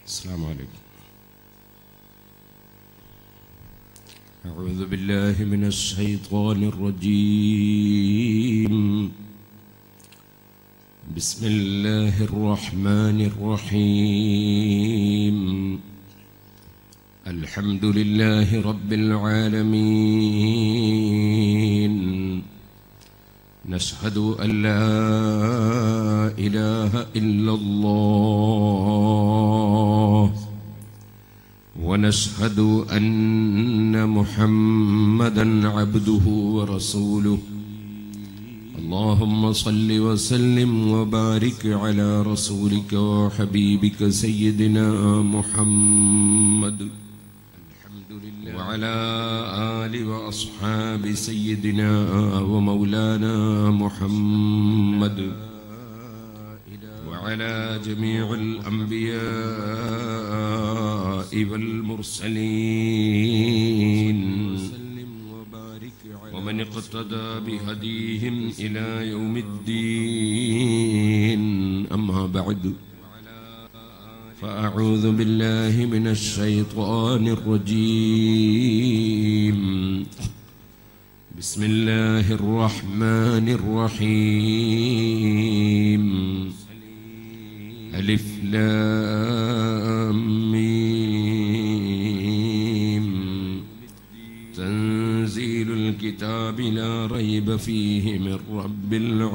السلام عليكم أعوذ بالله من الشيطان الرجيم بسم الله الرحمن الرحيم الحمد لله رب العالمين نشهد أن لا إله إلا الله ونشهد أن محمدا عبده ورسوله اللهم صل وسلم وبارك على رسولك وحبيبك سيدنا محمد وعلى آل وأصحاب سيدنا ومولانا محمد وعلى جميع الأنبياء والمرسلين ومن اقتدى بهديهم إلى يوم الدين أما بعد فأعوذ بالله من الشيطان الرجيم بسم الله الرحمن الرحيم ألف لام ميم تنزيل الكتاب لا ريب فيه من رب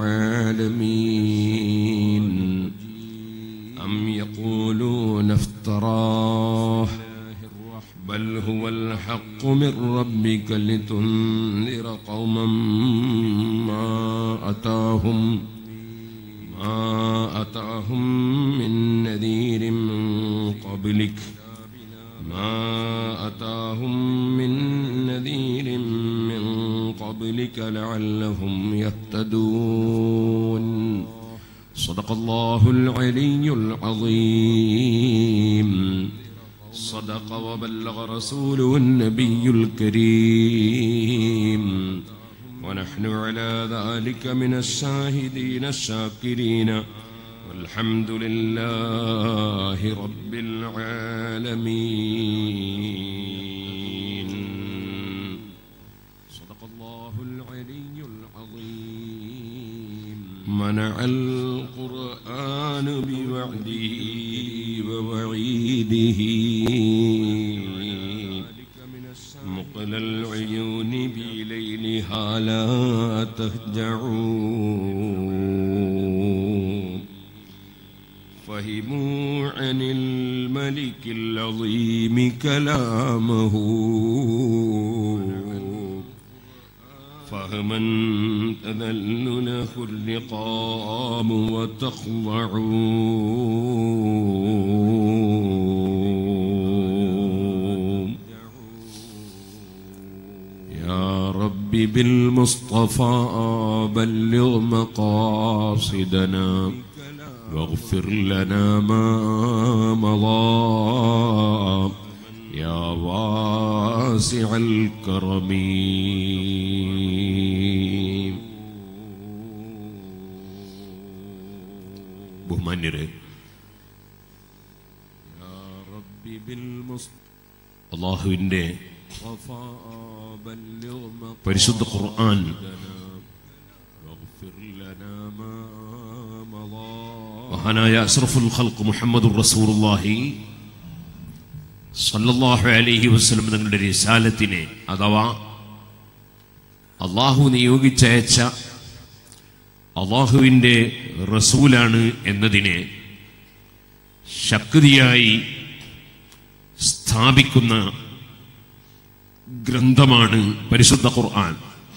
العالمين أم يقولون افتراه بل هو الحق من ربك لتنذر قوما ما أتاهم ما أتاهم من نذير من قبلك ما أتاهم من نذير من قبلك لعلهم يهتدون صدق الله العلي العظيم صدق وبلغ رسوله النبي الكريم ونحن على ذلك من الشاهدين الشاكرين والحمد لله رب العالمين صدق الله العلي العظيم منع القرآن بوعده ووعيده مقل العيون بليلها لا تهجعوا فهموا عن الملك العظيم كلامه فهما تذل له الرقام وتخضعوا يا رب بالمصطفى بلغ مقاصدنا واغفر لنا ما مضى يا واسع الكرم ബഹുമാന്യരെ അള്ളാഹുവിൻ്റെ പരിശുദ്ധ ഖുർആൻ മഹാനായ അഷ്റഫുൽ ഖൽഖ് മുഹമ്മദുർ റസൂലുള്ളാഹി സല്ലല്ലാഹു അലൈഹി വസല്ലം തങ്ങളുടെ റിസാലത്തിനെ അഥവാ അള്ളാഹു നിയോഗിച്ചയച്ച അള്ളാഹുവിൻ്റെ റസൂലാണ് എന്നതിനെ ശക്തിയായി സ്ഥാപിക്കുന്ന ഗ്രന്ഥമാണ് പരിശുദ്ധ ഖുർആൻ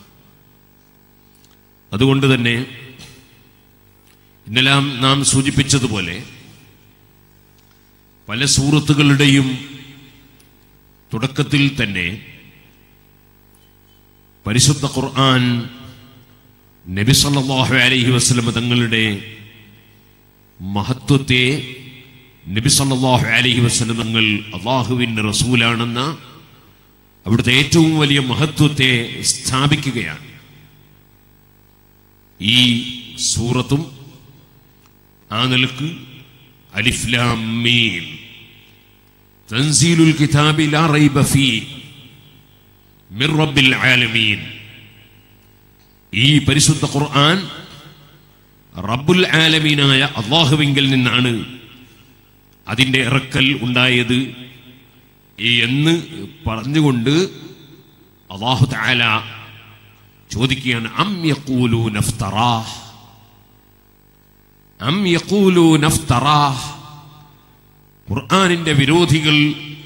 അതുകൊണ്ട് തന്നെ ഇന്നലെ നാം സൂചിപ്പിച്ചതുപോലെ പല സൂറത്തുകളുടെയും തുടക്കത്തിൽ തന്നെ പരിശുദ്ധ ഖുർആൻ നബി സല്ലല്ലാഹു അലൈഹി വസല്ലം തങ്ങളുടെ മഹത്വത്തെ നബി സല്ലല്ലാഹു അലൈഹി വസല്ലം തങ്ങൾ അള്ളാഹുവിൻ്റെ റസൂലാണെന്ന അവിടുത്തെ ഏറ്റവും വലിയ മഹത്വത്തെ സ്ഥാപിക്കുകയാണ് ഈ സൂറത്തും ആ നിലക്ക് അലിഫ്ലാം മീം തൻസീലുൽ കിതാബി ലാ റൈബ ഫീ മിർ റബ്ബിൽ ആലമീൻ ഈ പരിശുദ്ധ ഖുർആൻ റബ്ബുൽ ആലമീനായ അള്ളാഹുവിങ്കിൽ നിന്നാണ് അതിൻ്റെ ഇറക്കൽ ഉണ്ടായത് എന്ന് പറഞ്ഞുകൊണ്ട് അള്ളാഹു താല ചോദിക്കുകയാണ് അം യഖൂലു നഫ്തറാഹ് അം യഖൂലു നഫ്തറാഹ് ഖുർആനിന്റെ വിരോധികൾ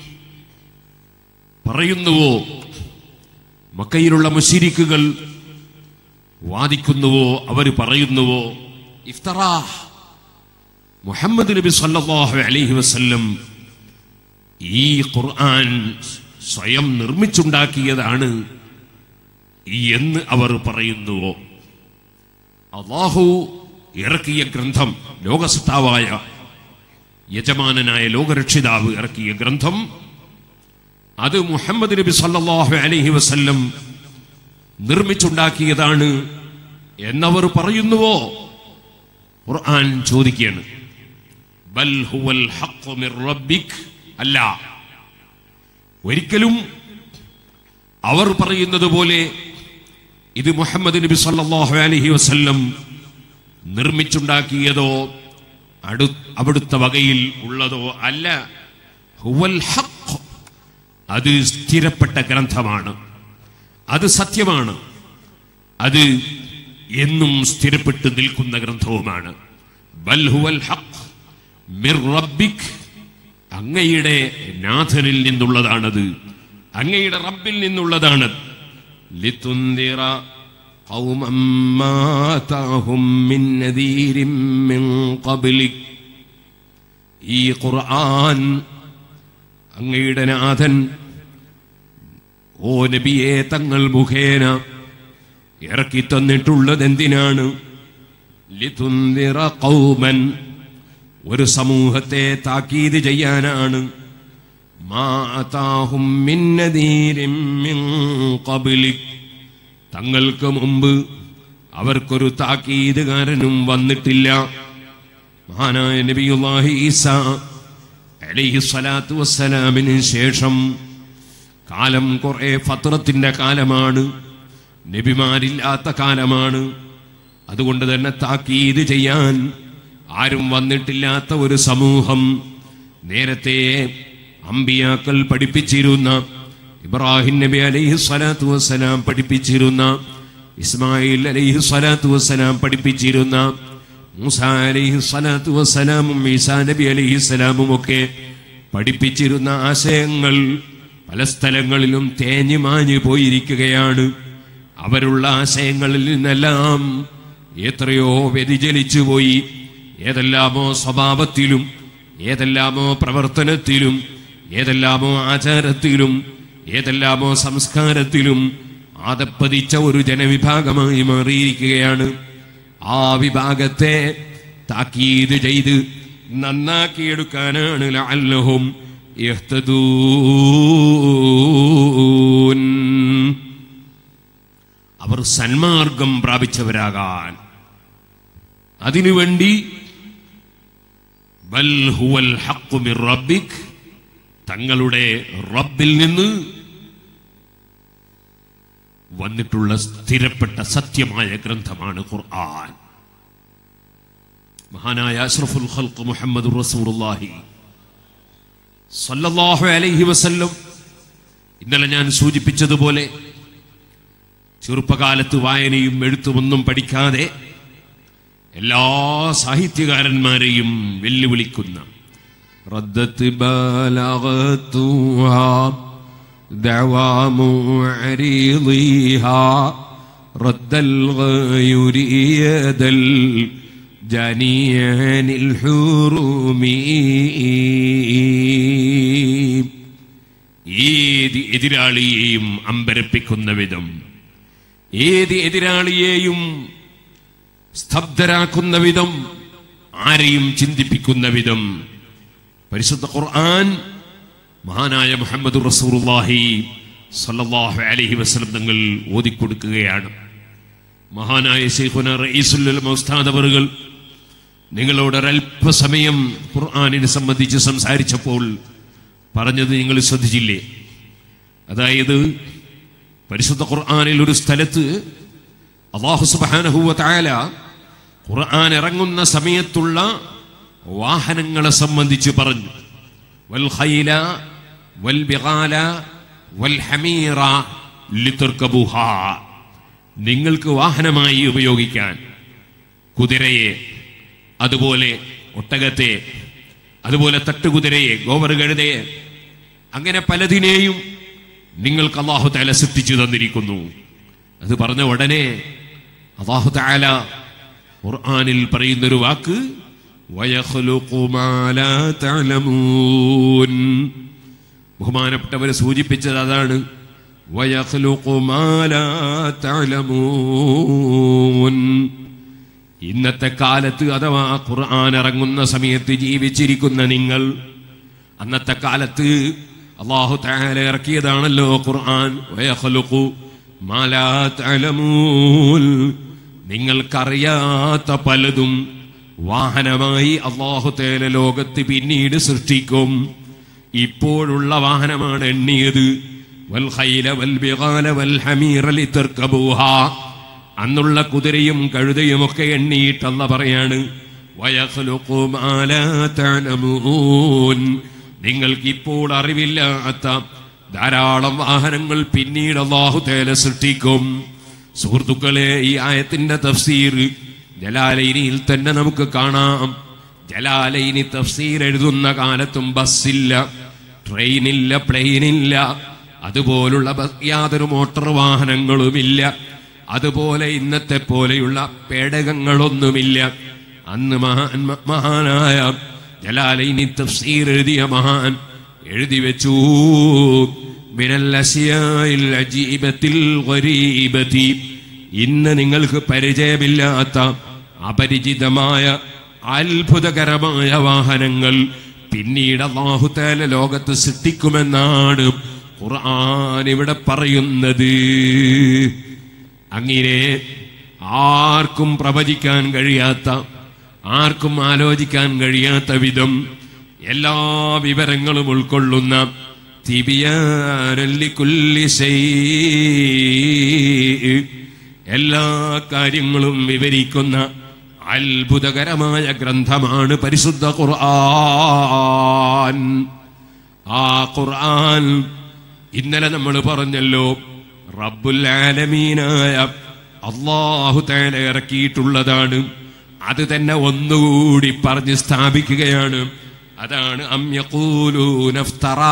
പറയുന്നുവോ മക്കയിലുള്ള മുശിരിക്കുകൾ വാദിക്കുന്നുവോ അവർ പറയുന്നുവോ ഇഫ്തറാഹ് മുഹമ്മദ് നബി സല്ലല്ലാഹു അലൈഹി വസല്ലം ഈ ഖുർആൻ സ്വയം നിർമ്മിച്ചുണ്ടാക്കിയതാണ് എന്ന് അവർ പറയുന്നുവോ അള്ളാഹു ഇറക്കിയ ഗ്രന്ഥം ലോകസത്താവായ യജമാനനായ ലോകരക്ഷിതാവ് ഇറക്കിയ ഗ്രന്ഥം അത് മുഹമ്മദ് നബി സല്ലല്ലാഹു അലൈഹി വസല്ലം നിർമ്മിച്ചുണ്ടാക്കിയതാണ് എന്നവർ പറയുന്നുവോ ഖുർആൻ ചോദിക്കുകയാണ് ബൽ ഹുവൽ ഹഖ് മിർ റബ്ബിക് അല്ല ഒരിക്കലും അവർ പറയുന്നത് പോലെ ഇത് മുഹമ്മദ് നബി സല്ലല്ലാഹു അലൈഹി വസല്ലം നിർമ്മിച്ചുണ്ടാക്കിയതോ അടു അവിടുത്തെ വകയിൽ ഉള്ളതോ അല്ല ഹുവൽ ഹഖ് അത് സ്ഥിരപ്പെട്ട ഗ്രന്ഥമാണ് അത് സത്യമാണ് അത് എന്നും സ്ഥിരപ്പെട്ട് നിൽക്കുന്ന ഗ്രന്ഥവുമാണ് ബൽ ഹുവൽ ഹഖ് മിർ റബ്ബിക് അങ്ങയുടെ നാഥനിൽ നിന്നുള്ളതാണത് അങ്ങയുടെ റബ്ബിൽ നിന്നുള്ളതാണ് ലിതുന്ദിറ قوما ما أتاهم من نذير من قبلك ഈ ഖുർആൻ അങ്ങയുടെ നാഥൻ ഓ നബിയെ തങ്ങൾ മുഖേന ഇറക്കി തന്നിട്ടുള്ളത് എന്തിനാണ് ലിതുന്ദിറ ഖൗമൻ ഒരു സമൂഹത്തെ താക്കീത് ചെയ്യാനാണ് മാ അതാഹും മിൻ നദീരിൻ മിൻ ഖബ്ലിക് തങ്ങൾക്ക് മുമ്പ് അവർക്കൊരു താക്കീതുകാരനും വന്നിട്ടില്ല മഹാനായ നബിയുല്ലാഹി ഈസ അലൈഹി സ്വലാത്തു വസ്സലാമിന് ശേഷം കാലം കുറെ ഫത്രത്തിന്റെ കാലമാണ് നബിമാരില്ലാത്ത കാലമാണ് അതുകൊണ്ട് തന്നെ താക്കീത് ചെയ്യാൻ ആരും വന്നിട്ടില്ലാത്ത ഒരു സമൂഹം നേരത്തെ അമ്പിയാക്കൾ പഠിപ്പിച്ചിരുന്ന ഇബ്രാഹിം നബി അലൈഹി സ്വലാത്തു വസ്സലാം പഠിപ്പിച്ചിരുന്ന ഇസ്മായിൽ അലൈഹി സ്വലാത്തു വസ്സലാം പഠിപ്പിച്ചിരുന്ന മൂസ അലൈഹി സ്വലാത്തു വസ്സലാമും ഈസാ നബി അലൈഹി സ്വലാമും ഒക്കെ പഠിപ്പിച്ചിരുന്ന ആശയങ്ങൾ പല സ്ഥലങ്ങളിലും തേഞ്ഞു മാഞ്ഞു പോയിരിക്കുകയാണ് അവരുള്ള ആശയങ്ങളിൽ നിന്നെല്ലാം എത്രയോ വ്യതിചലിച്ചു പോയി ഏതെല്ലാമോ സ്വഭാവത്തിലും ഏതെല്ലാമോ പ്രവർത്തനത്തിലും ഏതെല്ലാമോ ആചാരത്തിലും ഏതെല്ലാമോ സംസ്കാരത്തിലും ആദപ്പതിച്ച ഒരു ജനവിഭാഗമായി മാറിയിരിക്കുകയാണ് ആ വിഭാഗത്തെ താക്കീത് ചെയ്ത് നന്നാക്കിയെടുക്കാനാണ് ലഅല്ലഹും യഹ്തദൂൻ അവർ സന്മാർഗം പ്രാപിച്ചവരാകാൻ അതിനുവേണ്ടി ബൽ ഹുവൽ ഹഖ്ഖു മിർ റബ്ബിക് തങ്ങളുടെ റബ്ബിൽ നിന്ന് വന്നിട്ടുള്ള സ്ഥിരപ്പെട്ട സത്യമായ ഗ്രന്ഥമാണ് ഖുർആൻ മഹാനായ അഷ്റഫുൽ ഖൽഖ് മുഹമ്മദ് റസൂലുള്ളാഹി സല്ലല്ലാഹു അലൈഹി വസല്ലം ഇന്നലെ ഞാൻ സൂചിപ്പിച്ചതുപോലെ ചെറുപ്പകാലത്ത് വായനയും എഴുത്തുമൊന്നും പഠിക്കാതെ എല്ലാ സാഹിത്യകാരന്മാരെയും വെല്ലുവിളിക്കുന്ന റദ്ദത്ത് ബലഗത്തുഹാ دعوى معرضيها رد الغير يد الجاني عن الحرم ഏത് എതിരാളിയെയും അമ്പരപ്പിക്കുന്ന വിധം ഏത് എതിരാളിയെയും സ്തബ്ധരാക്കുന്ന വിധം ആരെയും ചിന്തിപ്പിക്കുന്ന വിധം പരിശുദ്ധ ഖുർആൻ മഹാനായ മുഹമ്മദ് റസൂറുല്ലാഹി സല്ലല്ലാഹു അലൈഹി വസല്ലം തങ്ങൾ ഓതിക്കൊടുക്കുകയാണ് മഹാനായ ശൈഖുന റഈസുൽ ഉസ്താദ് അവറുകൾ നിങ്ങളോട് ഒരല്പസമയം ഖുർആനിനെ സംബന്ധിച്ച് സംസാരിച്ചപ്പോൾ പറഞ്ഞത് നിങ്ങൾ ശ്രദ്ധിച്ചില്ലേ അതായത് പരിശുദ്ധ ഖുർആനിൽ ഒരു സ്ഥലത്ത് അള്ളാഹു സുബ്ഹാനഹു വ തആല ഖുർആൻ ഇറങ്ങുന്ന സമയത്തുള്ള വാഹനങ്ങളെ സംബന്ധിച്ച് പറഞ്ഞു വൽ ഖൈല വൽ ബിഗാല വൽ ഹമീറ ലിതർകബുഹാ നിങ്ങൾക്ക് വാഹനമായി ഉപയോഗിക്കാൻ കുതിരയെ അതുപോലെ ഒട്ടകത്തെ അതുപോലെ തട്ടുകുതിരയെ ഗോവർ കഴുതയെ അങ്ങനെ പലതിനെയും നിങ്ങൾക്ക് അള്ളാഹു താല സൃഷ്ടിച്ചു തന്നിരിക്കുന്നു അത് പറഞ്ഞ ഉടനെ അള്ളാഹു താല ഖുർആനിൽ പറയുന്നൊരു വാക്ക് വയഖ്ലുഖു മാ ലാ തഅലമൂൻ ബഹുമാനപ്പെട്ടവരെ സൂചിപ്പിച്ചത് അതാണ് വയഖ്ലുഖു മാ ലാ തഅലമൂൻ ഇന്നത്തെ കാലത്ത് അഥവാ ഖുർആൻ ഇറങ്ങുന്ന സമയത്ത് ജീവിച്ചിരിക്കുന്ന നിങ്ങൾ അന്നത്തെ കാലത്ത് അള്ളാഹു തആല ഇറക്കിയതാണല്ലോ ഖുർആൻ വയഖ്ലുഖു മാ ലാ തഅലമൂൻ നിങ്ങൾക്കറിയാത്ത പലതും വാഹനമായി അള്ളാഹു തേല ലോകത്ത് പിന്നീട് സൃഷ്ടിക്കും ഇപ്പോഴുള്ള വാഹനമാണ് എണ്ണിയത് വൽ ഖൈല വൽ ബിഗാല വൽ ഹമീറ ലിതർകബൂഹാ അന്നുള്ള കുതിരയും കഴുതയും ഒക്കെ എണ്ണിയിട്ടല്ല പറയാണ് വയഖ്ലുഖു മാ ലാ തഅലമൂൻ നിങ്ങൾക്ക് ഇപ്പോൾ അറിവില്ലാത്ത ധാരാളം വാഹനങ്ങൾ പിന്നീട് അള്ളാഹു തേല സൃഷ്ടിക്കും സുഹൃത്തുക്കളെ ഈ ആയത്തിന്റെ തഫ്സീർ ജലാലൈനിയിൽ തന്നെ നമുക്ക് കാണാം ജലാലൈനി തഫ്സീർ എഴുതുന്ന കാലത്തും ബസ്സില്ല ട്രെയിനില്ല പ്ലെയിനില്ല അതുപോലുള്ള ബസ് യാതൊരു മോട്ടോർ വാഹനങ്ങളുമില്ല അതുപോലെ ഇന്നത്തെ പോലെയുള്ള പേടകങ്ങളൊന്നുമില്ല അന്ന് മഹാൻ മഹാനായ ജലാലൈനി തഫ്സീർ എഴുതിയ മഹാൻ എഴുതി വെച്ചു മിനൽ അശിയായിൽ അജീബത്തിൽ ഗരീബതി ഇന്ന് നിങ്ങൾക്ക് പരിചയമില്ലാത്ത അപരിചിതമായ അത്ഭുതകരമായ വാഹനങ്ങൾ പിന്നീട് അള്ളാഹുത്തേല ലോകത്ത് സൃഷ്ടിക്കുമെന്നാണ് ഖുർആൻ ഇവിടെ പറയുന്നത് അങ്ങനെ ആർക്കും പ്രവചിക്കാൻ കഴിയാത്ത ആർക്കും ആലോചിക്കാൻ കഴിയാത്ത വിധം എല്ലാ വിവരങ്ങളും ഉൾക്കൊള്ളുന്ന തിബിയാനല്ലിക്കുല്ലി ശൈഇ. എല്ലാ കാര്യങ്ങളും വിവരിക്കുന്ന അത്ഭുതകരമായ ഗ്രന്ഥമാണ് പരിശുദ്ധ ഖുർആൻ ആ ഖുർആൻ ഇന്നലെ നമ്മൾ പറഞ്ഞല്ലോ റബ്ബുൽ ആലമീനായ അള്ളാഹു തേല ഇറക്കിയിട്ടുള്ളതാണ് അത് തന്നെ ഒന്നുകൂടി പറഞ്ഞ് സ്ഥാപിക്കുകയാണ് അതാണ് അം യഖൂലൂന ഇഫ്തറാ.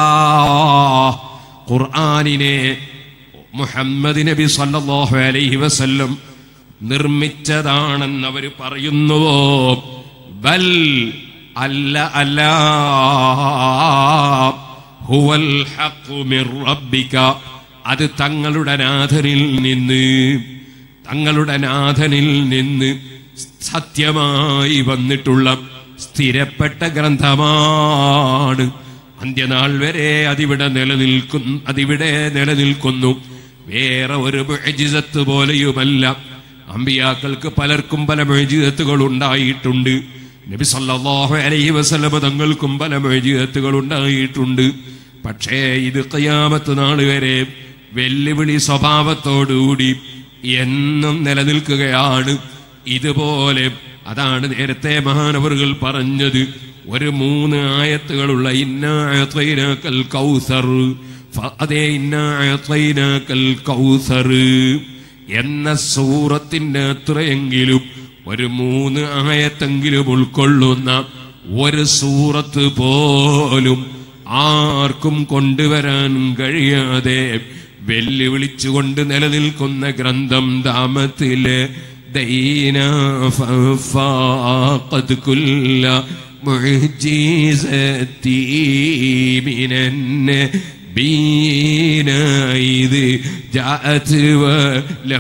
ഖുർആനിനെ മുഹമ്മദ് നബി സല്ലല്ലാഹു അലൈഹി വസല്ലം നിർമ്മിച്ചതാണെന്ന് അവർ പറയുന്നുവോ ബൽ അല്ല അല്ല ഹുവൽ ഹഖു മിർ റബ്ബിക അത് തങ്ങളുടെ നാഥനിൽ നിന്ന് തങ്ങളുടെ നാഥനിൽ നിന്ന് സത്യമായി വന്നിട്ടുള്ള സ്ഥിരപ്പെട്ട ഗ്രന്ഥമാണ് അന്ത്യനാൾ വരെ അതിവിടെ നിലനിൽക്കുന്നു അതിവിടെ നിലനിൽക്കുന്നു വേറെ ഒരു മുഅ്ജിസത്ത് പോലെയുമല്ല അമ്പിയാക്കൾക്ക് പലർക്കും പല മുഅ്ജിസത്തുകൾ ഉണ്ടായിട്ടുണ്ട് നബി സല്ലല്ലാഹു അലൈഹി വസല്ലമ തങ്ങൾക്കും പല മുഅ്ജിസത്തുകൾ ഉണ്ടായിട്ടുണ്ട് പക്ഷേ ഇത് ഖിയാമത്ത് നാൾ വരെ വെല്ലുവിളി സ്വഭാവത്തോടുകൂടി എന്നും നിലനിൽക്കുകയാണ് ഇതുപോലെ അതാണ് നേരത്തെ മഹാനവറുകൾ പറഞ്ഞത് ഒരു മൂന്ന് ആയത്തുകളുള്ള ഇന്നായത്തൈനാക്കൽ കൗസർ ഫ- അതേ ഇന്നായത്തൈനാക്കൽ കൗസർ എന്ന സൂറത്തിന്റെ അത്രയെങ്കിലും ഒരു മൂന്ന് ആയത്തെങ്കിലും ഉൾക്കൊള്ളുന്ന ഒരു സൂറത്ത് പോലും ആർക്കും കൊണ്ടുവരാൻ കഴിയാതെ വെല്ലുവിളിച്ചുകൊണ്ട് നിലനിൽക്കുന്ന ഗ്രന്ഥം ദാമത്തിലെ ദൈന ففاقت كل معجزتي من النبيين إذ جاءت ولم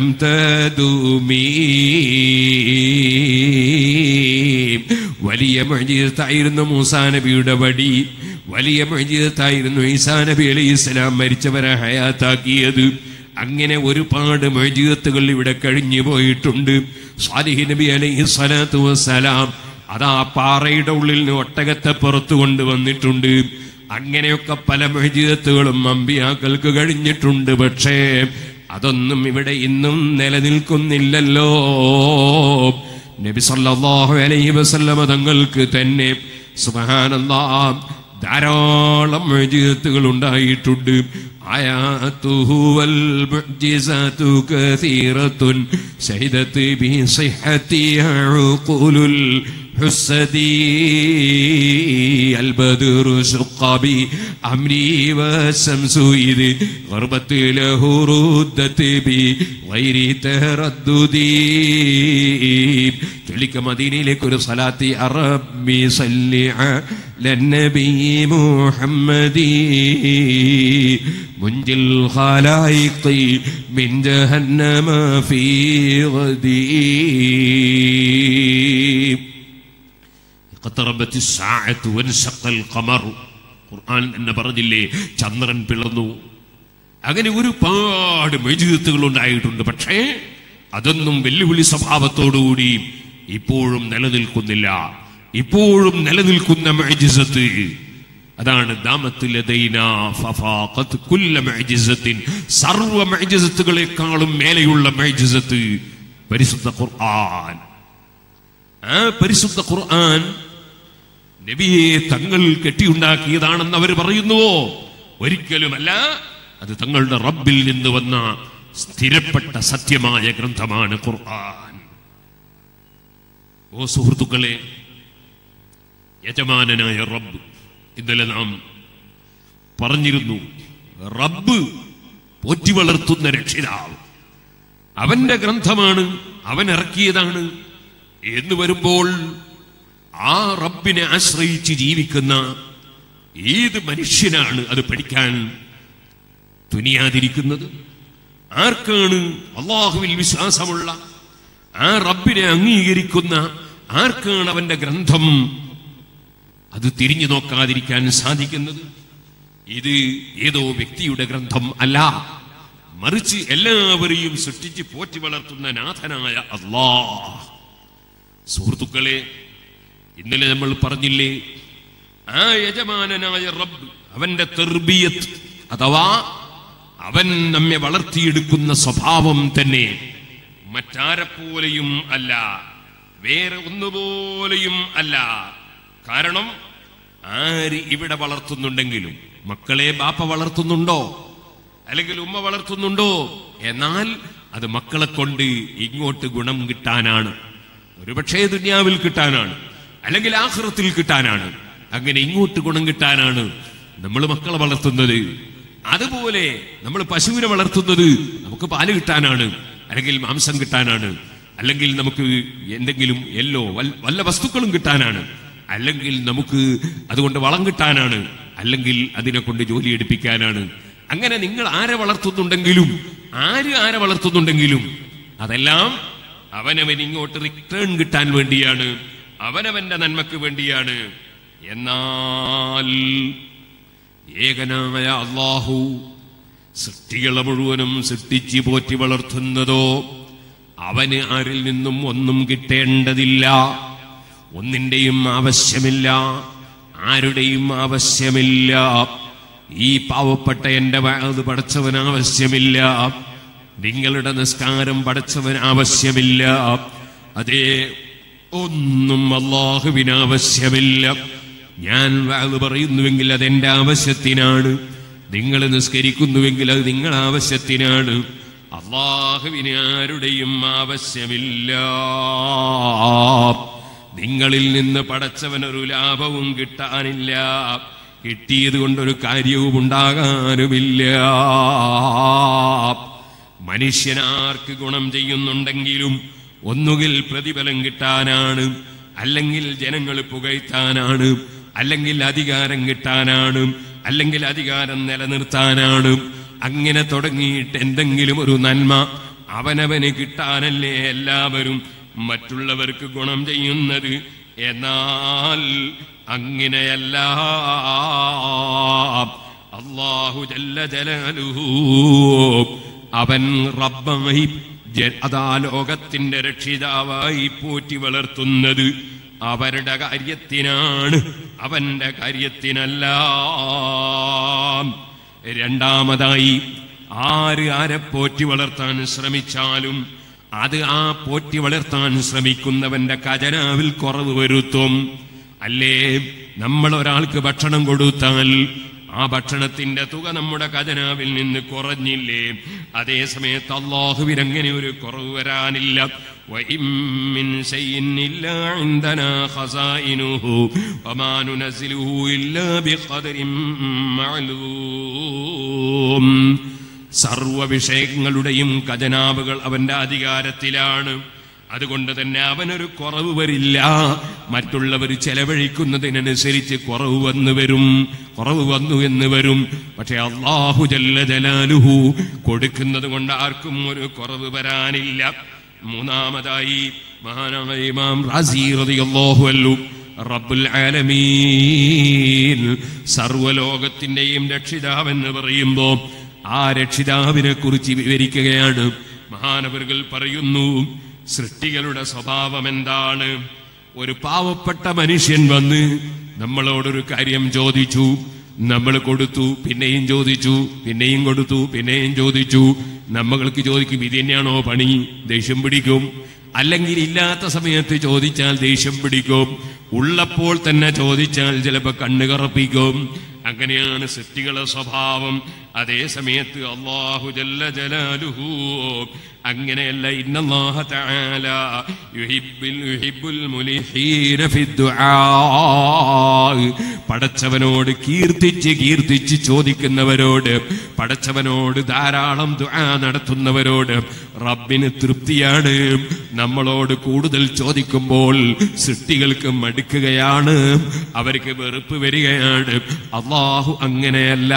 تدومي വലിയ മൊഴിയത്തായിരുന്നു മൂസാ നബിയുടെ വടി വലിയ മൊഴിയത്തായിരുന്നു ഈസാ നബി അലൈഹി ഇസ്ലാം മരിച്ചവരെ ഹയാത്താക്കിയത് അങ്ങനെ ഒരുപാട് മൊഴിയത്തുകൾ ഇവിടെ കഴിഞ്ഞു പോയിട്ടുണ്ട് സാലിഹി നബി അലൈഹി സ്വലാത്തു വസ്സലാം അതാ പാറയുടെ ഉള്ളിൽ നിന്ന് ഒട്ടകത്തെ പുറത്തു കൊണ്ടുവന്നിട്ടുണ്ട് അങ്ങനെയൊക്കെ പല മൊഴിജീതത്തുകളും അമ്പിയാക്കൾക്ക് കഴിഞ്ഞിട്ടുണ്ട് പക്ഷേ അതൊന്നും ഇവിടെ ഇന്നും നിലനിൽക്കുന്നില്ലല്ലോ നബി സല്ലല്ലാഹു അലൈഹി വസല്ലമ തങ്ങൾക്ക് തന്നെ സുബ്ഹാനല്ലാഹ് ധാരാളം മുഅ്ജിസത്തുകൾ ഉണ്ടായിട്ടുണ്ട് ആയാതുഹു വൽ മുഅ്ജിസാതു കസീറത്തുൻ ശഹിദത് ബി സിഹ്ഹതി ഉഖുലുൽ حسدي البدر شق بأمري والشمس إذ غربت له ردت بغير تردد ചൊല്ലിക്ക മദീനയിലേക്ക് ഒരു സലാത്തി അറബി സല്ലി ലന്നബി മുഹമ്മദി മുഞ്ചിൽ ഖലായിഖി മിൻ ജഹന്നമ ഫീ ഗദീ اقتربت الساعة وانشق القمر ഖുർആൻ എന്ന് പറഞ്ഞില്ലേ ചന്ദ്രൻ പിളർന്നു അങ്ങനെ ഒരുപാട് മെഴുകുത്തുകൾ ഉണ്ടായിട്ടുണ്ട് പക്ഷേ അതൊന്നും വെല്ലുവിളി സ്വഭാവത്തോടുകൂടി ഇപ്പോഴും നിലനിൽക്കുന്നില്ല ഇപ്പോഴും നിലനിൽക്കുന്ന മെഴുജിസത്ത് അതാണ് ദാമത്ത് ലദൈന ഫഫാഖത്ത് കുല്ല മെഴുജിസത്തിൻ സർവ മെഴുജിസത്തുകളെക്കാളും മേലെയുള്ള മെഴുജിസത്ത് പരിശുദ്ധ ഖുർആൻ ആ പരിശുദ്ധ ഖുർആൻ നബിയെ തങ്ങൾ കെട്ടിയുണ്ടാക്കിയതാണെന്ന് അവർ പറയുന്നുവോ ഒരിക്കലുമല്ല അത് തങ്ങളുടെ റബ്ബിൽ നിന്ന് വന്ന സ്ഥിരപ്പെട്ട സത്യമായ ഗ്രന്ഥമാണ് ഖുർആൻ ഓ സുഹൃത്തുക്കളെ യജമാനനായ റബ്ബ് ഇന്നലെ നാം പറഞ്ഞിരുന്നു റബ്ബ് പോറ്റി വളർത്തുന്ന രക്ഷിതാവ് അവന്റെ ഗ്രന്ഥമാണ് അവൻ ഇറക്കിയതാണ് എന്ന് വരുമ്പോൾ ആ റബ്ബിനെ ആശ്രയിച്ച് ജീവിക്കുന്ന ഏത് മനുഷ്യനാണ് അത് പഠിക്കാൻ തുനിയാതിരിക്കുന്നത് ആർക്കാണ് അള്ളാഹുവിൽ വിശ്വാസമുള്ള ആ റബ്ബിനെ അംഗീകരിക്കുന്ന ആർക്കാണ് അവന്റെ ഗ്രന്ഥം അത് തിരിഞ്ഞു നോക്കാതിരിക്കാൻ സാധിക്കുന്നത് ഇത് ഏതോ വ്യക്തിയുടെ ഗ്രന്ഥം അല്ല മറിച്ച് എല്ലാവരെയും സൃഷ്ടിച്ച് പോറ്റി വളർത്തുന്ന നാഥനായ അള്ളാഹ് സുഹൃത്തുക്കളെ ഇന്നലെ നമ്മൾ പറഞ്ഞില്ലേ ആ യജമാനനായ റബ്ബ് അവന്റെ തെർബിയത്ത് അഥവാ അവൻ നമ്മെ വളർത്തിയെടുക്കുന്ന സ്വഭാവം തന്നെ മറ്റാരെപ്പോലെയും അല്ല വേറെ ഒന്നുപോലെയും അല്ല കാരണം ആര് ഇവിടെ വളർത്തുന്നുണ്ടെങ്കിലും മക്കളെ ബാപ്പ വളർത്തുന്നുണ്ടോ അല്ലെങ്കിൽ ഉമ്മ വളർത്തുന്നുണ്ടോ എന്നാൽ അത് മക്കളെ കൊണ്ട് ഇങ്ങോട്ട് ഗുണം കിട്ടാനാണ് ഒരുപക്ഷേ ദുന്യാവിൽ കിട്ടാനാണ് അല്ലെങ്കിൽ ആഹ്റത്തിൽ കിട്ടാനാണ് അങ്ങനെ ഇങ്ങോട്ട് ഗുണം കിട്ടാനാണ് നമ്മൾ മക്കളെ വളർത്തുന്നത് അതുപോലെ നമ്മൾ പശുവിനെ വളർത്തുന്നത് നമുക്ക് പാല് കിട്ടാനാണ് അല്ലെങ്കിൽ മാംസം കിട്ടാനാണ് അല്ലെങ്കിൽ നമുക്ക് എന്തെങ്കിലും എല്ലോ വൽ- വല്ല വസ്തുക്കളും കിട്ടാനാണ് അല്ലെങ്കിൽ നമുക്ക് അതുകൊണ്ട് വളം കിട്ടാനാണ് അല്ലെങ്കിൽ അതിനെ കൊണ്ട് ജോലി എടുപ്പിക്കാനാണ് അങ്ങനെ നിങ്ങൾ ആരെ വളർത്തുന്നുണ്ടെങ്കിലും ആര് ആരെ വളർത്തുന്നുണ്ടെങ്കിലും അതെല്ലാം അവനവൻ ഇങ്ങോട്ട് റിട്ടേൺ കിട്ടാൻ വേണ്ടിയാണ് അവനവന്റെ നന്മക്ക് വേണ്ടിയാണ് എന്നാൽ ഏകനായ അള്ളാഹു സൃഷ്ടികളെ മുഴുവനും സൃഷ്ടിച്ച് പോറ്റി വളർത്തുന്നതോ അവന് ആരിൽ നിന്നും ഒന്നും കിട്ടേണ്ടതില്ല ഒന്നിന്റെയും ആവശ്യമില്ല ആരുടെയും ആവശ്യമില്ല ഈ പാവപ്പെട്ട എന്റെ അത് പടച്ചവൻ ആവശ്യമില്ല നിങ്ങളുടെ നിസ്കാരം പടച്ചവൻ ആവശ്യമില്ല അതേ ഒന്നും അള്ളാഹുവിന് ആവശ്യമില്ല ഞാൻ അത് പറയുന്നുവെങ്കിൽ അതെന്റെ ആവശ്യത്തിനാണ് നിങ്ങൾ നിസ്കരിക്കുന്നുവെങ്കിൽ അത് നിങ്ങളുടെ ആവശ്യത്തിനാണ് അള്ളാഹുവിന് ആരുടെയും ആവശ്യമില്ല നിങ്ങളിൽ നിന്ന് പടച്ചവനൊരു ലാഭവും കിട്ടാനില്ല കിട്ടിയത് കൊണ്ടൊരു കാര്യവും ഉണ്ടാകാനുമില്ല മനുഷ്യനാർക്ക് ഗുണം ചെയ്യുന്നുണ്ടെങ്കിലും ഒന്നുകിൽ പ്രതിഫലം കിട്ടാനാണ് അല്ലെങ്കിൽ ജനങ്ങൾ പുകഴ്ത്താനാണ് അല്ലെങ്കിൽ അധികാരം കിട്ടാനാണ് അല്ലെങ്കിൽ അധികാരം നിലനിർത്താനാണ് അങ്ങനെ തുടങ്ങിയിട്ട് എന്തെങ്കിലും ഒരു നന്മ അവനവന് കിട്ടാനല്ലേ എല്ലാവരും മറ്റുള്ളവർക്ക് ഗുണം ചെയ്യുന്നത് എന്നാൽ അങ്ങനെയല്ല അള്ളാഹു ജല്ല ജലാലുഹു അവൻ റബ്ബായി ജ- അതാ ലോകത്തിന്റെ രക്ഷിതാവായി പോറ്റി വളർത്തുന്നത് അവരുടെ കാര്യത്തിനാണ് അവന്റെ കാര്യത്തിനല്ല രണ്ടാമതായി ആര് ആരെ പോറ്റി വളർത്താൻ ശ്രമിച്ചാലും അത് ആ പോറ്റി വളർത്താൻ ശ്രമിക്കുന്നവന്റെ ഖജനാവിൽ കുറവ് വരുത്തും അല്ലേ നമ്മൾ ഒരാൾക്ക് ഭക്ഷണം കൊടുത്താൽ ആ ഭക്ഷണത്തിന്റെ തുക നമ്മുടെ ഖജനാവിൽ നിന്ന് കുറഞ്ഞില്ലേ അതേ സമയത്ത് അള്ളാഹുവിന് അങ്ങനെ ഒരു കുറവ് വരാനില്ല وإن من شيء إلا عندنا خزائنه وما ننزله إلا بقدر معلوم സർവ വിഷയങ്ങളുടെയും ഖജനാവുകൾ അവന്റെ അധികാരത്തിലാണ് അതുകൊണ്ട് തന്നെ അവനൊരു കുറവ് വരില്ല മറ്റുള്ളവർ ചെലവഴിക്കുന്നതിനനുസരിച്ച് കുറവ് വന്നു വരും കുറവ് വന്നു എന്ന് വരും പക്ഷെ അള്ളാഹു ജല്ല ജലാലുഹു കൊടുക്കുന്നത് കൊണ്ട് ആർക്കും ഒരു കുറവ് വരാനില്ല മൂന്നാമതായി മഹാനായ ഇമാം റാസി റളിയല്ലാഹു അൻഹു റബ്ബുൽ ആലമീൻ സർവലോകത്തിന്റെയും രക്ഷിതാവെന്ന് പറയുമ്പോൾ ആ രക്ഷിതാവിനെ കുറിച്ച് വിവരിക്കുകയാണ് മഹാനവറുകൾ പറയുന്നു സൃഷ്ടികളുടെ സ്വഭാവം എന്താണ് ഒരു പാവപ്പെട്ട മനുഷ്യൻ വന്ന് നമ്മളോടൊരു കാര്യം ചോദിച്ചു നമ്മൾ കൊടുത്തു പിന്നെയും ചോദിച്ചു പിന്നെയും കൊടുത്തു പിന്നെയും ചോദിച്ചു നമ്മൾക്ക് ചോദിക്കും ഇത് തന്നെയാണോ പണി ദേഷ്യം പിടിക്കും അല്ലെങ്കിൽ ഇല്ലാത്ത സമയത്ത് ചോദിച്ചാൽ ദേഷ്യം പിടിക്കും ഉള്ളപ്പോൾ തന്നെ ചോദിച്ചാൽ ചിലപ്പോൾ കണ്ണു കറപ്പിക്കും അങ്ങനെയാണ് സൃഷ്ടികളുടെ സ്വഭാവം അതേ സമയത്ത് അള്ളാഹു ജല്ല ജലാലുഹു അങ്ങനെയല്ല ഇന്നല്ലാഹ തആല യുഹിബ്ബുൽ യുഹിബ്ബുൽ മുലിഹീന ഫിദ്ദുആ പടച്ചവനോട് കീർത്തിച്ച് കീർത്തിച്ച് ചോദിക്കുന്നവരോട് പടച്ചവനോട് ധാരാളം ദുആ നടത്തുന്നവരോട് റബ്ബിന് തൃപ്തിയാണ് നമ്മളോട് കൂടുതൽ ചോദിക്കുമ്പോൾ സൃഷ്ടികൾക്ക് മടുക്കുകയാണ് അവർക്ക് വെറുപ്പ് വരികയാണ് അള്ളാഹു അങ്ങനെയല്ല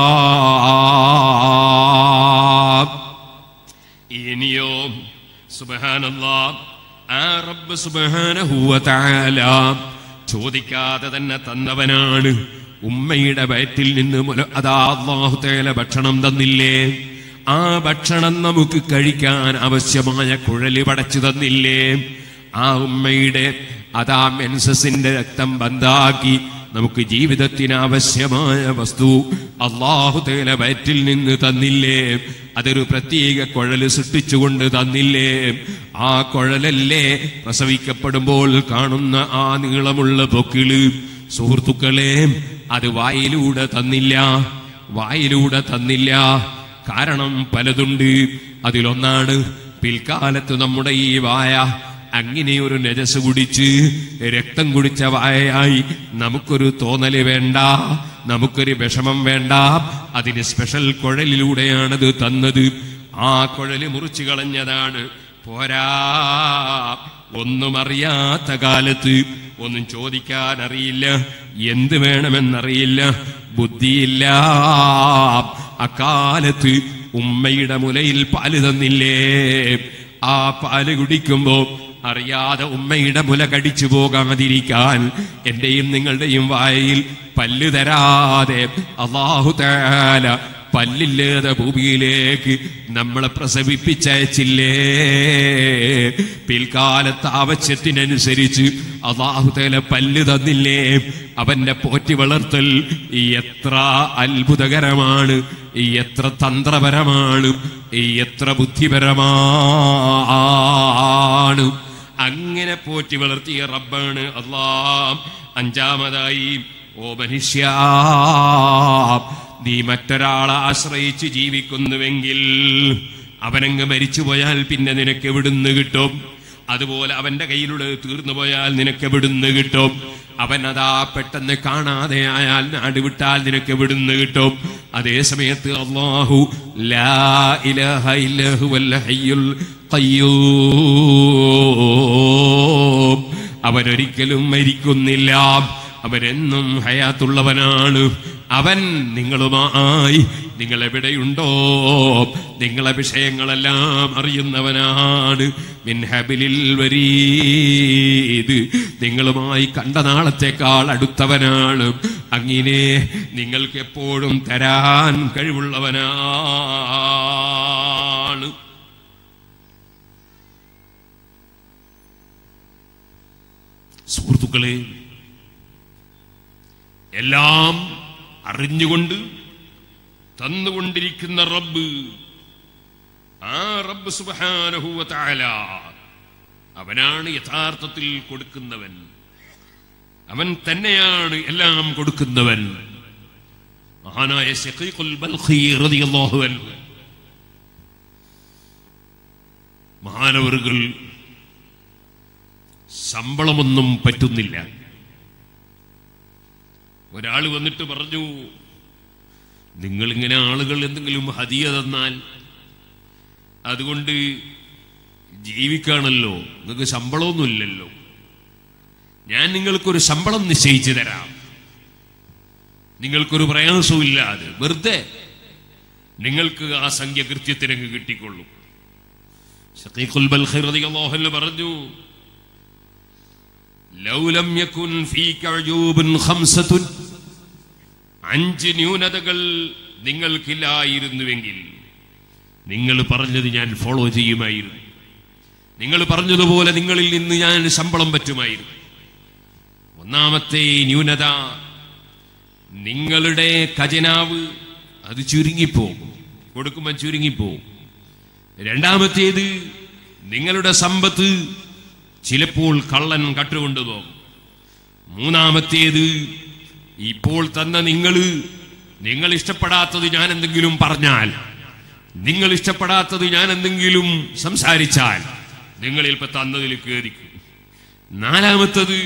ഇനിയോ സുബഹാനല്ലാ ആ റബ്ബ് സുബ്ഹാനഹു വ തആല ചോദിക്കാതെ തന്നെ തന്നവനാണ് ഉമ്മയുടെ വയറ്റിൽ നിന്ന് മുല അതാ അല്ലാഹു തആല ഭക്ഷണം തന്നില്ലേ ആ ഭക്ഷണം നമുക്ക് കഴിക്കാൻ ആവശ്യമായ കുഴല് പടച്ചു തന്നില്ലേ ആ ഉമ്മയുടെ അതാ മെൻസസിന്റെ രക്തം ബന്ധാക്കി നമുക്ക് ജീവിതത്തിന് ആവശ്യമായ വസ്തു അള്ളാഹു തേല വയറ്റിൽ നിന്ന് തന്നില്ലേ അതൊരു പ്രത്യേക കുഴല് സൃഷ്ടിച്ചുകൊണ്ട് തന്നില്ലേ ആ കുഴലല്ലേ പ്രസവിക്കപ്പെടുമ്പോൾ കാണുന്ന ആ നീളമുള്ള പൊക്കിള് സുഹൃത്തുക്കളെ അത് വായിലൂടെ തന്നില്ല വായിലൂടെ തന്നില്ല കാരണം പലതുണ്ട് അതിലൊന്നാണ് പിൽക്കാലത്ത് നമ്മുടെ ഈ വായ അങ്ങനെ ഒരു നജസ് കുടിച്ച് രക്തം കുടിച്ച വായയായി നമുക്കൊരു തോന്നല് വേണ്ട നമുക്കൊരു വിഷമം വേണ്ട അതിന് സ്പെഷ്യൽ കുഴലിലൂടെയാണത് തന്നത് ആ കുഴല് മുറിച്ചു കളഞ്ഞതാണ് പോരാ ഒന്നും അറിയാത്ത കാലത്ത് ഒന്നും ചോദിക്കാൻ അറിയില്ല എന്ത് വേണമെന്നറിയില്ല ബുദ്ധിയില്ല അക്കാലത്ത് ഉമ്മയുടെ മുലയിൽ പാല് തന്നില്ലേ ആ പാല് കുടിക്കുമ്പോ അറിയാതെ ഉമ്മയുടെ മുല കടിച്ചു പോകാതിരിക്കാൻ എന്റെയും നിങ്ങളുടെയും വായയിൽ പല്ല് തരാതെ അള്ളാഹു താല പല്ലില്ലാതെ ഭൂമിയിലേക്ക് നമ്മളെ പ്രസവിപ്പിച്ചയച്ചില്ലേ പിൽക്കാലത്ത് ആവശ്യത്തിനനുസരിച്ച് അള്ളാഹുതേല പല്ല് തന്നില്ലേ അവന്റെ പോറ്റി വളർത്തൽ എത്ര അത്ഭുതകരമാണ് എത്ര തന്ത്രപരമാണ് എത്ര ബുദ്ധിപരമാണ് അങ്ങനെ പോറ്റി വളർത്തിയ റബ്ബാണ് അള്ളാം അഞ്ചാമതായി ഓ മനുഷ്യ നീ മറ്റൊരാളെ ആശ്രയിച്ച് ജീവിക്കുന്നുവെങ്കിൽ അവനങ്ങ് മരിച്ചുപോയാൽ പിന്നെ നിനക്ക് എവിടുന്ന് കിട്ടും അതുപോലെ അവന്റെ കയ്യിലുള്ളത് തീർന്നു പോയാൽ നിനക്ക് എവിടുന്ന് കിട്ടും അവൻ അതാ പെട്ടെന്ന് കാണാതെ ആയാൽ നാട് വിട്ടാൽ നിനക്ക് എവിടുന്ന് കിട്ടും അതേ സമയത്ത് അള്ളാഹു ലാ ഇലാഹ ഇല്ലഹു വൽ ഹയ്യുൽ ഖയ്യൂം അവനൊരിക്കലും മരിക്കുന്നില്ല അവനെന്നും ഹയാത്തുള്ളവനാണ് അവൻ നിങ്ങളുമായി നിങ്ങൾ എവിടെയുണ്ടോ നിങ്ങളെ വിഷയങ്ങളെല്ലാം അറിയുന്നവനാണ് മിൻഹബിലിൽ വരീത് നിങ്ങളുമായി കണ്ട നാളത്തെക്കാൾ അടുത്തവനാണ് അങ്ങനെ നിങ്ങൾക്ക് എപ്പോഴും തരാൻ കഴിവുള്ളവനാണ് സുഹൃത്തുക്കളെ എല്ലാം അറിഞ്ഞുകൊണ്ട് തന്നുകൊണ്ടിരിക്കുന്ന റബ്ബ് ആ റബ്ബ് സുബ്ഹാനഹു വ തആല അവനാണ് യഥാർത്ഥത്തിൽ കൊടുക്കുന്നവൻ അവൻ തന്നെയാണ് എല്ലാം കൊടുക്കുന്നവൻ മഹാനായ ശഖീഖുൽ ബൽഖി റളിയല്ലാഹു അൻഹു മഹാനവറുകൾ ശമ്പളമൊന്നും പറ്റുന്നില്ല ഒരാൾ വന്നിട്ട് പറഞ്ഞു നിങ്ങൾ ഇങ്ങനെ ആളുകൾ എന്തെങ്കിലും ഹദിയ തന്നാൽ അതുകൊണ്ട് ജീവിക്കാണല്ലോ നിങ്ങൾക്ക് ശമ്പളമൊന്നുമില്ലല്ലോ ഞാൻ നിങ്ങൾക്കൊരു ശമ്പളം നിശ്ചയിച്ചു തരാം നിങ്ങൾക്കൊരു പ്രയാസവും ഇല്ലാതെ വെറുതെ നിങ്ങൾക്ക് ആ സംഖ്യ കൃത്യത്തിനങ്ങ് കിട്ടിക്കൊള്ളും ഷഖീഖുൽ ബൽഖി റളിയല്ലാഹു അൻഹു പറഞ്ഞു ലൗ ലം യകുൻ ഫീക അജൂബുൻ ഖംസത്തുൻ അഞ്ച് ന്യൂനതകൾ നിങ്ങൾക്കില്ലായിരുന്നുവെങ്കിൽ നിങ്ങൾ പറഞ്ഞത് ഞാൻ ഫോളോ ചെയ്യുമായിരുന്നു നിങ്ങൾ പറഞ്ഞതുപോലെ നിങ്ങളിൽ നിന്ന് ഞാൻ ശമ്പളം പറ്റുമായിരുന്നു ഒന്നാമത്തെ ന്യൂനത നിങ്ങളുടെ ഖജനാവ് അത് ചുരുങ്ങിപ്പോകും കൊടുക്കുമ്പോൾ ചുരുങ്ങിപ്പോകും രണ്ടാമത്തേത് നിങ്ങളുടെ സമ്പത്ത് ചിലപ്പോൾ കള്ളൻ കട്ടുകൊണ്ടുപോകും മൂന്നാമത്തേത് ഇപ്പോൾ തന്ന നിങ്ങൾ നിങ്ങൾ ഇഷ്ടപ്പെടാത്തത് ഞാൻ എന്തെങ്കിലും പറഞ്ഞാൽ നിങ്ങൾ ഇഷ്ടപ്പെടാത്തത് ഞാൻ എന്തെങ്കിലും സംസാരിച്ചാൽ നിങ്ങൾ ഇപ്പൊ തന്നതിൽ കയറിക്കും നാലാമത്തത്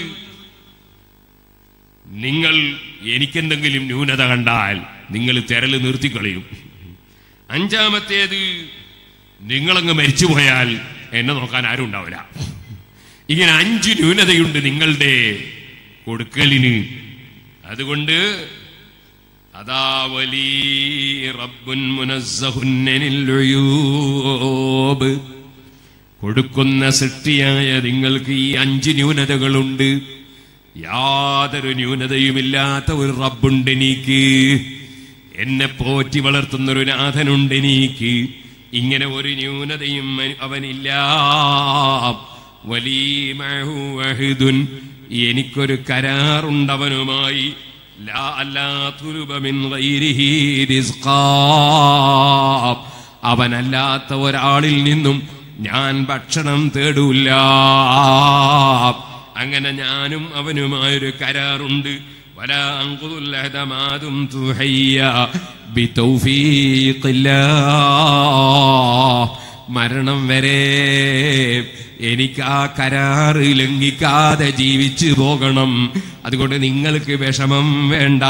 നിങ്ങൾ എനിക്കെന്തെങ്കിലും ന്യൂനത കണ്ടാൽ നിങ്ങൾ തിരല് നിർത്തിക്കളയും അഞ്ചാമത്തേത് നിങ്ങളങ്ങ് മരിച്ചുപോയാൽ എന്നെ നോക്കാൻ ആരും ഉണ്ടാവില്ല ഇങ്ങനെ അഞ്ച് ന്യൂനതയുണ്ട് നിങ്ങളുടെ കൊടുക്കലിന് അതുകൊണ്ട് അതാ വലി റബ്ബുൻ മുനസ്സഹുന്നനിൽ ഉയൂബ്. കൊടുക്കുന്ന സൃഷ്ടിയായ നിങ്ങൾക്ക് ഈ അഞ്ച് ന്യൂനതകളുണ്ട് യാതൊരു ന്യൂനതയുമില്ലാത്ത ഒരു റബ്ബുണ്ട് എനിക്ക് എന്നെ പോറ്റി വളർത്തുന്ന ഒരു നാഥനുണ്ട് എനിക്ക് ഇങ്ങനെ ഒരു ന്യൂനതയും അവ- അവനില്ല വലീമഹു വഹിദുൻ എനിക്കൊരു കരാറുണ്ടവനുമായി ലാ അല്ലാ തുലുബ മിൻ ഗൈരിഹി റിസ്ഖാ. അവനല്ലാത്ത ഒരാളിൽ നിന്നും ഞാൻ ഭക്ഷണം തേടൂല്ല അങ്ങനെ ഞാനും അവനുമായൊരു കരാറുണ്ട് ولا أنقض العهد ما دمت حيا بتوفيق الله മരണം വരെ എനിക്ക് ആ കരാറ് ലംഘിക്കാതെ ജീവിച്ചു പോകണം അതുകൊണ്ട് നിങ്ങൾക്ക് വിഷമം വേണ്ട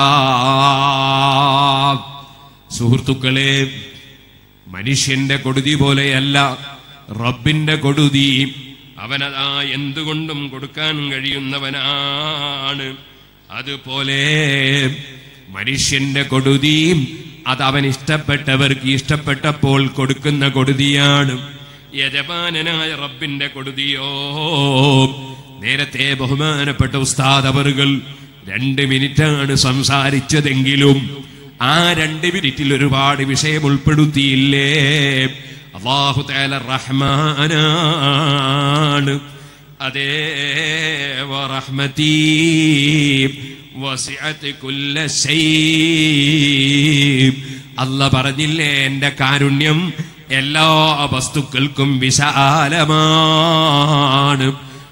സുഹൃത്തുക്കളെ മനുഷ്യന്റെ കൊടുതി പോലെയല്ല റബ്ബിന്റെ കൊടുതി അവനതാ എന്തുകൊണ്ടും കൊടുക്കാൻ കഴിയുന്നവനാണ് അതുപോലെ മനുഷ്യന്റെ കൊടുതിയും അത് അവൻ ഇഷ്ടപ്പെട്ടവർക്ക് ഇഷ്ടപ്പെട്ടപ്പോൾ കൊടുക്കുന്ന കൊടുതിയാണ് യജമാനനായ റബ്ബിന്റെ കൊടുതിയോ നേരത്തെ ബഹുമാനപ്പെട്ട ഉസ്താദ് അവറുകൾ രണ്ട് മിനിറ്റാണ് സംസാരിച്ചതെങ്കിലും ആ രണ്ട് മിനിറ്റിൽ ഒരുപാട് വിഷയം ഉൾപ്പെടുത്തിയില്ലേ അള്ളാഹു തആല റഹ്മാനാണ് അതേ വറഹ്മതീ വസിഅത് കുല്ല ശൈ അല്ല പറഞ്ഞില്ലേ എന്റെ കാരുണ്യം എല്ലാ വസ്തുക്കൾക്കും വിശാലമാണ്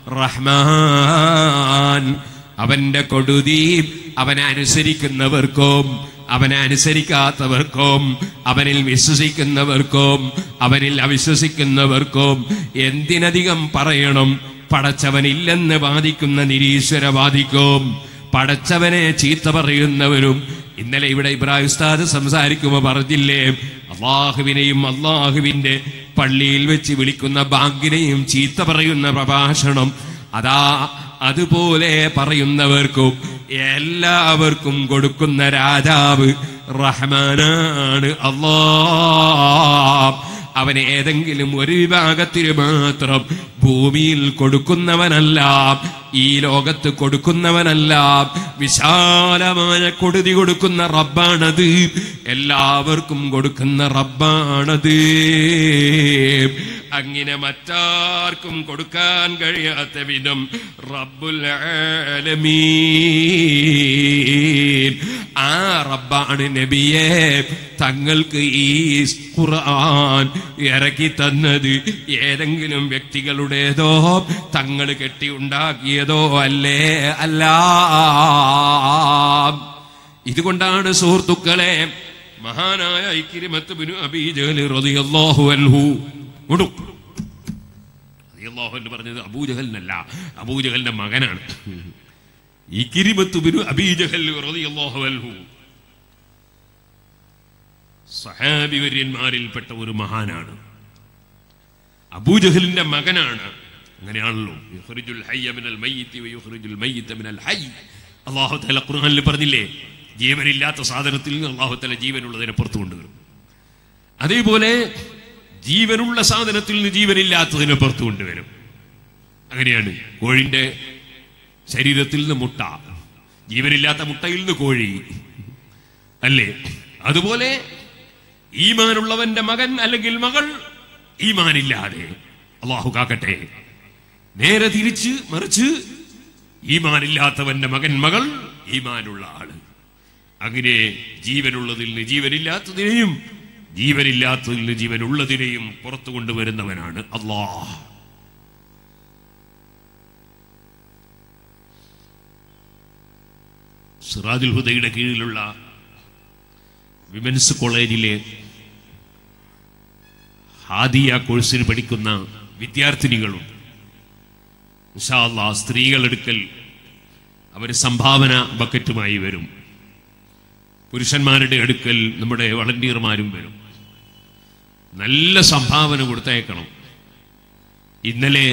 റഹ്മാൻ അവന്റെ കൊടുതി അവനെ അനുസരിക്കുന്നവർക്കും അവനെ അനുസരിക്കാത്തവർക്കും അവനിൽ വിശ്വസിക്കുന്നവർക്കും അവനിൽ അവിശ്വസിക്കുന്നവർക്കും എന്തിനധികം പറയണം പടച്ചവനില്ലെന്ന് വാദിക്കുന്ന നിരീശ്വരവാദിക്കും പടച്ചവനെ ചീത്ത പറയുന്നവരും ഇന്നലെ ഇവിടെ ഇബ്രാഹിം ഉസ്താദ് സംസാരിക്കുമ്പോ പറഞ്ഞില്ലേ അള്ളാഹുവിനെയും അള്ളാഹുവിന്റെ പള്ളിയിൽ വെച്ച് വിളിക്കുന്ന ബാങ്കിനെയും ചീത്ത പറയുന്ന പ്രഭാഷണം അതാ അതുപോലെ പറയുന്നവർക്കും എല്ലാവർക്കും കൊടുക്കുന്ന രാജാവ് റഹ്മാനാണ് അള്ളാ അവൻ ഏതെങ്കിലും ഒരു വിഭാഗത്തിന് മാത്രം ഭൂമിയിൽ കൊടുക്കുന്നവനല്ല ഈ ലോകത്ത് കൊടുക്കുന്നവനല്ല വിശാലമായ കൊടുതി കൊടുക്കുന്ന റബ്ബാണത് എല്ലാവർക്കും കൊടുക്കുന്ന റബ്ബാണത് അങ്ങനെ മറ്റാർക്കും കൊടുക്കാൻ കഴിയാത്ത വിധം റബ്ബുൽ ആലമീൻ ആ റബ്ബാണ് നബിയെ തങ്ങൾക്ക് ഈ ഖുർആൻ ഇറക്കി തന്നത് ഏതെങ്കിലും വ്യക്തികളുടേതോ തങ്ങൾ കെട്ടി ഉണ്ടാക്കിയതോ അല്ലേ അല്ല ഇതുകൊണ്ടാണ് സുഹൃത്തുക്കളെ മഹാനായ ഇക്കിരിമത്ത് ബിനു അബീജഹൽ റളിയല്ലാഹു അൻഹു കൊടു റളിയല്ലാഹു അൻഹു പറഞ്ഞത് അബൂജഹലിനല്ല അബൂജഹലിന്റെ മകനാണ് ഇക്കിരിമത്ത് ബിനു അബീജഹൽ റളിയല്ലാഹു അൻഹു സഹാബി വര്യന്മാരിൽപ്പെട്ട ഒരു മഹാനാണ് അബൂജഹലിന്റെ മകനാണ് അങ്ങനെയാണല്ലോ യുഖ്രിജുൽ ഹയ്യ മിനൽ മയ്യിത്തി വയുഖ്രിജുൽ മയ്യിത്ത മിനൽ ഹയ്യ് അല്ലാഹു തആല ഖുർആനിൽ പറഞ്ഞില്ലേ ജീവനില്ലാത്ത സാധനത്തിൽ നിന്ന് അല്ലാഹു തആല ജീവനുള്ളതിനെ പുറത്തു കൊണ്ടുവരും അതേപോലെ ജീവനുള്ള സാധനത്തിൽ നിന്ന് ജീവനില്ലാത്തതിനെ പുറത്തു കൊണ്ടുവരും അങ്ങനെയാണ് കോഴിന്റെ ശരീരത്തിൽ നിന്ന് മുട്ട ജീവനില്ലാത്ത മുട്ടയിൽ നിന്ന് കോഴി അല്ലേ അതുപോലെ ഈമാനുള്ളവന്റെ മകൻ അല്ലെങ്കിൽ മകൾ ഈമാനില്ലാതെ അള്ളാഹു കാക്കട്ടെ നേരെ തിരിച്ച് മറിച്ച് ഈമാനില്ലാത്തവന്റെ മകൻ മകൾ ഈമാനുള്ള ആള് അങ്ങനെ ജീവനുള്ളതിൽ നിന്ന് ജീവനില്ലാത്തതിനെയും ജീവനില്ലാത്തതിൽ നിന്ന് ജീവനുള്ളതിനെയും പുറത്തു കൊണ്ടുവരുന്നവനാണ് അള്ളാഹ് സിറാജുൽ ഹുദയുടെ കീഴിലുള്ള വിമൻസ് കോളേജിലെ ഹാദിയ കോഴ്സിന് പഠിക്കുന്ന വിദ്യാർത്ഥിനികളും ഇൻഷാ അല്ലാ സ്ത്രീകളെടുക്കൽ അവർ സംഭാവന ബക്കറ്റുമായി വരും പുരുഷന്മാരുടെ അടുക്കൽ നമ്മുടെ വളണ്ടിയർമാരും വരും നല്ല സംഭാവന കൊടുത്തയക്കണം ഇന്നലെ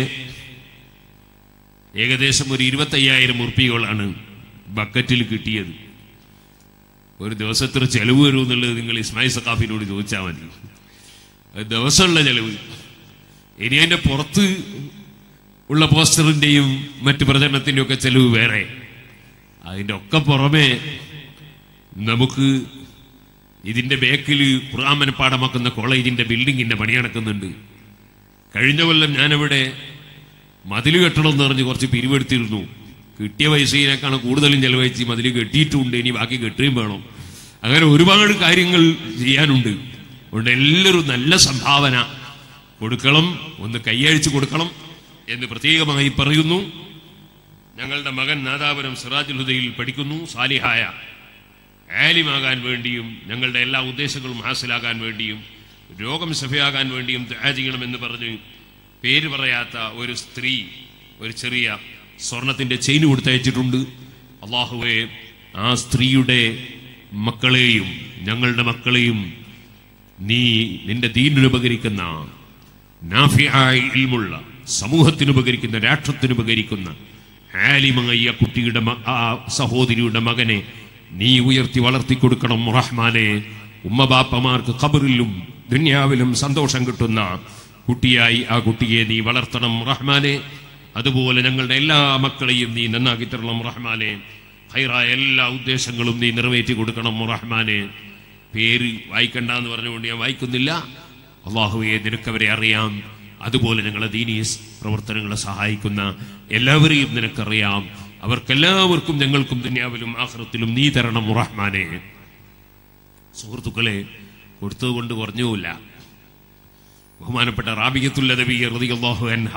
ഏകദേശം ഒരു ഇരുപത്തയ്യായിരം ഉറുപ്പികളാണ് ബക്കറ്റിൽ കിട്ടിയത് ഒരു ദിവസത്തിന് ചെലവ് വരും എന്നുള്ളത് നിങ്ങൾ ഇസ്മായിൽ സക്കാഫിനോട് ചോദിച്ചാൽ മതി അത് ദിവസമുള്ള ചെലവ് ഇനി അതിന്റെ പുറത്ത് ഉള്ള പോസ്റ്ററിന്റെയും മറ്റ് പ്രചരണത്തിന്റെയും ഒക്കെ ചെലവ് വേറെ അതിന്റെ ഒക്കെ പുറമെ നമുക്ക് ഇതിന്റെ ബേക്കിൽ ഖുർആൻ മനപ്പാടമാക്കുന്ന കോളേജിന്റെ ബിൽഡിങ്ങിന്റെ പണി നടക്കുന്നുണ്ട് കഴിഞ്ഞ കൊല്ലം ഞാനവിടെ മതിൽ കെട്ടണം എന്ന് പറഞ്ഞ് കുറച്ച് പിരിവെടുത്തിരുന്നു കിട്ടിയ പൈസയിനേക്കാണ് കൂടുതലും ചെലവഴിച്ച് മതിൽ കെട്ടിയിട്ടുമുണ്ട് ഇനി ബാക്കി കെട്ടുകയും വേണം അങ്ങനെ ഒരുപാട് കാര്യങ്ങൾ ചെയ്യാനുണ്ട് അതുകൊണ്ട് എല്ലാവരും നല്ല സംഭാവന കൊടുക്കണം ഒന്ന് കൈയഴിച്ച് കൊടുക്കണം എന്ന് പ്രത്യേകമായി പറയുന്നു ഞങ്ങളുടെ മകൻ നാദാപുരം സിറാജുൽ ഹുദയിൽ പഠിക്കുന്നു സാലിഹായ ആലിമാകാൻ വേണ്ടിയും ഞങ്ങളുടെ എല്ലാ ഉദ്ദേശങ്ങളും ഹാസിലാകാൻ വേണ്ടിയും രോഗം സഫയാകാൻ വേണ്ടിയും ദുആ ചെയ്യണമെന്ന് പറഞ്ഞ് പേര് പറയാത്ത ഒരു സ്ത്രീ ഒരു ചെറിയ സ്വർണത്തിന്റെ ചെയിൻ കൊടുത്തയച്ചിട്ടുണ്ട് അള്ളാഹുവെ ആ സ്ത്രീയുടെ മക്കളെയും ഞങ്ങളുടെ മക്കളെയും നീ നിന്റെ ദീനിന് ഉപകരിക്കുന്ന നാഫിയായ ഇൽമുള്ള സമൂഹത്തിന് ഉപകരിക്കുന്ന രാഷ്ട്രത്തിന് ഉപകരിക്കുന്ന ആലിമായ കുട്ടിയുടെ മ- ആ സഹോദരിയുടെ മകനെ നീ ഉയർത്തി വളർത്തി കൊടുക്കണം റഹ്മാനെ ഉമ്മബാപ്പമാർക്ക് ഖബറിലും ദുന്യാവിലും സന്തോഷം കിട്ടുന്ന കുട്ടിയായി ആ കുട്ടിയെ നീ വളർത്തണം റഹ്മാനെ അതുപോലെ ഞങ്ങളുടെ എല്ലാ മക്കളെയും നീ നന്നാക്കി തരണം റഹ്മാനെ ഹൈറായ എല്ലാ ഉദ്ദേശങ്ങളും നീ നിറവേറ്റി കൊടുക്കണം റഹ്മാനെ പേര് വായിക്കണ്ട എന്ന് പറഞ്ഞുകൊണ്ട് ഞാൻ വായിക്കുന്നില്ല അള്ളാഹുവെ നിനക്കവരെ അറിയാം അതുപോലെ ഞങ്ങളെ ദീനീ പ്രവർത്തനങ്ങളെ സഹായിക്കുന്ന എല്ലാവരെയും നിനക്കറിയാം അവർക്കെല്ലാവർക്കും ഞങ്ങൾക്കും ദുന്യാവിലും ആഹ്റത്തിലും നീ തരണം റഹ്മാനെ സുഹൃത്തുക്കളെ കൊടുത്തതുകൊണ്ട് കുറഞ്ഞുമില്ല ബഹുമാനപ്പെട്ട റാബിയത്തുല്ല നബി റളിയല്ലാഹു അൻഹ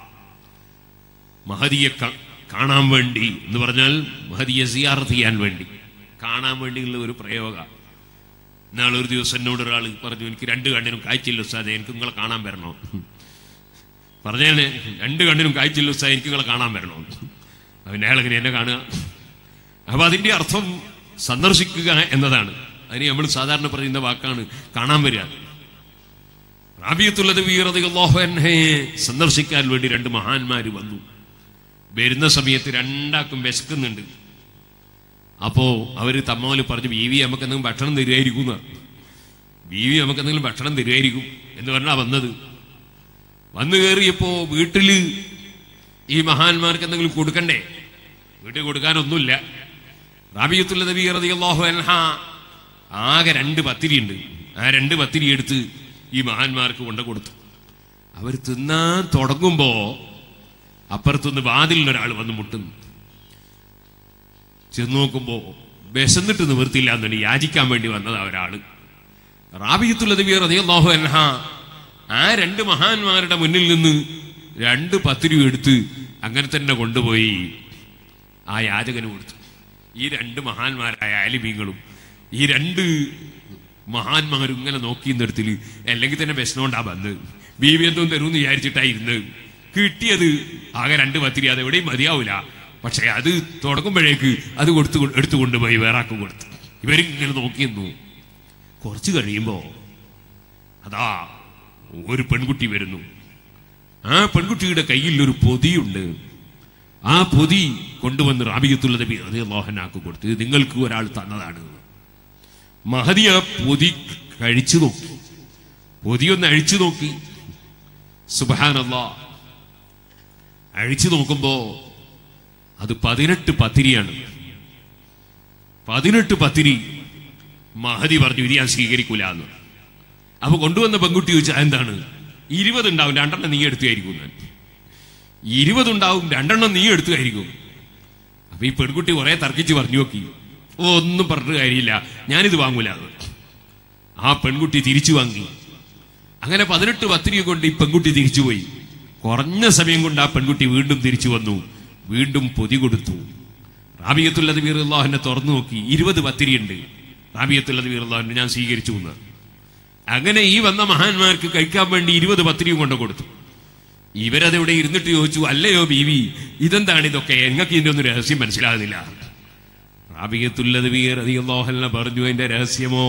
മഹദിയെ ക- കാണാൻ വേണ്ടി എന്ന് പറഞ്ഞാൽ മഹദിയെ സിയാറത്ത് ചെയ്യാൻ വേണ്ടി കാണാൻ വേണ്ടിയുള്ള ഒരു പ്രയോഗ നാളെ ഒരു ദിവസം എന്നോട് ഒരാൾ പറഞ്ഞു എനിക്ക് രണ്ട് കണ്ണിനും കാഴ്ചയില്ല ഉസ്താദെ എനിക്ക് നിങ്ങളെ കാണാൻ വരണോ പറഞ്ഞാണ് രണ്ട് കണ്ണിനും കാഴ്ചയില്ല ഉസ്താദെ എനിക്ക് നിങ്ങളെ കാണാൻ വരണോ അവൻ അയാളെങ്ങനെ എന്നെ കാണുക അപ്പൊ അതിന്റെ അർത്ഥം സന്ദർശിക്കുക എന്നതാണ് അതിന് നമ്മൾ സാധാരണ പറയുന്ന വാക്കാണ് കാണാൻ വരിക റാബിയത്തുള്ളത് വീറതയെ സന്ദർശിക്കാൻ വേണ്ടി രണ്ട് മഹാന്മാര് വന്നു വരുന്ന സമയത്ത് രണ്ടാക്കും വിശക്കുന്നുണ്ട് അപ്പോ അവര് തമ്മാല് പറഞ്ഞു ബീവി നമുക്ക് എന്തെങ്കിലും ഭക്ഷണം തരുമായിരിക്കുന്ന ബീവി നമുക്ക് എന്തെങ്കിലും ഭക്ഷണം തരുമായിരിക്കും എന്ന് പറഞ്ഞാ വന്നത് വന്നു കയറിയപ്പോ വീട്ടില് ഈ മഹാന്മാർക്ക് എന്തെങ്കിലും കൊടുക്കണ്ടേ വീട്ടിൽ കൊടുക്കാനൊന്നുമില്ല റാബിയത്തുള്ള നബി റളിയല്ലാഹു അൻഹ ആകെ രണ്ട് പത്തിരി ഉണ്ട് ആ രണ്ട് പത്തിരി എടുത്ത് ഈ മഹാന്മാർക്ക് കൊണ്ടു കൊടുത്തു അവർ തിന്നാൻ തുടങ്ങുമ്പോ അപ്പുറത്തുനിന്ന് വാതിലിൽ ഒരാൾ വന്ന് മുട്ടുന്നു ചെന്ന് നോക്കുമ്പോ വിശന്നിട്ട് നിവൃത്തിയില്ല എന്നാണ് യാചിക്കാൻ വേണ്ടി വന്നത് ഒരാള് റാബിയത്തുള്ള നബി റളിയല്ലാഹു അൻഹ ആ രണ്ട് മഹാന്മാരുടെ മുന്നിൽ നിന്ന് രണ്ട് പത്തിരി എടുത്ത് അങ്ങനെ തന്നെ കൊണ്ടുപോയി ആ യാചകന് കൊടുത്തു ഈ രണ്ട് മഹാന്മാരായ ആലിമീങ്ങളും ഈ രണ്ട് മഹാന്മാരും ഇങ്ങനെ നോക്കി നിർത്തില് അല്ലെങ്കിൽ തന്നെ വിഷമമുണ്ടാ വന്ന് ബീവി എന്തോന്ന് തരുമെന്ന് വിചാരിച്ചിട്ടായിരുന്നു കിട്ടിയത് ആകെ രണ്ട് പത്തിരി അത് എവിടെയും മതിയാവൂല പക്ഷെ അത് തുടങ്ങുമ്പോഴേക്ക് അത് കൊടുത്തു എടുത്തു കൊണ്ടുപോയി വേറെ ആക്കും കൊടുത്തു ഇവരിങ്ങനെ നോക്കിയെന്നു കുറച്ച് കഴിയുമ്പോ അതാ ഒരു പെൺകുട്ടി വരുന്നു ആ പെൺകുട്ടിയുടെ കയ്യിൽ ഒരു പൊതിയുണ്ട് ആ പൊതി കൊണ്ടുവന്ന് റാബിയത്തുള്ള നബി അതേ മോഹനാക്ക് കൊടുത്ത് ഇത് നിങ്ങൾക്ക് ഒരാൾ തന്നതാണ് മഹതി ആ പൊതി കഴിച്ചു നോക്കി പൊതിയൊന്ന് അഴിച്ചു നോക്കി സുബാനല്ല അഴിച്ചു നോക്കുമ്പോ അത് പതിനെട്ട് പത്തിരിയാണ് പതിനെട്ട് പത്തിരി മഹതി പറഞ്ഞു ഇത് ഞാൻ സ്വീകരിക്കൂല എന്ന് അപ്പൊ കൊണ്ടുവന്ന പെൺകുട്ടി ചോദിച്ചാൽ എന്താണ് ഇരുപത് ഉണ്ടാവും രണ്ടെണ്ണം നീ എടുത്തുമായിരിക്കും ഞാൻ ഇരുപതുണ്ടാവും രണ്ടെണ്ണം നീ എടുത്തുമായിരിക്കും അപ്പൊ ഈ പെൺകുട്ടി കുറെ തർക്കിച്ച് പറഞ്ഞു നോക്കി ഓ ഒന്നും പറഞ്ഞിട്ട് കാര്യമില്ല ഞാനിത് വാങ്ങൂല എന്ന്. ആ പെൺകുട്ടി തിരിച്ചു വാങ്ങി അങ്ങനെ പതിനെട്ട് പത്തിരി കൊണ്ട് ഈ പെൺകുട്ടി തിരിച്ചുപോയി കുറഞ്ഞ സമയം കൊണ്ട് ആ പെൺകുട്ടി വീണ്ടും തിരിച്ചു വന്നു വീണ്ടും പൊതി കൊടുത്തു റാബിയത്തുള്ളത് വീറുല്ലാഹിനെ തുറന്നു നോക്കി ഇരുപത് പത്തിരി ഉണ്ട് റാബിയത്തുള്ളത് വീറുല്ലാഹിനെ ഞാൻ സ്വീകരിച്ചു എന്ന് അങ്ങനെ ഈ വന്ന മഹാന്മാർക്ക് കഴിക്കാൻ വേണ്ടി ഇരുപത് പത്തിരിയും കൊണ്ട് കൊടുത്തു ഇവരതിവിടെ ഇരുന്നിട്ട് ചോദിച്ചു അല്ലയോ ബീവി ഇതെന്താണ് ഇതൊക്കെ എങ്ങൾക്ക് ഇതിന്റെ ഒന്നും രഹസ്യം മനസ്സിലാകുന്നില്ല റാബിയത്തുള്ളത് വീറിയോഹല്ല പറഞ്ഞു അതിന്റെ രഹസ്യമോ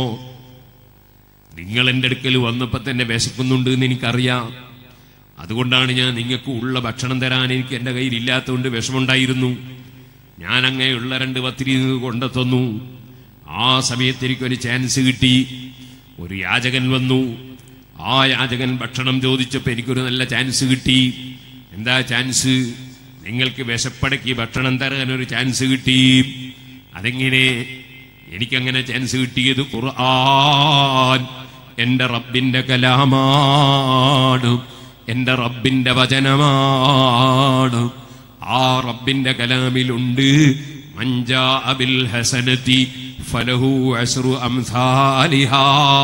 നിങ്ങൾ എൻ്റെ അടുക്കൽ വന്നപ്പോ തന്നെ വിശക്കുന്നുണ്ട് എന്ന് എനിക്കറിയാം അതുകൊണ്ടാണ് ഞാൻ നിങ്ങൾക്ക് ഉള്ള ഭക്ഷണം തരാൻ എനിക്ക് എൻ്റെ കയ്യിൽ ഇല്ലാത്തതുകൊണ്ട് വിഷമുണ്ടായിരുന്നു ഞാൻ അങ്ങനെയുള്ള രണ്ട് പത്തിരി കൊണ്ടെത്തുന്നു ആ സമയത്ത് എനിക്കൊരു ചാൻസ് കിട്ടി ഒരു യാചകൻ വന്നു ആ യാചകൻ ഭക്ഷണം ചോദിച്ചപ്പോൾ എനിക്കൊരു നല്ല ചാൻസ് കിട്ടി എന്താ ചാൻസ് നിങ്ങൾക്ക് വിശപ്പടക്കി ഭക്ഷണം തരാൻ ഒരു ചാൻസ് കിട്ടി അതെങ്ങനെ എനിക്കങ്ങനെ ചാൻസ് കിട്ടിയത് ഖുർആൻ എൻ്റെ റബ്ബിൻ്റെ കലാമാണ് എൻ്റെ റബ്ബിൻ്റെ വചനമാണ് ആ റബ്ബിൻ്റെ കലാമിലുണ്ട് മഞ്ചാ അബിൽ ഹസനത്തി ഫലഹു അസ്റു അംസാലിഹാ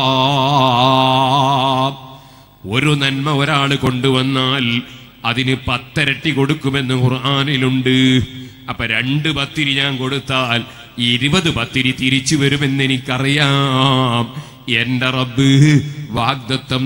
ഒരു നന്മ ഒരാൾ കൊണ്ടുവന്നാൽ അതിന് പത്തരട്ടി കൊടുക്കുമെന്ന് ഖുർആാനിലുണ്ട് അപ്പൊ രണ്ട് പത്തിരി ഞാൻ കൊടുത്താൽ ഇരുപത് പത്തിരി തിരിച്ചു വരുമെന്ന് എനിക്കറിയാം എന്റെ റബ്ബ് വാഗ്ദത്വം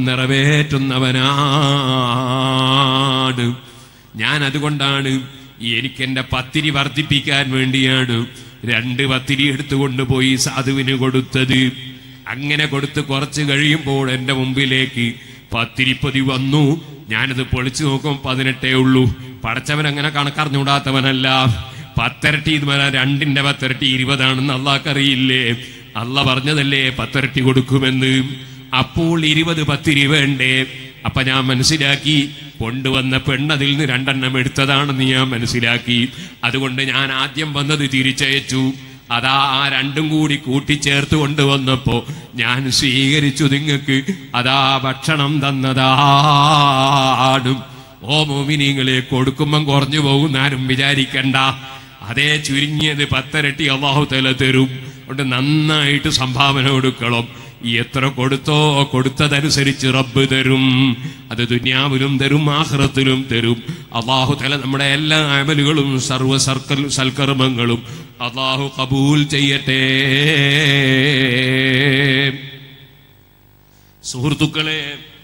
നിറവേറ്റുന്നവനാണ് ഞാൻ അതുകൊണ്ടാണ് എനിക്ക് എന്റെ പത്തിരി വർദ്ധിപ്പിക്കാൻ വേണ്ടിയാണ് രണ്ട് പത്തിരി എടുത്തുകൊണ്ട് പോയി സാധുവിന് കൊടുത്തത് അങ്ങനെ കൊടുത്ത് കുറച്ച് കഴിയുമ്പോൾ എന്റെ മുമ്പിലേക്ക് പത്തിരിപ്പൊതി വന്നു ഞാനത് പൊളിച്ചു നോക്കും പതിനെട്ടേ ഉള്ളൂ പടച്ചവൻ അങ്ങനെ കണക്കറിഞ്ഞൂടാത്തവനല്ല പത്തരട്ടി ഇത് വരാൻ രണ്ടിന്റെ പത്തരട്ടി ഇരുപതാണെന്ന് അള്ളാഹ്ക്കറിയില്ലേ അല്ല പറഞ്ഞതല്ലേ പത്തരട്ടി കൊടുക്കുമെന്ന് അപ്പോൾ ഇരുപത് പത്തിരി വേണ്ടേ അപ്പൊ ഞാൻ മനസ്സിലാക്കി കൊണ്ടുവന്ന പെണ്ണതിൽ നിന്ന് രണ്ടെണ്ണം എടുത്തതാണെന്ന് ഞാൻ മനസ്സിലാക്കി അതുകൊണ്ട് ഞാൻ ആദ്യം വന്നത് തിരിച്ചയച്ചു അതാ ആ രണ്ടും കൂടി കൂട്ടിച്ചേർത്ത് കൊണ്ടുവന്നപ്പോ ഞാൻ സ്വീകരിച്ചു നിങ്ങൾക്ക് അതാ ഭക്ഷണം തന്നതാണ് ഓ മോമിനിങ്ങളെ കൊടുക്കുമ്പം കുറഞ്ഞു പോകും ആരും വിചാരിക്കണ്ട അതേ ചുരുങ്ങിയത് പത്തരട്ടി അള്ളാഹു തല തരും അതുകൊണ്ട് നന്നായിട്ട് സംഭാവന കൊടുക്കണം ഈ എത്ര കൊടുത്തോ കൊടുത്തതനുസരിച്ച് റബ്ബ് തരും അത് ദുന്യാവിലും തരും ആഹ്റത്തിലും തരും അള്ളാഹു തല നമ്മുടെ എല്ലാ അമലുകളും സർവ്വ സർക്കൽ സൽക്കർമ്മങ്ങളും അള്ളാഹു കബൂൽ ചെയ്യട്ടെ സുഹൃത്തുക്കളെ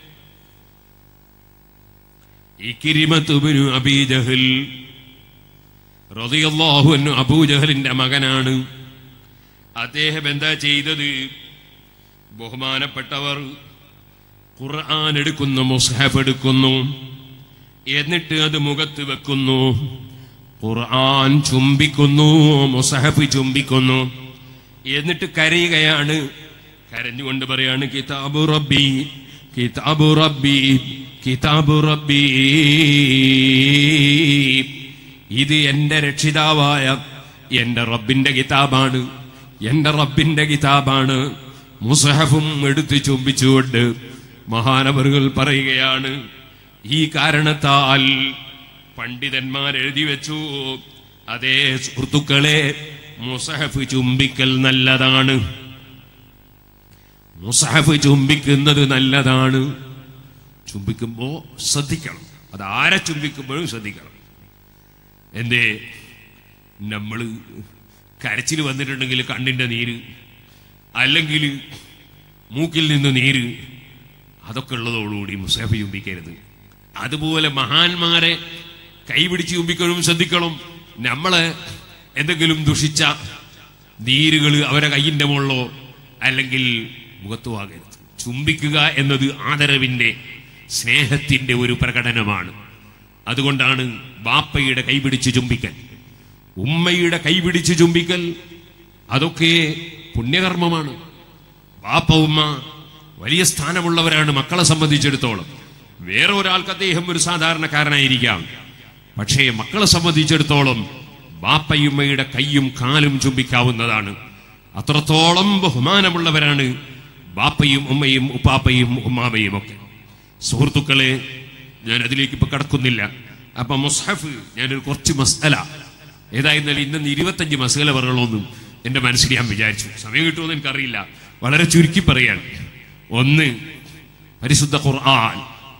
ഇക്കിരിമത്തുബിനു അബീജഹൽ റളിയല്ലാഹു അൻഹു അബൂജഹലിന്റെ മകനാണ് അദ്ദേഹം എന്താ ചെയ്തത് ബഹുമാനപ്പെട്ടവർ ഖുർആൻ എടുക്കുന്നു മുസ്ഹഫ് എടുക്കുന്നു എന്നിട്ട് അത് മുഖത്ത് വെക്കുന്നു ഖുർആൻ ചുംബിക്കുന്നു മുസഹഫ് ചുംബിക്കുന്നു എന്നിട്ട് കരയുകയാണ് കരഞ്ഞുകൊണ്ട് പറയാണ് കിതാബു റബ്ബി കിതാബു റബ്ബി കിതാബു റബ്ബി ഇത് എന്റെ രക്ഷിതാവായ എന്റെ റബ്ബിന്റെ കിതാബാണ് എന്റെ റബ്ബിന്റെ കിതാബാണ് മുസഹഫും എടുത്തു ചുംബിച്ചുകൊണ്ട് മഹാനവറുകൾ പറയുകയാണ് ഈ കാരണത്താൽ പണ്ഡിതന്മാർ എഴുതി വെച്ചു അതേ സുഹൃത്തുക്കളെ മുസഹഫ് ചുംബിക്കൽ നല്ലതാണ് മുസഹഫ് ചുംബിക്കുന്നത് നല്ലതാണ് ചുംബിക്കുമ്പോ ശ്രദ്ധിക്കണം അത് ആരെ ചുംബിക്കുമ്പോഴും ശ്രദ്ധിക്കണം എന്തേ നമ്മൾ കരച്ചിൽ വന്നിട്ടുണ്ടെങ്കിൽ കണ്ണിന്റെ നീര് അല്ലെങ്കിൽ മൂക്കിൽ നിന്ന് നീര് അതൊക്കെ ഉള്ളതോടുകൂടി മുസഹഫ് ചുംബിക്കരുത് അതുപോലെ മഹാന്മാരെ കൈപിടിച്ച് ചുംബിക്കണം ശ്രദ്ധിക്കണം നമ്മളെ എന്തെങ്കിലും ദുഷിച്ച നീരുകൾ അവരെ കയ്യിന്റെ മുകളിലോ അല്ലെങ്കിൽ മുഖത്തോ ആകരുത് ചുംബിക്കുക എന്നത് ആദരവിന്റെ സ്നേഹത്തിന്റെ ഒരു പ്രകടനമാണ് അതുകൊണ്ടാണ് ബാപ്പയുടെ കൈപിടിച്ച് ചുംബിക്കൽ ഉമ്മയുടെ കൈപിടിച്ച് ചുംബിക്കൽ അതൊക്കെ പുണ്യകർമ്മമാണ് ബാപ്പ ഉമ്മ വലിയ സ്ഥാനമുള്ളവരാണ് മക്കളെ സംബന്ധിച്ചിടത്തോളം വേറെ ഒരാൾക്ക് അദ്ദേഹം ഒരു സാധാരണക്കാരനായിരിക്കാം പക്ഷേ മക്കളെ സംബന്ധിച്ചിടത്തോളം ബാപ്പയുമ്മയുടെ കൈയും കാലും ചുംബിക്കാവുന്നതാണ് അത്രത്തോളം ബഹുമാനമുള്ളവരാണ് ബാപ്പയും ഉമ്മയും ഉപ്പാപ്പയും ഉമ്മാമയും ഒക്കെ സുഹൃത്തുക്കളെ ഞാൻ അതിലേക്ക് ഇപ്പൊ കടക്കുന്നില്ല അപ്പൊ മുസ്ഹഫ് ഞാനൊരു കുറച്ച് മസ്അല ഏതായിരുന്നാലും ഇന്ന് ഇരുപത്തഞ്ച് മസല പറയണമെന്നും എന്റെ മനസ്സിൽ ഞാൻ വിചാരിച്ചു സമയം കിട്ടുമെന്ന് എനിക്കറിയില്ല വളരെ ചുരുക്കി പറയാണ് ഒന്ന് പരിശുദ്ധ ഖുർആൻ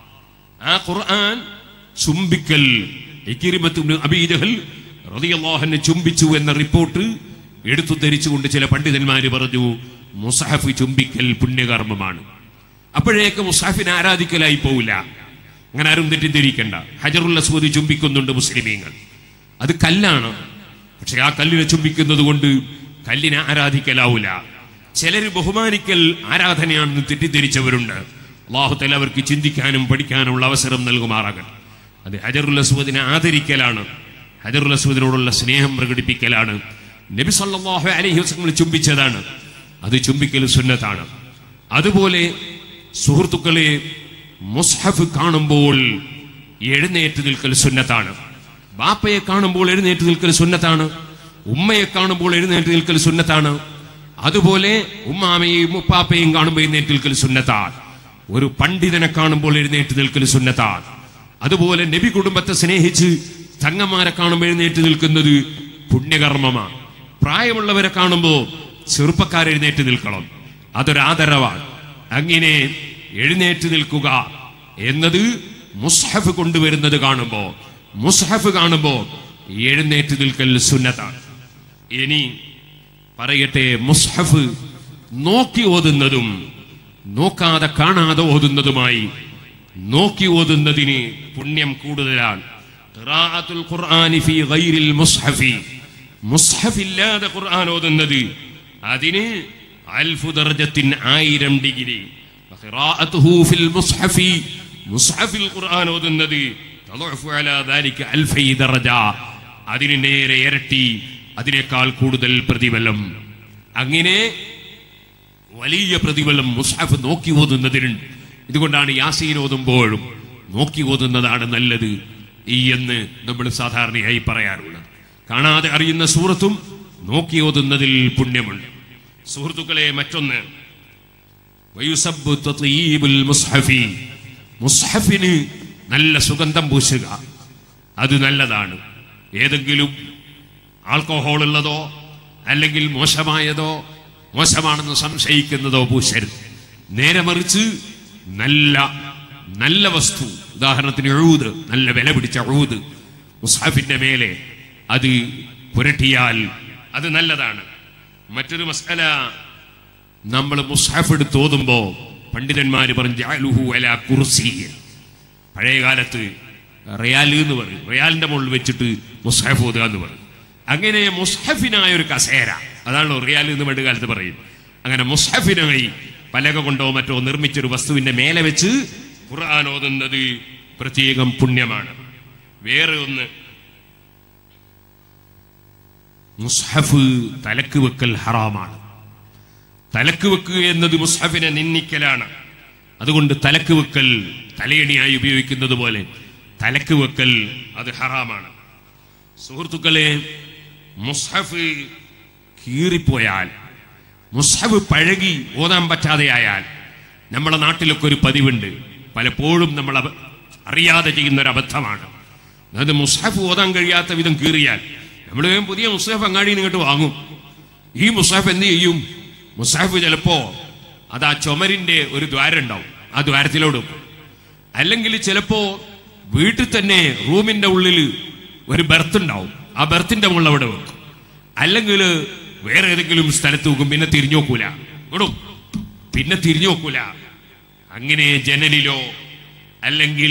ആ ഖുർആൻ ചുംബിക്കൽ ഇക്കിരിമത്ത് ഇബ്നു അബീ ജഹൽ റളിയല്ലാഹു അൻഹു ചുംബിച്ചു എന്ന റിപ്പോർട്ട് എടുത്തു ധരിച്ചുകൊണ്ട് ചില പണ്ഡിതന്മാര് പറഞ്ഞു മുസഹഫ് ചുംബിക്കൽ പുണ്യകർമ്മമാണ് അപ്പോഴേക്ക് മുസാഫിനെ ആരാധിക്കലായി പോവില്ല അങ്ങനെ ആരും തെറ്റിദ്ധരിക്കണ്ട ഹജറുൽ അസ്വദ് ചുംബിക്കുന്നുണ്ട് മുസ്ലിമീങ്ങൾ അത് കല്ലാണ് പക്ഷെ ആ കല്ലിനെ ചുംബിക്കുന്നത് കൊണ്ട് കല്ലിനെ ആരാധിക്കലാവൂല ചിലര് ബഹുമാനിക്കൽ ആരാധനയാണെന്ന് തെറ്റിദ്ധരിച്ചവരുണ്ട് അള്ളാഹുത്തല അവർക്ക് ചിന്തിക്കാനും പഠിക്കാനുമുള്ള അവസരം നൽകുമാറാകട്ടെ അത് ഹജറുൽ അസ്വദിനെ ആദരിക്കലാണ് ഹജറുൽ അസ്വദിനോടുള്ള സ്നേഹം പ്രകടിപ്പിക്കലാണ് നബി സല്ലല്ലാഹു അലൈഹി വസല്ലം ചുംബിച്ചതാണ് അത് ചുംബിക്കൽ സുന്നത്താണ് അതുപോലെ സുഹൃത്തുക്കളെ മുസ്ഹഫ് കാണുമ്പോൾ എഴുന്നേറ്റ് നിൽക്കൽ സുന്നത്താണ് ബാപ്പയെ കാണുമ്പോൾ എഴുന്നേറ്റ് നിൽക്കൽ സുന്നത്താണ് ഉമ്മയെ കാണുമ്പോൾ എഴുന്നേറ്റ് നിൽക്കൽ സുന്നത്താണ് അതുപോലെ ഉമ്മാമയെയും ഉപ്പാപ്പയും കാണുമ്പോൾ എഴുന്നേറ്റ് നിൽക്കൽ സുന്നത്താണ് ഒരു പണ്ഡിതനെ കാണുമ്പോൾ എഴുന്നേറ്റ് നിൽക്കൽ സുന്നത്താണ് അതുപോലെ നബി കുടുംബത്തെ സ്നേഹിച്ച് തങ്ങന്മാരെ കാണുമ്പോൾ എഴുന്നേറ്റ് നിൽക്കുന്നത് പുണ്യകർമ്മമാണ് പ്രായമുള്ളവരെ കാണുമ്പോൾ ചെറുപ്പക്കാർ എഴുന്നേറ്റ് നിൽക്കണം അതൊരു ആദരവാണ് അങ്ങനെ എഴുന്നേറ്റ് നിൽക്കുക എന്നത് മുസ്ഹഫ് കൊണ്ടുവരുന്നത് കാണുമ്പോ മുസ്ഹഫ് കാണുമ്പോ എഴുന്നേറ്റ് നിൽക്കൽ സുന്നത്താണ് ഇനി പറയട്ടെ മുസ്ഹഫ് നോക്കി ഓതുന്നതും നോക്കാതെ കാണാതെ ഓതുന്നതുമായി നോക്കി ഓതുന്നതിന് പുണ്യം കൂടുതലാണ് ഖിറാഅത്തുൽ ഖുർആനി ഫീ ഗൈരിൽ മുസ്ഹഫി മുസ്ഹഫ് ഇല്ലാതെ ഖുർആൻ ഓതുന്നത് അതിന് അൽഫു ദർജത്തിൻ ആയിരം ഡിഗ്രി ഖിറാഅത്തുഹു ഫിൽ മുസ്ഹഫി മുസ്ഹഫിൽ ഖുർആൻ ഓതുന്നത് തളഅഫു അലാ ദാലിക അൽഫൈ ദർജ അതിന് നേരെ ഇരട്ടി അതിനേക്കാൾ കൂടുതൽ പ്രതിഫലം അങ്ങനെ വലിയ പ്രതിഫലം മുസ്ഹഫ് നോക്കി ഓതുന്നതിനുണ്ട് ഇതുകൊണ്ടാണ് യാസീൻ ഓതുമ്പോഴും നോക്കി ഓതുന്നതാണ് നല്ലത് ഈ എന്ന് നമ്മൾ സാധാരണയായി പറയാറുള്ളത് കാണാതെ അറിയുന്ന സൂറത്തും നോക്കി ഓതുന്നതിൽ പുണ്യമുണ്ട് സുഹൃത്തുക്കളെ മറ്റൊന്ന് വയുസബ്ബു തത്ഈബുൽ മുസ്ഹഫി മുസ്ഹഫിന് നല്ല സുഗന്ധം പൂശുക അത് നല്ലതാണ് ഏതെങ്കിലും ആൽക്കഹോൾ ഉള്ളതോ അല്ലെങ്കിൽ മോശമായതോ മോശമാണെന്ന് സംശയിക്കുന്നതോ പൂശരുത് നേരെ മറിച്ച് നല്ല നല്ല വസ്തു ഉദാഹരണത്തിന് എഴുത് നല്ല വില പിടിച്ച എഴുത് മുസാഫിന്റെ മേലെ അത് പുരട്ടിയാൽ അത് നല്ലതാണ് മറ്റൊരു മസാല നമ്മൾ മുസാഫ് എടുത്ത് ഓതുമ്പോ പണ്ഡിതന്മാര് പറഞ്ഞു ജഅലുഹു അലാ കുർസി പഴയ കാലത്ത് റിയാൽ എന്ന് പറയും റിയാലിന്റെ മുകളിൽ വെച്ചിട്ട് മുസ്ഹഫ് ഓതുക എന്ന് പറയും അങ്ങനെ മുസ്ഹഫിനായ ഒരു കസേര അതാണല്ലോ റിയാൽ എന്ന് പണ്ട് കാലത്ത് പറയും അങ്ങനെ മുസ്ഹഫിനായി പലക കൊണ്ടോ മറ്റോ നിർമ്മിച്ചൊരു വസ്തുവിന്റെ മേലെ വെച്ച് ഖുർആൻ ഓതുന്നത് പ്രത്യേകം പുണ്യമാണ് വേറെ ഒന്ന് മുസ്ഹഫ് തലക്ക് വെക്കൽ ഹറാമാണ് തലക്ക് വെക്കുക എന്നത് മുസ്ഹഫിനെ നിന്ദിക്കലാണ് അതുകൊണ്ട് തലക്ക് വെക്കൽ തലയണിയായി ഉപയോഗിക്കുന്നത് പോലെ തലക്ക് വെക്കൽ അത് ഹറാമാണ് സുഹൃത്തുക്കളെ മുസ്ഹഫ് കീറിപ്പോയാൽ മുസ്ഹഫ് പഴകി ഓതാൻ പറ്റാതെയായാൽ നമ്മുടെ നാട്ടിലൊക്കെ ഒരു പതിവുണ്ട് പലപ്പോഴും നമ്മൾ അബ- അറിയാതെ ചെയ്യുന്ന ഒരു അബദ്ധമാണ് അത് മുസ്ഹഫ് ഓതാൻ കഴിയാത്ത വിധം കീറിയാൽ നമ്മൾ വേഗം പുതിയ മുസ്ഹഫ് അങ്ങാടിയിൽ നിന്ന് ഇങ്ങോട്ട് വാങ്ങും ഈ മുസ്ഹഫ് എന്ത് ചെയ്യും മുസ്ഹഫ് ചിലപ്പോ അത് ആ ചുമരിന്റെ ഒരു ദ്വാരം ഉണ്ടാവും ആ ദ്വാരത്തിലോട് വെക്കും അല്ലെങ്കിൽ ചിലപ്പോ വീട്ടിൽ തന്നെ റൂമിന്റെ ഉള്ളിൽ ഒരു ബെർത്ത് ഉണ്ടാവും ആ ബെർത്തിന്റെ മുകളിൽ അവിടെ വെക്കും അല്ലെങ്കിൽ വേറെ ഏതെങ്കിലും സ്ഥലത്ത് വെക്കും പിന്നെ തിരിഞ്ഞു നോക്കൂല ഇടും പിന്നെ തിരിഞ്ഞു നോക്കൂല അങ്ങനെ ജനലിലോ അല്ലെങ്കിൽ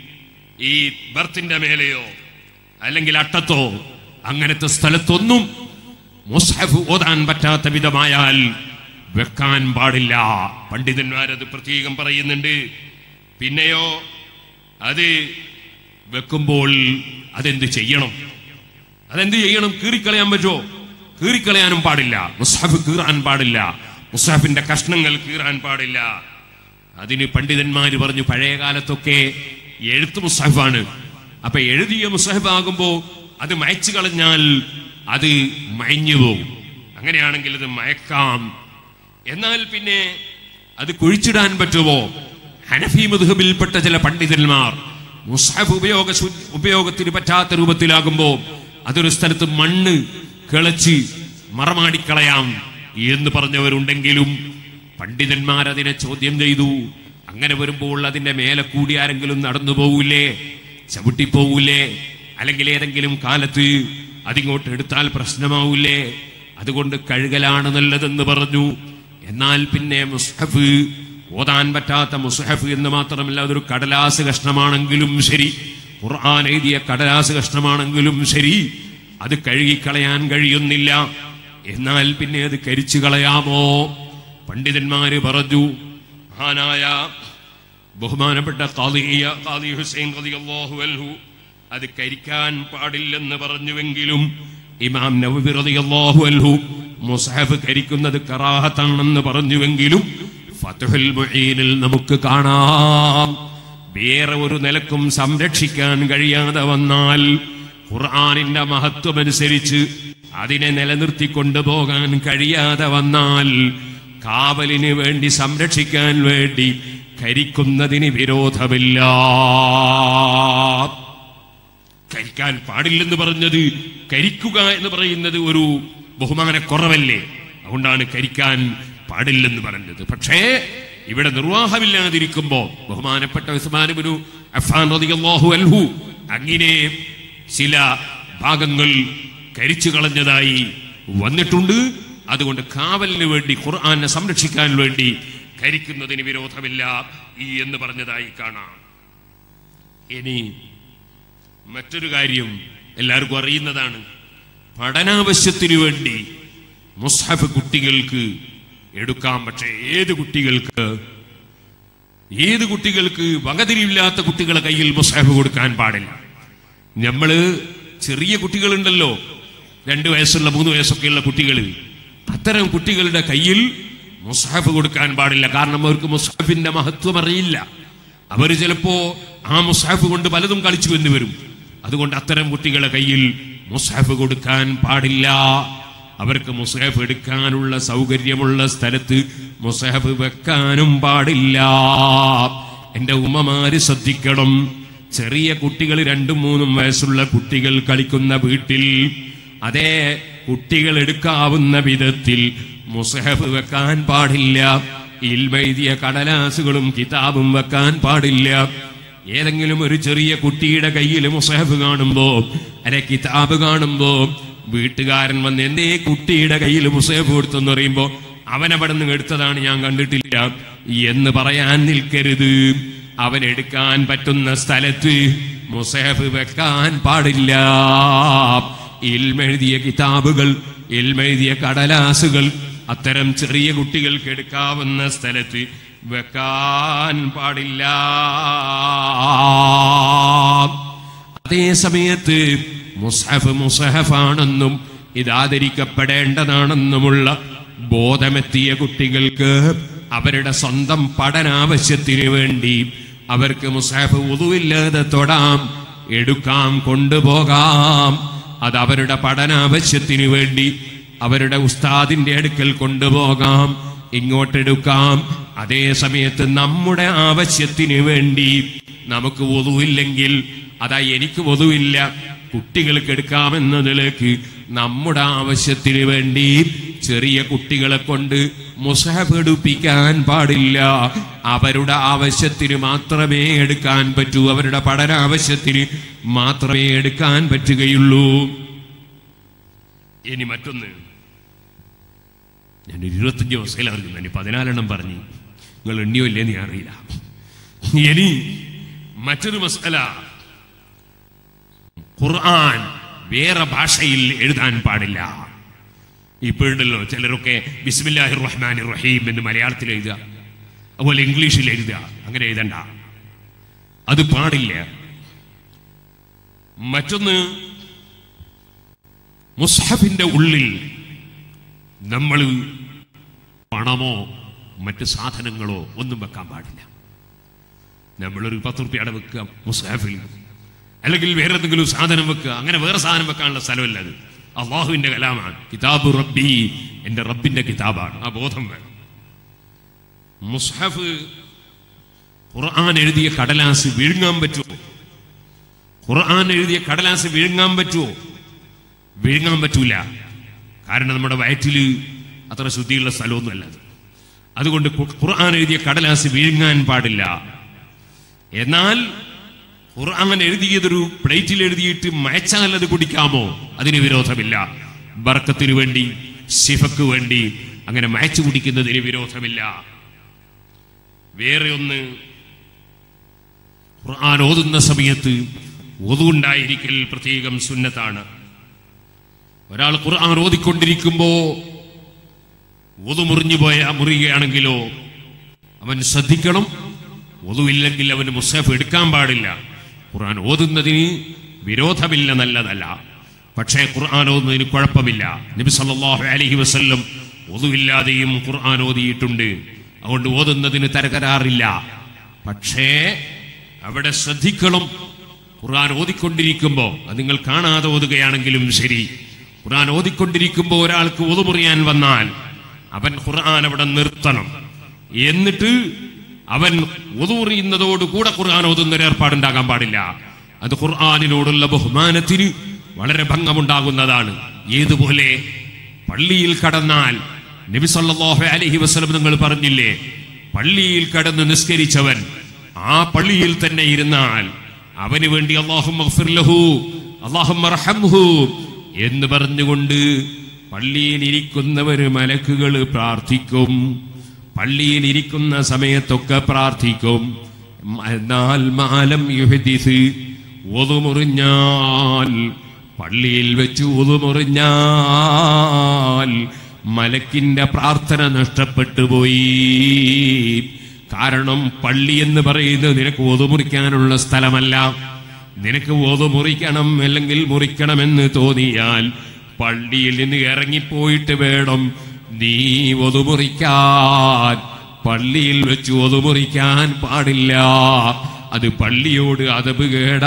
ഈ ബർത്തിന്റെ മേലെയോ അല്ലെങ്കിൽ അട്ടത്തോ അങ്ങനത്തെ സ്ഥലത്തൊന്നും മുസ്ഹഫ് ഓതാൻ പറ്റാത്ത വിധമായാൽ വെക്കാൻ പാടില്ല പണ്ഡിതന്മാരത് പ്രത്യേകം പറയുന്നുണ്ട് പിന്നെയോ അത് വെക്കുമ്പോൾ അതെന്ത് ചെയ്യണം അതെന്ത് ചെയ്യണം കീറിക്കളയാൻ പറ്റുമോ കീറിക്കളയാനും പാടില്ല മുസ്ഹഫ് കീറാൻ പാടില്ല മുസ്ഹഫിന്റെ കഷ്ണങ്ങൾ കീറാൻ പാടില്ല അതിന് പണ്ഡിതന്മാര് പറഞ്ഞു പഴയ കാലത്തൊക്കെ എഴുത്ത് മുസ്ഹഫാണ് അപ്പൊ എഴുതിയ മുസ്ഹഫ് ആകുമ്പോ അത് മയച്ചു കളഞ്ഞാൽ അത് മയഞ്ഞു പോകും അങ്ങനെയാണെങ്കിൽ അത് മയക്കാം എന്നാൽ പിന്നെ അത് കുഴിച്ചിടാൻ പറ്റുമോ ഹനഫി മുദ്ഹബിൽപ്പെട്ട ചില പണ്ഡിതന്മാർ മുസ്ഹഫ് ഉപയോഗ ഉപയോഗത്തിന് പറ്റാത്ത രൂപത്തിലാകുമ്പോ അതൊരു സ്ഥലത്ത് മണ്ണ് കിളച്ച് മറമാടിക്കളയാം എന്ന് പറഞ്ഞവരുണ്ടെങ്കിലും പണ്ഡിതന്മാർ അതിനെ ചോദ്യം ചെയ്തു അങ്ങനെ വരുമ്പോൾ അതിന്റെ മേലെ കൂടി ആരെങ്കിലും നടന്നു പോകൂലേ ചവിട്ടിപ്പോകൂലേ അല്ലെങ്കിൽ ഏതെങ്കിലും കാലത്ത് അതിങ്ങോട്ട് എടുത്താൽ പ്രശ്നമാവൂലേ അതുകൊണ്ട് കഴുകലാണ് നല്ലതെന്ന് പറഞ്ഞു എന്നാൽ പിന്നെ മുസ്ഹഫ് ഓതാൻ പറ്റാത്ത മുസ്ഹഫ് എന്ന് മാത്രമല്ല അതൊരു കടലാസ് കഷ്ണമാണെങ്കിലും ശരി ഖുർആൻ എഴുതിയ കടലാസ് കഷ്ണമാണെങ്കിലും ശരി അത് കഴുകിക്കളയാൻ കഴിയുന്നില്ല എന്നാൽ പിന്നെ അത് കരിച്ചു കളയാമോ പണ്ഡിതന്മാര് പറഞ്ഞു മഹാനായ ബഹുമാനപ്പെട്ട ഖാദിയ ഖാദി ഹുസൈൻ റളിയല്ലാഹു അൻഹു അത് കരിക്കാൻ പാടില്ലെന്ന് പറഞ്ഞുവെങ്കിലും ഇമാം നവവി റളിയല്ലാഹു അൻഹു മുസ്ഹഫ് കരിക്കുന്നത് കറാഹത്താണെന്ന് പറഞ്ഞുവെങ്കിലും ഫത്ഹുൽ മുഈനിൽ നമുക്ക് കാണാം വേറെ ഒരു നിലക്കും സംരക്ഷിക്കാൻ കഴിയാതെ വന്നാൽ ഖുർആനിന്റെ മഹത്വമനുസരിച്ച് അതിനെ നിലനിർത്തി കൊണ്ടുപോകാൻ കഴിയാതെ വന്നാൽ കാവലിന് വേണ്ടി സംരക്ഷിക്കാൻ വേണ്ടി കരിക്കുന്നതിന് വിരോധമില്ല കരിക്കാൻ പാടില്ലെന്ന് പറഞ്ഞത് കരിക്കുക എന്ന് പറയുന്നത് ഒരു ബഹുമാനക്കുറവല്ലേ അതുകൊണ്ടാണ് കരിക്കാൻ പാടില്ലെന്ന് പറഞ്ഞത് പക്ഷേ ഇവിടെ നിർവാഹമില്ലാതിരിക്കുമ്പോ ബഹുമാനപ്പെട്ട ഉസ്മാനുബിനു അഫാൻ റളിയല്ലാഹു അൻഹു അങ്ങനെ ചില ഭാഗങ്ങൾ കരിച്ചു കളഞ്ഞതായി വന്നിട്ടുണ്ട് അതുകൊണ്ട് കാവലിന് വേണ്ടി ഖുർആനെ സംരക്ഷിക്കാൻ വേണ്ടി കരിക്കുന്നതിന് വിരോധമില്ല ഈ എന്ന് പറഞ്ഞതായി കാണാം ഇനി മറ്റൊരു കാര്യം എല്ലാവർക്കും അറിയുന്നതാണ് പഠനാവശ്യത്തിനു വേണ്ടി മുസ്ഹഫ് കുട്ടികൾക്ക് എടുക്കാം പക്ഷേ ഏത് കുട്ടികൾക്ക് ഏത് കുട്ടികൾക്ക് വകതിരിവില്ലാത്ത കുട്ടികളെ കയ്യിൽ മുസ്ഹഫ് കൊടുക്കാൻ പാടില്ല നമ്മള് ചെറിയ കുട്ടികളുണ്ടല്ലോ രണ്ട് വയസ്സുള്ള മൂന്ന് വയസ്സൊക്കെയുള്ള കുട്ടികൾ അത്തരം കുട്ടികളുടെ കയ്യിൽ മുസ്ഹഫ് കൊടുക്കാൻ പാടില്ല കാരണം അവർക്ക് മുസ്ഹഫിന്റെ മഹത്വം അറിയില്ല അവർ ചിലപ്പോ ആ മുസ്ഹഫ് കൊണ്ട് പലതും കളിച്ചു എന്ന് വരും അതുകൊണ്ട് അത്തരം കുട്ടികളെ കയ്യിൽ മുസ്ഹഫ് കൊടുക്കാൻ പാടില്ല അവർക്ക് മുസ്ഹഫ് എടുക്കാനുള്ള സൗകര്യമുള്ള സ്ഥലത്ത് മുസ്ഹഫ് വെക്കാനും പാടില്ല എന്റെ ഉമ്മമാര് ശ്രദ്ധിക്കണം ചെറിയ കുട്ടികൾ രണ്ടും മൂന്നും വയസ്സുള്ള കുട്ടികൾ കളിക്കുന്ന വീട്ടിൽ അതേ കുട്ടികൾ എടുക്കാവുന്ന വിധത്തിൽ മുസ്ഹഫ് വെക്കാൻ പാടില്ല ഇൽമെഴുതിയ കടലാസുകളും കിതാബും വെക്കാൻ പാടില്ല ഏതെങ്കിലും ഒരു ചെറിയ കുട്ടിയുടെ കയ്യിൽ മുസഹഫ് കാണുമ്പോ അല്ലെ കിതാബ് കാണുമ്പോ വീട്ടുകാരൻ വന്ന് എന്തേ കുട്ടിയുടെ കയ്യിൽ മുസഹഫ് കൊടുത്തെന്ന് പറയുമ്പോ അവനവിടെ നിന്ന് എടുത്തതാണ് ഞാൻ കണ്ടിട്ടില്ല എന്ന് പറയാൻ നിൽക്കരുത് അവൻ എടുക്കാൻ പറ്റുന്ന സ്ഥലത്ത് മുസഹഫ് വെക്കാൻ പാടില്ല ഇൽമെഴുതിയ കിതാബുകൾ ഇൽമെഴുതിയ കടലാസുകൾ അത്തരം ചെറിയ കുട്ടികൾക്ക് എടുക്കാവുന്ന സ്ഥലത്ത് വെക്കാൻ പാടില്ല അതേ സമയത്ത് മുസ്ഹഫ് മുസഹഫാണെന്നും ഇത് ആദരിക്കപ്പെടേണ്ടതാണെന്നുമുള്ള ബോധമെത്തിയ കുട്ടികൾക്ക് അവരുടെ സ്വന്തം പഠനാവശ്യത്തിന് വേണ്ടി അവർക്ക് മുസാഫ് ഉതുവില്ലാതെ തൊടാം എടുക്കാം കൊണ്ടുപോകാം അത് അവരുടെ പഠനാവശ്യത്തിന് വേണ്ടി അവരുടെ ഉസ്താദിന്റെ അടുക്കൽ കൊണ്ടുപോകാം ഇങ്ങോട്ടെടുക്കാം അതേ സമയത്ത് നമ്മുടെ ആവശ്യത്തിന് വേണ്ടി നമുക്ക് ഒതുവില്ലെങ്കിൽ അതാ എനിക്ക് ഒതുവില്ല കുട്ടികൾക്ക് എടുക്കാമെന്ന നിലയ്ക്ക് നമ്മുടെ ആവശ്യത്തിന് വേണ്ടി ചെറിയ കുട്ടികളെ കൊണ്ട് മുസഹഫ് എടുപ്പിക്കാൻ പാടില്ല അവരുടെ ആവശ്യത്തിന് മാത്രമേ എടുക്കാൻ പറ്റൂ അവരുടെ പഠന ആവശ്യത്തിന് മാത്രമേ എടുക്കാൻ പറ്റുകയുള്ളൂ ഇനി മറ്റൊന്ന് ഞാൻ ഇരുപത്തഞ്ച് ദിവസത്തിൽ അറിഞ്ഞു ഞാൻ പതിനാലെണ്ണം പറഞ്ഞു നിങ്ങൾ എണ്ണിയോ ഇല്ലേന്ന് ഞാൻ അറിയില്ല ഇനി മറ്റൊരു മസല ഖുർആൻ വേറെ ഭാഷയിൽ എഴുതാൻ പാടില്ല ഇപ്പോഴുണ്ടല്ലോ ചിലരൊക്കെ ബിസ്മില്ലാഹിർ റഹ്മാൻ റഹീം എന്ന് മലയാളത്തിൽ എഴുതുക അതുപോലെ ഇംഗ്ലീഷിൽ എഴുതുക അങ്ങനെ എഴുതണ്ട അത് പാടില്ല മറ്റൊന്ന് മുസ്ഹഫിന്റെ ഉള്ളിൽ നമ്മൾ പണമോ മറ്റ് സാധനങ്ങളോ ഒന്നും വെക്കാൻ പാടില്ല നമ്മളൊരു പത്ത് റുപ്യയുടെ വെക്കുക മുസ്ഹഫിൽ അല്ലെങ്കിൽ വേറെ എന്തെങ്കിലും സാധനം വെക്കുക അങ്ങനെ വേറെ സാധനം വെക്കാനുള്ള സ്ഥലമല്ല അത് അള്ളാഹുവിന്റെ കലാമാണ് കിതാബ് റബ്ബി എന്റെ റബ്ബിന്റെ കിതാബാണ് ആ ബോധം വേണം മുസ്ഹഫ് ഖുർആൻ എഴുതിയ കടലാസ് വിഴുങ്ങാൻ പറ്റുമോ ഖുർആൻ എഴുതിയ കടലാസ് വിഴുങ്ങാൻ പറ്റുമോ വിഴുങ്ങാൻ പറ്റൂല കാരണം നമ്മുടെ വയറ്റിൽ അത്ര ശുദ്ധിയുള്ള സ്ഥലമൊന്നുമല്ല അത് അതുകൊണ്ട് ഖു- ഖുർആൻ എഴുതിയ കടലാസ് വിഴുങ്ങാൻ പാടില്ല എന്നാൽ ഖുർആൻ എഴുതിയതൊരു പ്ലേറ്റിൽ എഴുതിയിട്ട് മയച്ചാൽ അത് കുടിക്കാമോ അതിന് വിരോധമില്ല ബർക്കത്തിന് വേണ്ടി ശിഫക്ക് വേണ്ടി അങ്ങനെ മയച്ചു കുടിക്കുന്നതിന് വിരോധമില്ല വേറെ ഒന്ന് ഖുർആൻ ഓതുന്ന സമയത്ത് ഒതുണ്ടായിരിക്കൽ പ്രത്യേകം സുന്നത്താണ് ഒരാൾ ഖുർആൻ ഓതിക്കൊണ്ടിരിക്കുമ്പോ ഒതു മുറിഞ്ഞു പോയ മുറിയുകയാണെങ്കിലോ അവൻ ശ്രദ്ധിക്കണം ഒതുവില്ലെങ്കിൽ അവന് മുസ്ഹഫ് എടുക്കാൻ പാടില്ല ഖുർആൻ ഓതുന്നതിന് വിരോധമില്ല നല്ലതല്ല പക്ഷേ ഖുർആൻ ഓതുന്നതിന് കുഴപ്പമില്ല നബി സല്ലല്ലാഹു അലൈഹി വസല്ലം ഒതുവില്ലാതെയും ഖുർആൻ ഓതിയിട്ടുണ്ട് അതുകൊണ്ട് ഓതുന്നതിന് തരകരാറില്ല പക്ഷേ അവിടെ ശ്രദ്ധിക്കണം ഖുർആൻ ഓതിക്കൊണ്ടിരിക്കുമ്പോൾ അത് നിങ്ങൾ കാണാതെ ഓതുകയാണെങ്കിലും ശരി ഖുർആൻ ഓതിക്കൊണ്ടിരിക്കുമ്പോൾ ഒരാൾക്ക് ഒതുമുറിയാൻ വന്നാൽ അവൻ ഖുർആൻ അവിടെ നിർത്തണം എന്നിട്ട് അവൻ ഒതുമുറിയുന്നതോട് കൂടെ ഖുർആൻ ഓതുന്ന ഒരു ഏർപ്പാടുണ്ടാകാൻ പാടില്ല അത് ഖുർആാനിനോടുള്ള ബഹുമാനത്തിന് വളരെ ഭംഗമുണ്ടാകുന്നതാണ് ഏതുപോലെ പള്ളിയിൽ കടന്നാൽ നബി സല്ലല്ലാഹു അലൈഹി വസല്ലം നിങ്ങൾ പറഞ്ഞില്ലേ പള്ളിയിൽ കടന്ന് നിസ്കരിച്ചവൻ ആ പള്ളിയിൽ തന്നെ ഇരുന്നാൽ അവന് വേണ്ടി അള്ളാഹും അള്ളാഹും എന്ന് പറഞ്ഞുകൊണ്ട് പള്ളിയിൽ ഇരിക്കുന്നവര് മലക്കുകൾ പ്രാർത്ഥിക്കും പള്ളിയിൽ ഇരിക്കുന്ന സമയത്തൊക്കെ പ്രാർത്ഥിക്കും എന്നാൽ മാലം യുഹദിസ് ഒതുമുറിഞ്ഞാൽ പള്ളിയിൽ വെച്ച് ഒതുമുറിഞ്ഞാൽ മലക്കിന്റെ പ്രാർത്ഥന നഷ്ടപ്പെട്ടു പോയി കാരണം പള്ളി എന്ന് പറയുന്നത് നിനക്ക് ഒതുമുറിക്കാനുള്ള സ്ഥലമല്ല നിനക്ക് ഒതു മുറിക്കണം അല്ലെങ്കിൽ മുറിക്കണമെന്ന് തോന്നിയാൽ പള്ളിയിൽ നിന്ന് ഇറങ്ങിപ്പോയിട്ട് വേണം നീ ഒതുമുറിക്കാൻ പള്ളിയിൽ വെച്ച് ഒതുമുറിക്കാൻ പാടില്ല അത് പള്ളിയോട് അതബ്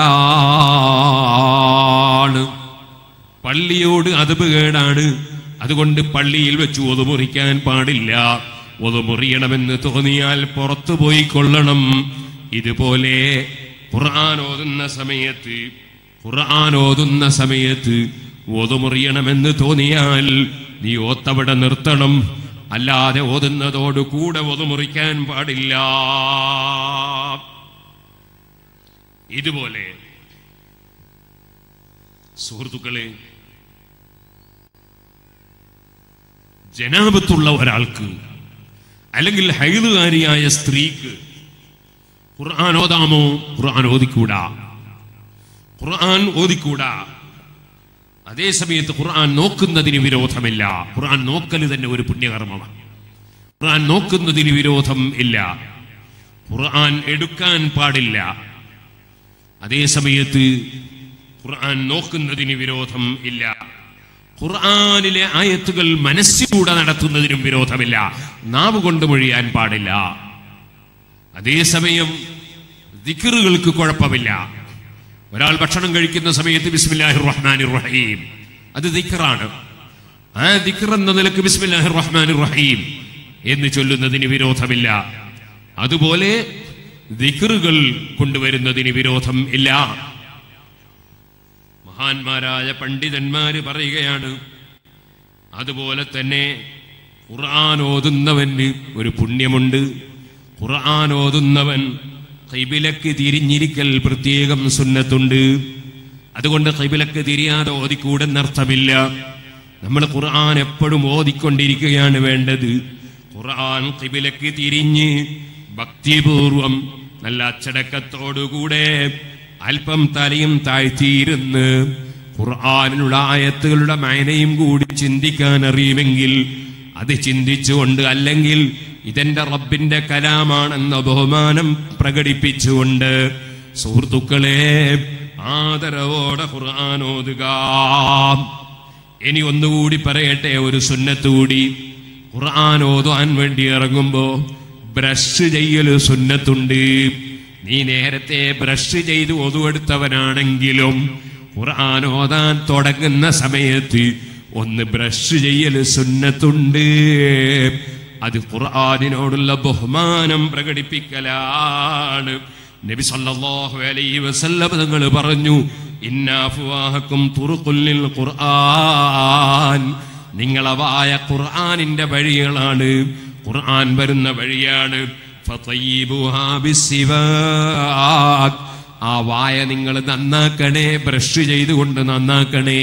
കേടാണ് പള്ളിയോട് അതബ് കേടാണ് അതുകൊണ്ട് പള്ളിയിൽ വെച്ച് ഒതുമുറിക്കാൻ പാടില്ല ഒതുമുറിയണമെന്ന് തോന്നിയാൽ പുറത്തു പോയി കൊള്ളണം ഇതുപോലെ ഖുർആൻ ഓതുന്ന സമയത്ത് ഖുർആൻ ഓതുന്ന സമയത്ത് ഒതുമുറിയണമെന്ന് തോന്നിയാൽ നീ ഓത്തവിടെ നിർത്തണം അല്ലാതെ ഓതുന്നതോട് കൂടെ ഒതുമുറിക്കാൻ പാടില്ല ഇതുപോലെ സുഹൃത്തുക്കളെ ജനാപത്തുള്ള ഒരാൾക്ക് അല്ലെങ്കിൽ ഹൈതുകാരിയായ സ്ത്രീക്ക് ഖുർആൻ ഓതാമോ ഖുർആൻ ഓതിക്കൂടാ ഖുർആൻ ഓതിക്കൂടാ അതേ സമയത്ത് ഖുർആൻ നോക്കുന്നതിന് വിരോധമില്ല ഖുർആൻ നോക്കൽ തന്നെ ഒരു പുണ്യകർമ്മമാണ് ഖുർആൻ നോക്കുന്നതിന് വിരോധം ഇല്ല ഖുർആൻ എടുക്കാൻ പാടില്ല അതേ സമയത്ത് ഖുർആൻ നോക്കുന്നതിന് വിരോധം ഇല്ല ഖുർആനിലെ ആയത്തുകൾ മനസ്സിലൂടെ നടത്തുന്നതിനും വിരോധമില്ല നാവ് കൊണ്ട് മൊഴിയാൻ പാടില്ല അതേസമയം ദിക്കറുകൾക്ക് കുഴപ്പമില്ല ഒരാൾ ഭക്ഷണം കഴിക്കുന്ന സമയത്ത് ബിസ്മില്ലാഹിർ റഹ്മാനിർ റഹീം അത് ദിക്കറാണ് ആ ദിക്കർ എന്ന നിലക്ക് ബിസ്മില്ലാഹിർ റഹ്മാനിർ റഹീം എന്ന് ചൊല്ലുന്നതിന് വിരോധമില്ല അതുപോലെ ദിക്കറുകൾ കൊണ്ടുവരുന്നതിന് വിരോധം ഇല്ല മഹാന്മാരായ പണ്ഡിതന്മാര് പറയുകയാണ് അതുപോലെ തന്നെ ഖുർആൻ ഓതുന്നവന് ഒരു പുണ്യമുണ്ട് ഖുർആൻ ഓതുന്നവൻ കൈബിലക്ക് തിരിഞ്ഞിരിക്കൽ പ്രത്യേകം സുന്നത്തുണ്ട് അതുകൊണ്ട് കൈബിലക്ക് തിരിയാതെ ഓതിക്കൂടെന്നർത്ഥമില്ല നമ്മൾ ഖുർആൻ എപ്പോഴും ഓതിക്കൊണ്ടിരിക്കുകയാണ് വേണ്ടത് ഖുർആൻ കിബിലക്ക് തിരിഞ്ഞ് ഭക്തിപൂർവം നല്ല അച്ചടക്കത്തോടുകൂടെ അല്പം തലയും താഴ്ത്തിയിരുന്ന് ഖുർആാനിലുള്ള ആയത്തുകളുടെ മയനയും കൂടി ചിന്തിക്കാൻ അറിയുമെങ്കിൽ അത് ചിന്തിച്ചുകൊണ്ട് അല്ലെങ്കിൽ ഇതെന്റെ റബ്ബിന്റെ കലാമാണെന്ന ബഹുമാനം പ്രകടിപ്പിച്ചുകൊണ്ട് സുഹൃത്തുക്കളെ ആദരവോടെ ഖുർആൻ ഓതുക ഇനി ഒന്നുകൂടി പറയട്ടെ ഒരു സുന്നത്ത് കൂടി ഖുർആൻ ഓതാൻ വേണ്ടി ഇറങ്ങുമ്പോ ബ്രഷ് ചെയ്യൽ സുന്നത്തുണ്ട് നീ നേരത്തെ ബ്രഷ് ചെയ്ത് ഒതുവെടുത്തവനാണെങ്കിലും ഖുർആൻ ഓതാൻ തുടങ്ങുന്ന സമയത്ത് ഒന്ന് ബ്രഷ് ചെയ്യൽ സുന്നത്തുണ്ട് അത് ഖുർആനിനോടുള്ള ബഹുമാനം പ്രകടിപ്പിക്കലാണ് നബി സല്ലല്ലാഹു അലൈഹി വസല്ലം തങ്ങൾ പറഞ്ഞു ഇന്നാഫുവാഹക്കും തുറുഖുല്ലിൽ ഖുർആൻ നിങ്ങളെ വായ ഖുർആനിന്റെ വഴികളാണ് ഖുർആൻ വരുന്ന വഴിയാണ് ഫതയ്യിബുഹാ ബിസ്സിവാക്. ആ വായ നിങ്ങൾ നന്നാക്കണേ ബ്രഷ് ചെയ്തുകൊണ്ട് നന്നാക്കണേ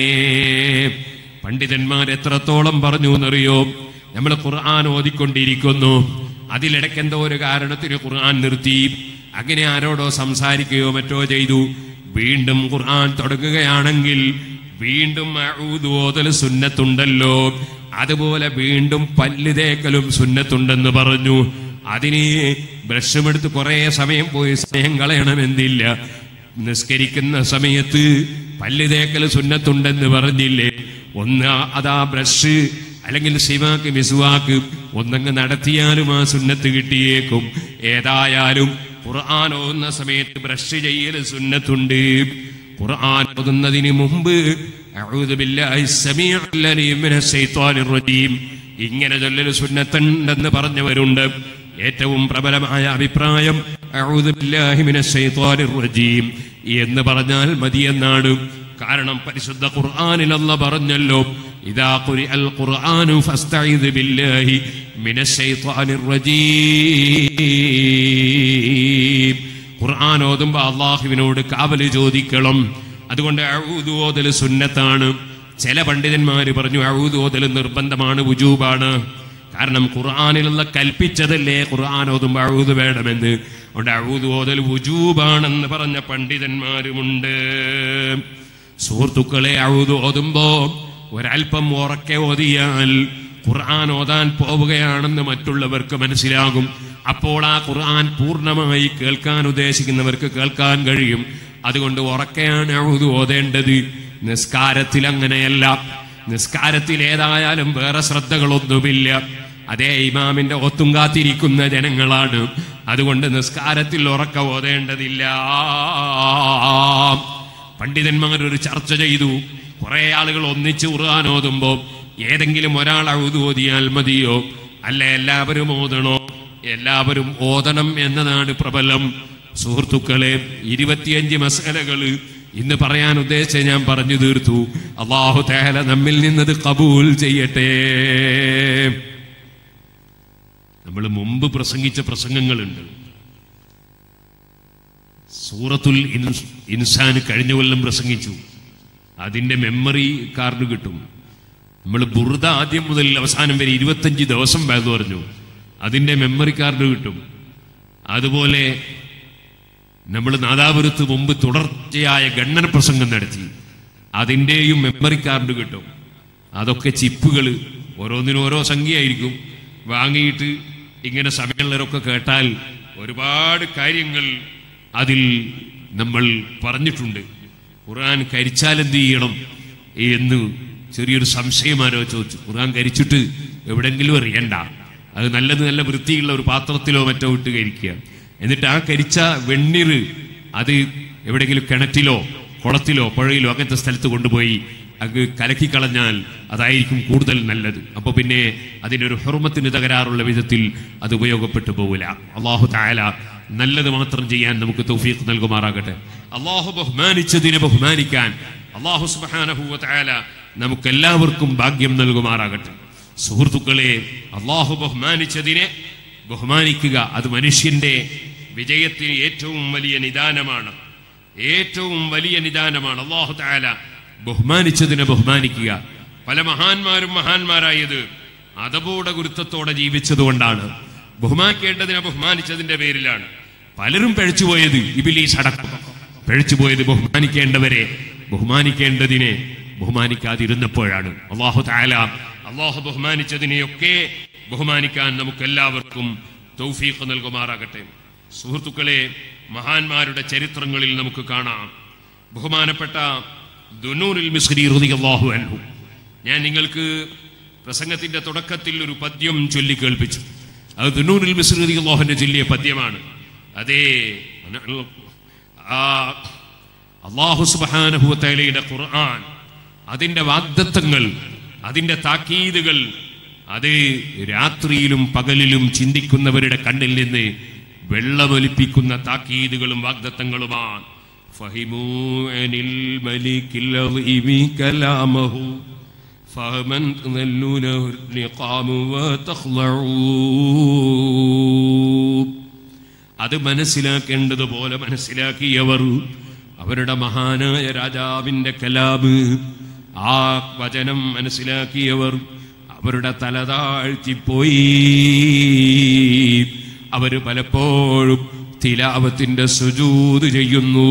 പണ്ഡിതന്മാർ എത്രത്തോളം പറഞ്ഞു എന്നറിയോ നമ്മൾ ഖുർആൻ ഓതിക്കൊണ്ടിരിക്കുന്നു അതിലിടയ്ക്ക് എന്തോ ഒരു കാരണത്തിന് ഖുർആൻ നിർത്തി അങ്ങനെ ആരോടോ സംസാരിക്കുകയോ മറ്റോ ചെയ്തു വീണ്ടും ഖുർആൻ തുടങ്ങുകയാണെങ്കിൽ വീണ്ടും അഊദ് ഓതൽ സുന്നത്തുണ്ടല്ലോ അതുപോലെ വീണ്ടും പല്ല് തേക്കലും സുന്നത്തുണ്ടെന്ന് പറഞ്ഞു അതിന് ബ്രഷുമെടുത്ത് കുറെ സമയം പോയി സ്നേഹം കളയണമെന്നില്ല നിസ്കരിക്കുന്ന സമയത്ത് പല്ല് തേക്കൽ സുന്നത്തുണ്ടെന്ന് പറഞ്ഞില്ലേ ഒന്ന് ആ- അതാ ബ്രഷ് അല്ലെങ്കിൽ സിവാക്ക് മിസുവാക്ക് ഒന്നങ്ങ് നടത്തിയാലും ആ സുന്നത്ത് കിട്ടിയേക്കും ഏതായാലും ഖുർആൻ ഓതുന്ന സമയത്ത് ബ്രഷ് ചെയ്യൽ സുന്നത്തുണ്ട് ഖുർആൻ ഓതുന്നതിന് മുമ്പ് അഊദു ബില്ലാഹി സമീഉൽ അലീം മിനശ് ശൈത്വാനിർ റജീം ഇങ്ങനെ ചൊല്ലൽ സുന്നത്തുണ്ടെന്ന് പറഞ്ഞവരുണ്ട് ഏറ്റവും പ്രബലമായ അഭിപ്രായം അഊദു ബില്ലാഹി മിനശ് ശൈത്വാനിർ റജീം എന്ന് പറഞ്ഞാൽ മതിയെന്നാണ് കാരണം പരിശുദ്ധ ഖുർആനിൽ അല്ല പറഞ്ഞല്ലോ ഇദാ ഖുരിഅൽ ഖുർആനു ഫസ്തഈദ് ബില്ലാഹി മിനശ് ശൈത്വാനിർ റജീം ഖുർആൻ ഓതുമ്പോ അള്ളാഹുവിനോട് കാവല് ചോദിക്കണം അതുകൊണ്ട് അഊദ് ഓതൽ സുന്നത്താണ് ചില പണ്ഡിതന്മാര് പറഞ്ഞു അഊദ് ഓതൽ നിർബന്ധമാണ് വുജൂബാണ് കാരണം ഖുർആാനിലുള്ള കൽപ്പിച്ചതല്ലേ ഖുർആൻ ഓതുമ്പോ അഴൂത് വേണമെന്ന് അതുകൊണ്ട് അഴൂത് ഓതൽ വുജൂബാണെന്ന് പറഞ്ഞ പണ്ഡിതന്മാരുമുണ്ട് സുഹൃത്തുക്കളെ അഴൂത് ഓതുമ്പോ ഒരൽപ്പം ഉറക്കെ ഓതിയാൽ ഖുർആൻ ഓതാൻ പോവുകയാണെന്ന് മറ്റുള്ളവർക്ക് മനസ്സിലാകും അപ്പോൾ ആ ഖുർആൻ പൂർണ്ണമായി കേൾക്കാൻ ഉദ്ദേശിക്കുന്നവർക്ക് കേൾക്കാൻ കഴിയും അതുകൊണ്ട് ഉറക്കെയാണ് അഴുതു ഓതേണ്ടത് നിസ്കാരത്തിൽ അങ്ങനെയല്ല നിസ്കാരത്തിൽ ഏതായാലും വേറെ ശ്രദ്ധകളൊന്നുമില്ല അതേ ഇമാമിന്റെ ഒത്തും കാത്തിരിക്കുന്ന ജനങ്ങളാണ് അതുകൊണ്ട് നിസ്കാരത്തിൽ ഉറക്ക ഓതേണ്ടതില്ല പണ്ഡിതന്മാർ ഒരു ചർച്ച ചെയ്തു കുറെ ആളുകൾ ഒന്നിച്ച് ഖുർആൻ ഓതുമ്പോ ഏതെങ്കിലും ഒരാൾ അഴുതു ഓതിയാൽ മതിയോ അല്ല എല്ലാവരും ഓതണോ എല്ലാവരും ഓതണം എന്നതാണ് പ്രബലം സുഹൃത്തുക്കളെ ഇരുപത്തിയഞ്ച് മസാലകള് ഇന്ന് പറയാൻ ഉദ്ദേശിച്ച ഞാൻ പറഞ്ഞു തീർത്തു അള്ളാഹു തേല നമ്മിൽ നിന്നത് കബൂൽ ചെയ്യട്ടെ നമ്മൾ മുമ്പ് പ്രസംഗിച്ച പ്രസംഗങ്ങളുണ്ട് സൂറത്തുൽ ഇൻസ്- ഇൻസാൻ കഴിഞ്ഞ കൊല്ലം പ്രസംഗിച്ചു അതിന്റെ മെമ്മറി കാർഡ് കിട്ടും നമ്മൾ ബുറുദ ആദ്യം മുതൽ അവസാനം വരെ ഇരുപത്തഞ്ച് ദിവസം വേദം പറഞ്ഞു അതിന്റെ മെമ്മറി കാർഡ് കിട്ടും അതുപോലെ നമ്മൾ നാദാപുരത്ത് മുമ്പ് തുടർച്ചയായ ഗണ്ണന പ്രസംഗം നടത്തി അതിൻ്റെയും മെമ്മറി കാർഡ് കിട്ടും അതൊക്കെ ചിപ്പുകൾ ഓരോന്നിനും ഓരോ സംഖ്യയായിരിക്കും വാങ്ങിയിട്ട് ഇങ്ങനെ സമ്മേളനമൊക്കെ കേട്ടാൽ ഒരുപാട് കാര്യങ്ങൾ അതിൽ നമ്മൾ പറഞ്ഞിട്ടുണ്ട് ഖുർആൻ കരിച്ചാൽ എന്ത് ചെയ്യണം എന്ന് ചെറിയൊരു സംശയമാരോ ചോദിച്ചു ഖുർആൻ കരിച്ചിട്ട് എവിടെങ്കിലും എറിയണ്ട അത് നല്ലത് നല്ല വൃത്തിയുള്ള ഒരു പാത്രത്തിലോ മറ്റോ ഇട്ട് കരിക്കുക എന്നിട്ട് ആ കരിച്ച വെണ്ണീറ് അത് എവിടെയെങ്കിലും കിണറ്റിലോ കുളത്തിലോ പുഴയിലോ അങ്ങനത്തെ സ്ഥലത്ത് കൊണ്ടുപോയി അത് കലക്കി കളഞ്ഞാൽ അതായിരിക്കും കൂടുതൽ നല്ലത് അപ്പൊ പിന്നെ അതിന്റെ ഒരു ഹുർമത്തിന് തകരാറുള്ള വിധത്തിൽ അത് ഉപയോഗപ്പെട്ടു പോകില്ല അള്ളാഹു തായാല നല്ലത് മാത്രം ചെയ്യാൻ നമുക്ക് തൗഫീഖ് നൽകുമാറാകട്ടെ അള്ളാഹു ബഹുമാനിച്ചതിനെ ബഹുമാനിക്കാൻ അള്ളാഹു സുബ്ഹാനഹു തായാല നമുക്ക് എല്ലാവർക്കും ഭാഗ്യം നൽകുമാറാകട്ടെ സുഹൃത്തുക്കളെ അള്ളാഹു ബഹുമാനിച്ചതിനെ ബഹുമാനിക്കുക അത് മനുഷ്യന്റെ വിജയത്തിന് ഏറ്റവും വലിയ നിദാനമാണ് ഏറ്റവും വലിയ നിദാനമാണ് അള്ളാഹു താല ബഹുമാനിച്ചതിനെ ബഹുമാനിക്കുക പല മഹാന്മാരും മഹാന്മാരായത് അതപോടെ ഗുരുത്വത്തോടെ ജീവിച്ചതുകൊണ്ടാണ് ബഹുമാനിക്കേണ്ടതിനെ ബഹുമാനിച്ചതിന്റെ പേരിലാണ് പലരും പഴച്ചുപോയത് ഇബിലീസ് അടക്കം പഴച്ചുപോയത് ബഹുമാനിക്കേണ്ടവരെ ബഹുമാനിക്കേണ്ടതിനെ ബഹുമാനിക്കാതിരുന്നപ്പോഴാണ് അള്ളാഹു താല അള്ളാഹു ബഹുമാനിച്ചതിനെയൊക്കെ ബഹുമാനിക്കാൻ നമുക്ക് എല്ലാവർക്കും തൗഫീഖ് നൽകുമാറാകട്ടെ സുഹൃത്തുക്കളെ മഹാന്മാരുടെ ചരിത്രങ്ങളിൽ നമുക്ക് കാണാം ബഹുമാനപ്പെട്ട ദുനൂറിൽ മിസ്രി റളിയല്ലാഹു അൻഹു ഞാൻ നിങ്ങൾക്ക് പ്രസംഗത്തിന്റെ തുടക്കത്തിൽ ഒരു പദ്യം ചൊല്ലി കേൾപ്പിച്ചു അത് ദുനൂറിൽ മിസ്രി റളിയല്ലാഹുവിന്റെ ചൊല്ലിയ പദ്യമാണ് അതേ ആ അള്ളാഹു സുബ്ഹാനഹു വതആലയുടെ ഖുർആൻ അതിന്റെ വാഗ്ദത്തങ്ങൾ അതിന്റെ താക്കീതുകൾ അത് രാത്രിയിലും പകലിലും ചിന്തിക്കുന്നവരുടെ കണ്ണിൽ നിന്ന് വെള്ളമൊലിപ്പിക്കുന്ന താക്കീതുകളും വാഗ്ദത്തങ്ങളുമാണ് ഫഹിമൂ അനിൽ മലിക്കിൽ അളീമി കലാമഹു فمن تذلونه النقام وتخضعون അത് മനസ്സിലാക്കേണ്ടതുപോലെ മനസ്സിലാക്കിയവർ അവരുടെ മഹാനായ രാജാവിന്റെ കലാബ് ആ വചനം മനസ്സിലാക്കിയവർ അവരുടെ തല താഴ്ത്തിപ്പോയി അവര് പലപ്പോഴും തിലാവത്തിന്റെ സുജൂത് ചെയ്യുന്നു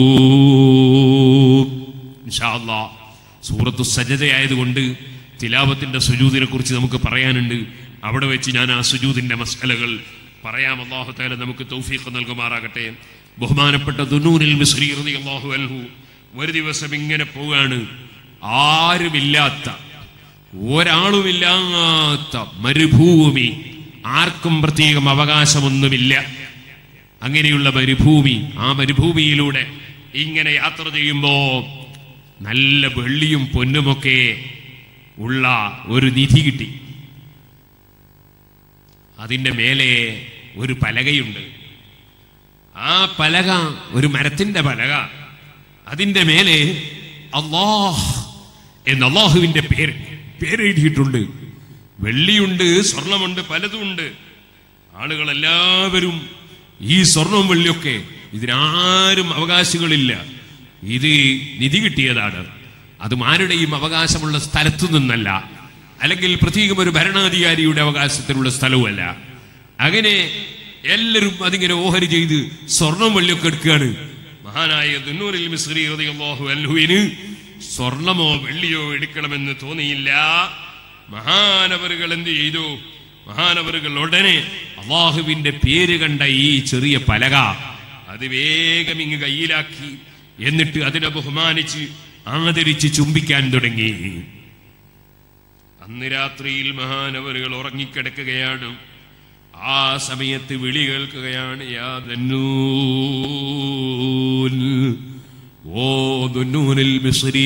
ഇൻഷാ അല്ലാ, സൂറത്തു സജതയായതുകൊണ്ട് തിലാവത്തിന്റെ സുജൂതിനെ കുറിച്ച് നമുക്ക് പറയാനുണ്ട് അവിടെ വെച്ച് ഞാൻ ആ സുജൂതിന്റെ മസലകൾ പറയാം അള്ളാഹു താല നമുക്ക് തൗഫീഖ് നൽകുമാറാകട്ടെ ബഹുമാനപ്പെട്ട ദുനൂരിൽ മിസ്രി റളിയല്ലാഹു അൻഹു ഒരു ദിവസം ഇങ്ങനെ പോവുകയാണ് ആരുമില്ലാത്ത ഒരാളുമില്ലാത്ത മരുഭൂമി ആർക്കും പ്രത്യേകം അവകാശമൊന്നുമില്ല അങ്ങനെയുള്ള മരുഭൂമി ആ മരുഭൂമിയിലൂടെ ഇങ്ങനെ യാത്ര ചെയ്യുമ്പോ നല്ല വെള്ളിയും പൊന്നുമൊക്കെ ഉള്ള ഒരു നിധി കിട്ടി അതിന്റെ മേലെ ഒരു പലകയുണ്ട് ആ പലക ഒരു മരത്തിന്റെ പലക അതിന്റെ മേലെ അള്ളാഹ് എന്ന അള്ളാഹുവിന്റെ പേര് പേരെഴുതിയിട്ടുണ്ട് വെള്ളിയുണ്ട് സ്വർണമുണ്ട് പലതുമുണ്ട് ആളുകളെല്ലാവരും ഈ സ്വർണവും വെള്ളിയൊക്കെ ഇതിനാരും അവകാശികളില്ല ഇത് നിധി കിട്ടിയതാണ് അതും ആരുടെയും അവകാശമുള്ള സ്ഥലത്തു നിന്നല്ല അല്ലെങ്കിൽ പ്രത്യേകം ഒരു ഭരണാധികാരിയുടെ അവകാശത്തിലുള്ള സ്ഥലവുമല്ല അങ്ങനെ എല്ലാവരും അതിങ്ങനെ ഓഹരി ചെയ്ത് സ്വർണം വെള്ളിയൊക്കെ എടുക്കുകയാണ് മഹാനായ ദുന്നൂറിൽ മിസ്രി റളിയല്ലാഹു അൻഹുവിന് സ്വർണമോ വെള്ളിയോ എടുക്കണമെന്ന് തോന്നിയില്ല മഹാനവറുകൾ എന്ത് ചെയ്തു മഹാനവറുകൾ ഉടനെ അള്ളാഹുവിന്റെ പേര് കണ്ട ഈ ചെറിയ പലക അത് വേഗം ഇങ്ങ് കയ്യിലാക്കി എന്നിട്ട് അതിനെ ബഹുമാനിച്ച് ആദരിച്ച് ചുംബിക്കാൻ തുടങ്ങി അന്ന് രാത്രിയിൽ മഹാനവറുകൾ ഉറങ്ങിക്കിടക്കുകയാണ് ആ സമയത്ത് വിളി കേൾക്കുകയാണ് യാ ദന്നൂൻ. ഓ ദുന്നൂനിൽ മിസ്രീ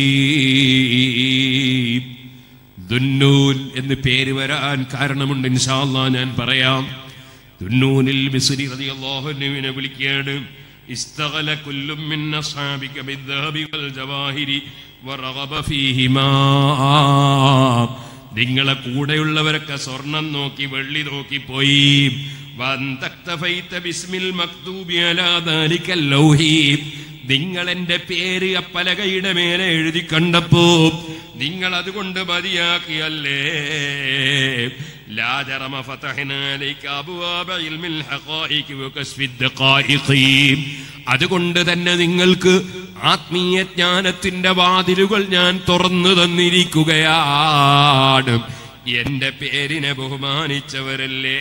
ദുന്നൂൻ എന്ന് പേര് വരാൻ കാരണമുണ്ട് ഇൻഷാല്ലാ ഞാൻ പറയാം ദുന്നൂനിൽ മിസ്രി റളിയല്ലാഹു അൻഹുവിനെ വിളിക്കുകയാണ് استغل كل من أصحابك بالذهب والجواهر ورغب فيهما നിങ്ങളെ കൂടെയുള്ളവരൊക്കെ സ്വർണം നോക്കി വെള്ളി നോക്കി പോയി വന്തക്തഫൈത ബിസ്മിൽ മക്തൂബി അലാ ദാലിക്കൽ ലൗഹി നിങ്ങൾ എന്റെ പേര് അപ്പലകയുടെ മേലെ എഴുതി കണ്ടപ്പോ നിങ്ങൾ അതുകൊണ്ട് മതിയാക്കിയല്ലേ لا جرم فتحنا عليك أبواب علم الحقائق وكشف الدقائق അതുകൊണ്ട് തന്നെ നിങ്ങൾക്ക് ആത്മീയ ജ്ഞാനത്തിന്റെ വാതിലുകൾ ഞാൻ തുറന്നു തന്നിരിക്കുകയാണ് എന്റെ പേരിനെ ബഹുമാനിച്ചവരല്ലേ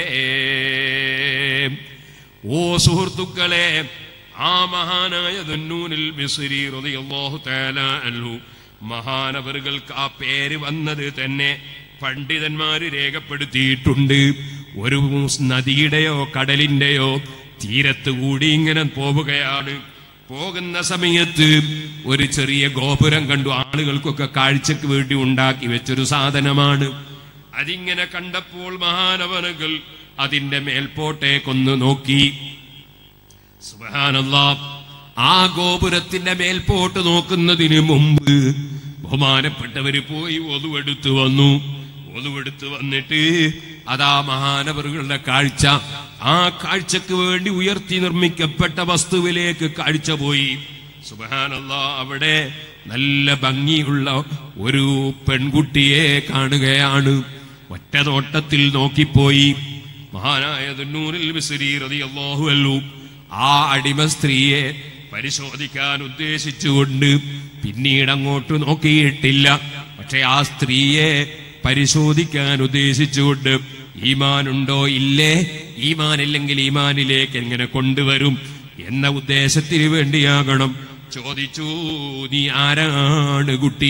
ഓ സുഹൃത്തുക്കളെ ആ മഹാനായ ദുന്നൂനിൽ മിസ്രി റളിയല്ലാഹു തആല അൻഹു മഹാനവറുകൾക്ക് ആ പേര് വന്നത് തന്നെ പണ്ഡിതന്മാര് രേഖപ്പെടുത്തിയിട്ടുണ്ട് ഒരു നദിയുടെയോ കടലിന്റെയോ തീരത്ത് കൂടി ഇങ്ങനെ പോവുകയാണ് പോകുന്ന സമയത്ത് ഒരു ചെറിയ ഗോപുരം കണ്ടു ആളുകൾക്കൊക്കെ കാഴ്ചക്ക് വേണ്ടി ഉണ്ടാക്കി വെച്ചൊരു സാധനമാണ് അതിങ്ങനെ കണ്ടപ്പോൾ മഹാനവറുകൾ അതിന്റെ മേൽപോട്ടേക്കൊന്ന് നോക്കി സുബ്ഹാനല്ലാ ആ ഗോപുരത്തിന്റെ മേൽപോട്ട് നോക്കുന്നതിന് മുമ്പ് ബഹുമാനപ്പെട്ടവര് പോയി ഒതുവെടുത്ത് വന്നു ഒതുവെടുത്ത് വന്നിട്ട് അതാ മഹാനവറുകളുടെ കാഴ്ച ആ കാഴ്ചക്ക് വേണ്ടി ഉയർത്തി നിർമ്മിക്കപ്പെട്ട വസ്തുവിലേക്ക് കാഴ്ച പോയി സുബഹാനല്ലാ അവിടെ നല്ല ഭംഗിയുള്ള ഒരു പെൺകുട്ടിയെ കാണുകയാണ് ഒറ്റ നോട്ടത്തിൽ നോക്കിപ്പോയി മഹാനായ ദുന്നൂറിൽ മിസ്രി റളിയല്ലാഹു അൻഹു ആ അടിമ സ്ത്രീയെ പരിശോധിക്കാൻ ഉദ്ദേശിച്ചുകൊണ്ട് പിന്നീട് അങ്ങോട്ട് നോക്കിയിട്ടില്ല പക്ഷെ ആ സ്ത്രീയെ പരിശോധിക്കാൻ ഉദ്ദേശിച്ചുകൊണ്ട് ഈമാനുണ്ടോ ഇല്ലേ ഈമാനില്ലെങ്കിൽ ഈമാനിലേക്ക് എങ്ങനെ കൊണ്ടുവരും എന്ന ഉദ്ദേശത്തിന് വേണ്ടിയാകണം ചോദിച്ചു നീ ആരാണ് കുട്ടി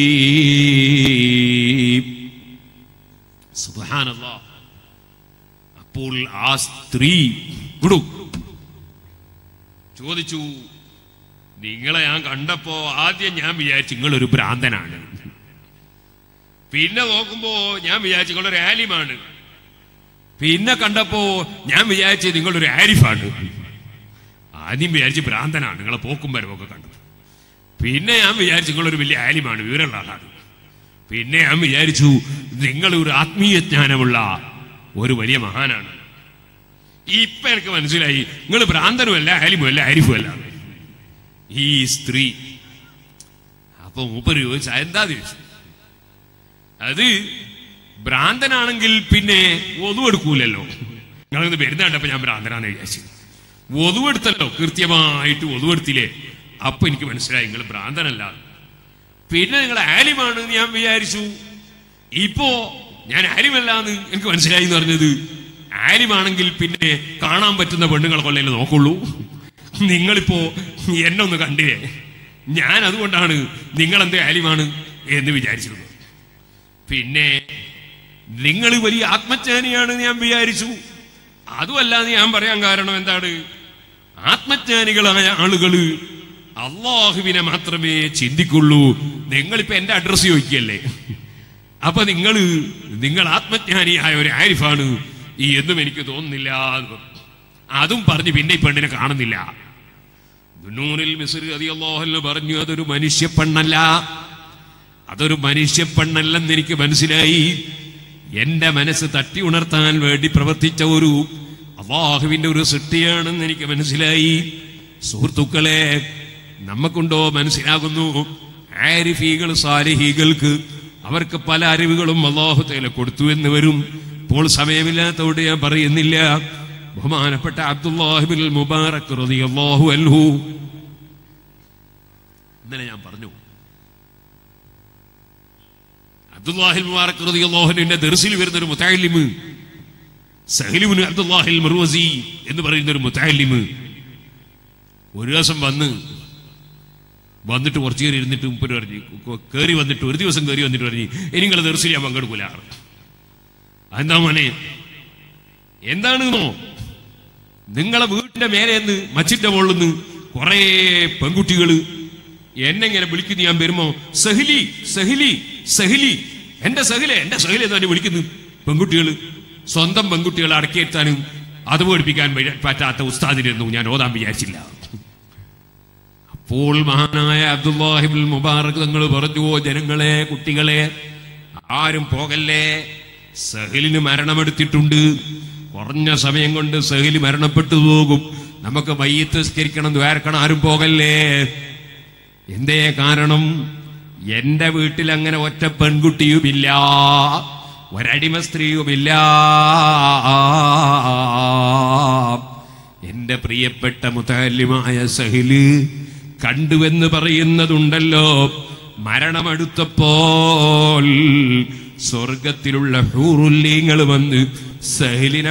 സുബ്ഹാനല്ലാഹ് അപ്പോൾ ആ സ്ത്രീ വിടൂ ചോദിച്ചു നിങ്ങളെ ഞാൻ കണ്ടപ്പോ ആദ്യം ഞാൻ വിചാരിച്ചു നിങ്ങളൊരു ഭ്രാന്തനാണ് പിന്നെ നോക്കുമ്പോ ഞാൻ വിചാരിച്ചു നിങ്ങളൊരു ആലിമാണ് പിന്നെ കണ്ടപ്പോ ഞാൻ വിചാരിച്ചു നിങ്ങളൊരു ആരിഫാണ് ആദ്യം വിചാരിച്ച് ഭ്രാന്തനാണ് നിങ്ങളെ പോക്കും വരവൊക്കെ കണ്ടത് പിന്നെ ഞാൻ വിചാരിച്ചു നിങ്ങളൊരു വലിയ ആലിമാണ് വിവരമുള്ള ആളാണ് പിന്നെ ഞാൻ വിചാരിച്ചു നിങ്ങൾ ഒരു ആത്മീയ ജ്ഞാനമുള്ള ഒരു വലിയ മഹാനാണ് ഇപ്പൊ എനിക്ക് മനസ്സിലായി നിങ്ങൾ ഭ്രാന്തനുമല്ല ആലിമുമല്ല ആരിഫുമല്ല ഈ സ്ത്രീ അപ്പൊ മൂപ്പര് ചോദിച്ച എന്താ ചോദിച്ചു അത് ഭ്രാന്തനാണെങ്കിൽ പിന്നെ ഒതുവെടുക്കൂലല്ലോ നിങ്ങളിന്ന് പെരുന്നാണ്ടപ്പോ ഞാൻ ഭ്രാന്തനാന്ന് വിചാരിച്ചു ഒതുവെടുത്തല്ലോ കൃത്യമായിട്ട് ഒതുവെടുത്തില്ലേ അപ്പൊ എനിക്ക് മനസ്സിലായി നിങ്ങൾ ഭ്രാന്തനല്ല പിന്നെ നിങ്ങൾ ആലിമാണ് എന്ന് ഞാൻ വിചാരിച്ചു ഇപ്പോ ഞാൻ ആലിമല്ല എന്ന് എനിക്ക് മനസ്സിലായി എന്ന് പറഞ്ഞത് ആലിമാണെങ്കിൽ പിന്നെ കാണാൻ പറ്റുന്ന പെണ്ണുങ്ങളെ കൊല്ലല്ലേ നോക്കുള്ളൂ നിങ്ങളിപ്പോ എന്നെ ഒന്ന് കണ്ടില്ലേ ഞാൻ അതുകൊണ്ടാണ് നിങ്ങൾ എന്തേ ആലിമാണ് എന്ന് വിചാരിച്ചിരുന്നത് പിന്നെ നിങ്ങൾ വലിയ ആത്മജ്ഞാനിയാണെന്ന് ഞാൻ വിചാരിച്ചു അതുമല്ലാതെ ഞാൻ പറയാൻ കാരണം എന്താണ് ആത്മജ്ഞാനികളായ ആളുകള് അള്ളാഹുവിനെ മാത്രമേ ചിന്തിക്കുള്ളൂ നിങ്ങളിപ്പോ എന്റെ അഡ്രസ് ചോദിക്കല്ലേ അപ്പൊ നിങ്ങൾ നിങ്ങൾ ആത്മജ്ഞാനിയായ ഒരു ആരിഫാണ് ഈ എന്നും എനിക്ക് തോന്നുന്നില്ല എന്ന് പറഞ്ഞു. അതും പറഞ്ഞ് പിന്നെ ഈ പെണ്ണിനെ കാണുന്നില്ല ദുന്നൂറിൽ മിസ്ർ അള്ളാഹു പറഞ്ഞു അതൊരു മനുഷ്യ പെണ്ണല്ല അതൊരു മനുഷ്യ പെണ്ണല്ലെന്ന് എനിക്ക് മനസ്സിലായി എന്റെ മനസ്സ് തട്ടി ഉണർത്താൻ വേണ്ടി പ്രവർത്തിച്ച ഒരു അള്ളാഹുവിന്റെ ഒരു സൃഷ്ടിയാണെന്ന് എനിക്ക് മനസ്സിലായി സുഹൃത്തുക്കളെ നമുക്കുണ്ടോ മനസ്സിലാകുന്നു ആരിഫീകൾ സാലിഹീകൾക്ക് അവർക്ക് പല അറിവുകളും അള്ളാഹു തേല കൊടുത്തു എന്ന് വരും ഇപ്പോൾ സമയമില്ലാത്തതുകൊണ്ട് ഞാൻ പറയുന്നില്ല ബഹുമാനപ്പെട്ട അബ്ദുല്ലാഹിബിൻ മുബാറക് റളിയല്ലാഹു അൻഹു ഇന്നലെ ഞാൻ പറഞ്ഞു അബ്ദുല്ലാഹിൽ മുബാറക് റളിയല്ലാഹുവിന്റെ ദർസിൽ വരുന്ന ഒരു മുത്തഅല്ലിമ് സഹലിബിന് അബ്ദുല്ലാഹിൽ മർവസി എന്ന് പറയുന്ന ഒരു മുത്തഅല്ലിമ് ഒരു ദിവസം വന്ന് വന്നിട്ട് കുറച്ച് നേരം ഇരുന്നിട്ട് മുപ്പര് പറഞ്ഞു കയറി വന്നിട്ട് ഒരു ദിവസം കയറി വന്നിട്ട് പറഞ്ഞു ഇനി നിങ്ങൾ ദർസിൽ ഞാൻ പങ്കെടുക്കൂല എന്താ മോനെ എന്താണെന്നോ നിങ്ങളെ വീടിന്റെ മേലെ നിന്ന് മച്ചിന്റെ മുകളിൽ നിന്ന് കുറെ പെൺകുട്ടികള് എന്നെ ഇങ്ങനെ വിളിക്കുന്നു ഞാൻ വരുമ്പോ സഹിലി സഹിലി സഹിലി എന്റെ സഹിലെ എന്റെ സഹിലെ തന്നെ വിളിക്കുന്നു പെൺകുട്ടികള് സ്വന്തം പെൺകുട്ടികളെ അടക്കിയെത്താനും അത് പഠിപ്പിക്കാൻ വഴി- പറ്റാത്ത ഉസ്താദിരുന്നു ഞാൻ ഓതാൻ വിചാരിച്ചില്ല അപ്പോൾ മഹാനായ അബ്ദുല്ലാഹിബുൽ മുബാറക് തങ്ങൾ പറഞ്ഞു "ഓ ജനങ്ങളെ കുട്ടികളെ ആരും പോകല്ലേ സഹലിന് മരണമെടുത്തിട്ടുണ്ട് കുറഞ്ഞ സമയം കൊണ്ട് സഹല് മരണപ്പെട്ടു പോകും നമുക്ക് മയ്യത്ത് സ്കരിക്കണം ദ്വാരക്കണം ആരും പോകല്ലേ എന്തേ കാരണം എന്റെ വീട്ടിൽ അങ്ങനെ ഒറ്റ പെൺകുട്ടിയുമില്ല ഒരടിമ സ്ത്രീയുമില്ല എന്റെ പ്രിയപ്പെട്ട മുതാലിമായ സഹില് കണ്ടുവെന്ന് പറയുന്നതുണ്ടല്ലോ മരണമെടുത്തപ്പോൾ സ്വർഗത്തിലുള്ള ഹൂറുല്ലീങ്ങൾ വന്ന് സഹിലിനെ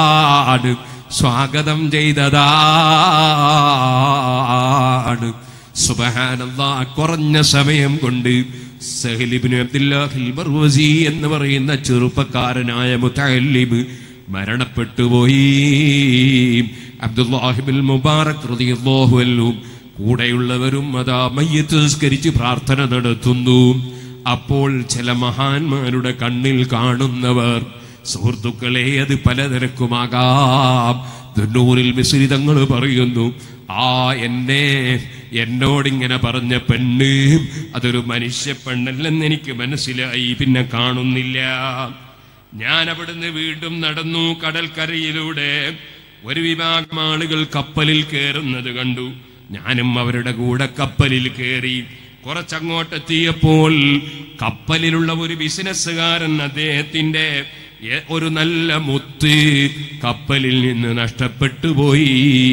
വിളിച്ചതാണ് സ്വാഗതം ചെയ്തതാണ് സുബഹാനല്ലാ കുറഞ്ഞ സമയം കൊണ്ട് സഹലിബിന് അബ്ദുല്ലാഹിൽ മർവസി എന്ന് പറയുന്ന ചെറുപ്പക്കാരനായ മുത്തല്ലിബ് മരണപ്പെട്ടു പോയി അബ്ദുല്ലാഹിബിൽ മുബാറക് റളിയല്ലാഹു അൻഹു കൂടെയുള്ളവരും അതാ മയ്യത്ത് നിസ്കരിച്ച് പ്രാർത്ഥന നടത്തുന്നു അപ്പോൾ ചില മഹാന്മാരുടെ കണ്ണിൽ കാണുന്നവർ സുഹൃത്തുക്കളെ അത് പലതരക്കുമാകാം ദുന്നൂറിൽ മിശ്രിതങ്ങൾ പറയുന്നു ആ എന്നെ എന്നോടിങ്ങനെ പറഞ്ഞ പെണ്ണ് അതൊരു മനുഷ്യ പെണ്ണല്ലെന്ന് എനിക്ക് മനസ്സിലായി പിന്നെ കാണുന്നില്ല ഞാൻ അവിടുന്ന് വീണ്ടും നടന്നു കടൽക്കരയിലൂടെ ഒരു വിഭാഗം ആളുകൾ കപ്പലിൽ കയറുന്നത് കണ്ടു ഞാനും അവരുടെ കൂടെ കപ്പലിൽ കയറി കുറച്ചങ്ങോട്ടെത്തിയപ്പോൾ കപ്പലിലുള്ള ഒരു ബിസിനസ്സുകാരൻ അദ്ദേഹത്തിന്റെ എ- ഒരു നല്ല മുത്ത് കപ്പലിൽ നിന്ന് നഷ്ടപ്പെട്ടു പോയി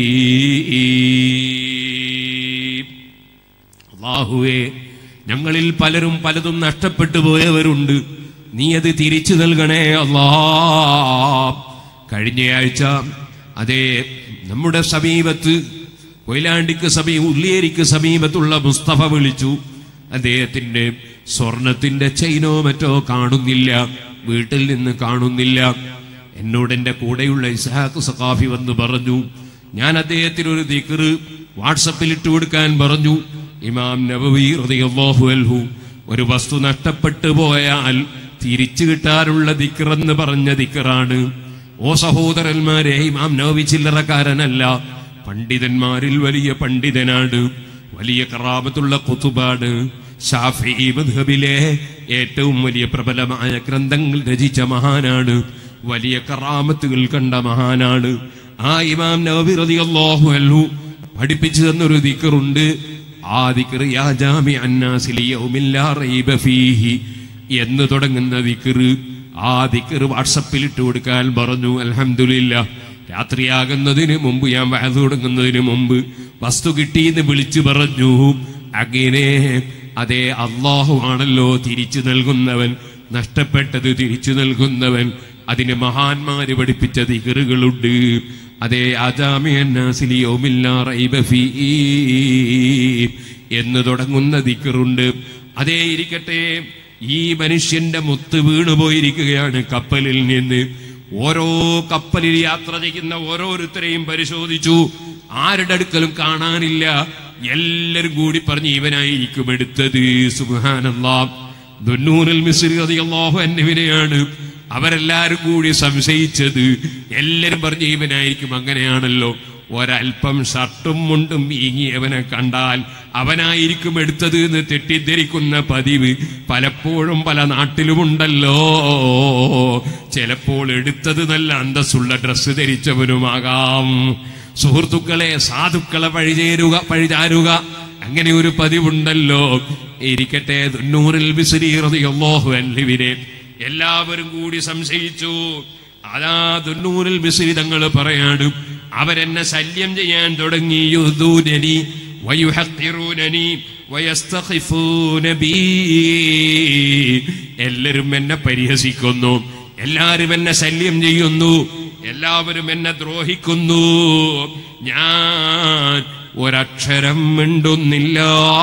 അള്ളാഹുവേ ഞങ്ങളിൽ പലരും പലതും നഷ്ടപ്പെട്ടു പോയവരുണ്ട് നീ അത് തിരിച്ചു നൽകണേ അല്ലാ കഴിഞ്ഞയാഴ്ച അതേ നമ്മുടെ സമീപത്ത് കൊയിലാണ്ടിക്ക് സമീ ഉള്ളിയേരിക്ക് സമീപത്തുള്ള മുസ്തഫ വിളിച്ചു അദ്ദേഹത്തിന്റെ സ്വർണത്തിന്റെ ചെയിനോ മറ്റോ കാണുന്നില്ല വീട്ടിൽ നിന്ന് കാണുന്നില്ല എന്നോട് എന്റെ കൂടെയുള്ള ഇസ്ഹാഖ് സഖാഫി വന്ന് പറഞ്ഞു ഞാൻ അദ്ദേഹത്തിന് ഒരു ദിക്റ് വാട്സപ്പിൽ ഇട്ട് കൊടുക്കാൻ പറഞ്ഞു ഇമാം നബവി റളിയല്ലാഹു അൻഹു ഒരു വസ്തു നഷ്ടപ്പെട്ടു പോയാൽ തിരിച്ചു കിട്ടാനുള്ള ദിക്റെന്ന് പറഞ്ഞ ദിക്റാണ് ഓ സഹോദരന്മാരെ ഇമാം നബവി ചില്ലറക്കാരനല്ല പണ്ഡിതന്മാരിൽ വലിയ പണ്ഡിതനാണ് വലിയ കറാമത്തുള്ള കുത്തുബാണ് ഷാഫി മദ്ഹബിലെ ഏറ്റവും വലിയ പ്രബലമായ ഗ്രന്ഥങ്ങൾ രചിച്ച മഹാനാണ് വലിയ കറാമത്തുകൾ കണ്ട മഹാനാണ് ആ ഇമാം നബി റളിയല്ലാഹു അൻഹു പഠിപ്പിച്ചു തന്നൊരു ദിക്റുണ്ട് ആ ദിക്ർ യാ ജാമി അന്നാസിൽ യൗമിൽ ലാ റൈബ ഫീഹി എന്ന് തുടങ്ങുന്ന ദിക്റ് ആ ദിക്ർ വാട്സപ്പിൽ ഇട്ട് കൊടുക്കാൻ പറഞ്ഞു അൽഹംദുലില്ലാ രാത്രിയാകുന്നതിന് മുമ്പ് ഞാൻ വയത് തുടങ്ങുന്നതിന് മുമ്പ് വസ്തു കിട്ടിയെന്ന് വിളിച്ചു പറഞ്ഞു അങ്ങനെ അതേ അള്ളാഹു ആണല്ലോ തിരിച്ചു നൽകുന്നവൻ നഷ്ടപ്പെട്ടത് തിരിച്ചു നൽകുന്നവൻ അതിന് മഹാന്മാര് പഠിപ്പിച്ച ദികറുകളുണ്ട് അതേ എന്ന് തുടങ്ങുന്ന ദിക്കറുണ്ട് അതേ ഇരിക്കട്ടെ ഈ മനുഷ്യന്റെ മുത്ത് വീണുപോയിരിക്കുകയാണ് കപ്പലിൽ നിന്ന് ഓരോ കപ്പലിൽ യാത്ര ചെയ്യുന്ന ഓരോരുത്തരെയും പരിശോധിച്ചു ആരുടെ അടുക്കലും കാണാനില്ല എല്ലാരും കൂടി പറഞ്ഞ് ഇവനായിരിക്കും എടുത്തത് സുഹാനല്ലാ ദുന്നൂറിൽ മിസ്രി റളിയല്ലാഹു അൻഹുവിനെയാണ് അവരെല്ലാരും കൂടി സംശയിച്ചത് എല്ലാരും പറഞ്ഞു ഇവനായിരിക്കും അങ്ങനെയാണല്ലോ ഒരൽപ്പം ഷർട്ടും മുണ്ടും വീങ്ങിയവനെ കണ്ടാൽ അവനായിരിക്കും എടുത്തത് എന്ന് തെറ്റിദ്ധരിക്കുന്ന പതിവ് പലപ്പോഴും പല നാട്ടിലുമുണ്ടല്ലോ ചിലപ്പോൾ എടുത്തത് നല്ല അന്തസ്സുള്ള ഡ്രസ്സ് ധരിച്ചവനുമാകാം സുഹൃത്തുക്കളെ സാധുക്കളെ പഴിചേരുക പഴിചാരുക അങ്ങനെ ഒരു പതിവുണ്ടല്ലോ ഇരിക്കട്ടെ നൂറിൽ ബിസ്രീറിയാഹു അല്ലിവിനെ എല്ലാവരും കൂടി സംശയിച്ചു അതാ ദുന്നൂറിൽ ബിസ്രി തങ്ങൾ പറയാണ് അവരെന്നെ ശല്യം ചെയ്യാൻ തുടങ്ങി യുദൂനനി വയുഹത്തിറൂനനി വയസ്തഖിഫൂന ബീ എല്ലാവരും എന്നെ പരിഹസിക്കുന്നു എല്ലാവരും എന്നെ ശല്യം ചെയ്യുന്നു എല്ലാവരും എന്നെ ദ്രോഹിക്കുന്നു ഞാൻ ഒരക്ഷരം മിണ്ടുന്നില്ല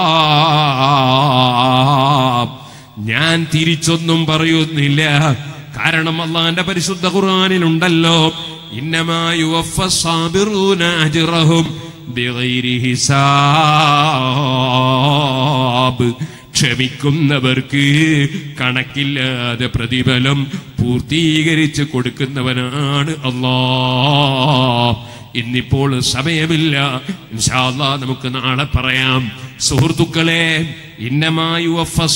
ഞാൻ തിരിച്ചൊന്നും പറയുന്നില്ല കാരണം അള്ളാന്റെ പരിശുദ്ധ ഖുർആനിലുണ്ടല്ലോ ഹിസാബ് ക്ഷമിക്കുന്നവർക്ക് കണക്കില്ലാതെ പ്രതിഫലം പൂർത്തീകരിച്ച് കൊടുക്കുന്നവനാണ് അള്ളാ ഇന്നിപ്പോൾ സമയമില്ല ഇൻഷാ അല്ലാ നമുക്ക് നാളെ പറയാം സുഹൃത്തുക്കളെ ഇന്നമായു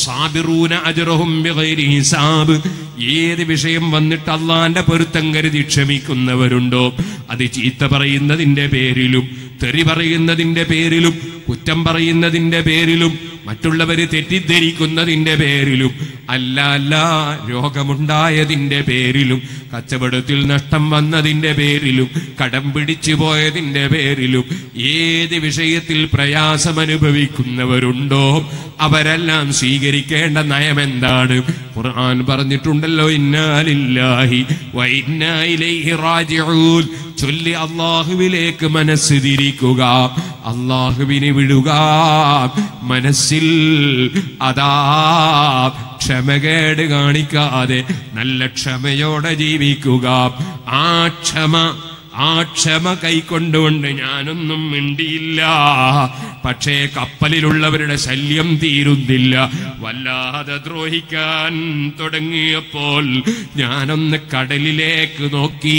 ഹിസാബ് ഏത് വിഷയം വന്നിട്ട് അള്ളാന്റെ പൊരുത്തം കരുതി ക്ഷമിക്കുന്നവരുണ്ടോ അത് ചീത്ത പറയുന്നതിന്റെ പേരിലും തെറി പറയുന്നതിന്റെ പേരിലും കുറ്റം പറയുന്നതിന്റെ പേരിലും മറ്റുള്ളവര് തെറ്റിദ്ധരിക്കുന്നതിന്റെ പേരിലും അല്ല അല്ല രോഗമുണ്ടായതിന്റെ പേരിലും കച്ചവടത്തിൽ നഷ്ടം വന്നതിന്റെ പേരിലും കടം പിടിച്ചു പോയതിന്റെ പേരിലും ഏത് വിഷയത്തിൽ പ്രയാസം അനുഭവിക്കുന്നവരുണ്ടോ അവരെല്ലാം സ്വീകരിക്കേണ്ട നയം എന്താണ് ഖുർആൻ പറഞ്ഞിട്ടുണ്ടല്ലോ ഇന്നാലില്ലാഹി വൈന്നായിലൈഹി റാജിഊൻ ചൊല്ലി അള്ളാഹുവിലേക്ക് മനസ്സ് തിരിക്കുക അള്ളാഹുവിനെ വിടുക മനസ്സിൽ അതാ ക്ഷമകേട് കാണിക്കാതെ നല്ല ക്ഷമയോടെ ജീവിക്കുക ആ ക്ഷമ ആ ക്ഷമ കൈക്കൊണ്ടുകൊണ്ട് ഞാനൊന്നും മിണ്ടിയില്ല പക്ഷേ കപ്പലിലുള്ളവരുടെ ശല്യം തീരുന്നില്ല വല്ലാതെ ദ്രോഹിക്കാൻ തുടങ്ങിയപ്പോൾ ഞാനൊന്ന് കടലിലേക്ക് നോക്കി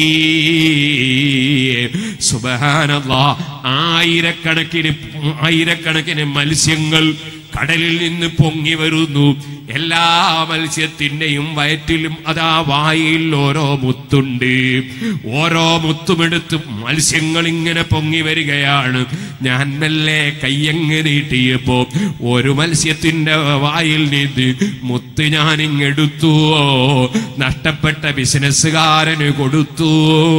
സുബഹാനല്ല ആയിരക്കണക്കിന് ആയിരക്കണക്കിന് മത്സ്യങ്ങൾ കടലിൽ നിന്ന് പൊങ്ങി വരുന്നു എല്ലാ മത്സ്യത്തിന്റെയും വയറ്റിലും അതാ വായിൽ ഓരോ മുത്തുണ്ട് ഓരോ മുത്തുമെടുത്ത് മത്സ്യങ്ങൾ ഇങ്ങനെ പൊങ്ങി വരികയാണ് ഞാൻ മെല്ലെ കയ്യങ്ങ് നീട്ടിയപ്പോ ഒരു മത്സ്യത്തിന്റെ വായിൽ നിന്ന് മുത്ത് ഞാൻ ഇങ്ങെടുത്തു നഷ്ടപ്പെട്ട ബിസിനസ്സുകാരന് കൊടുത്തു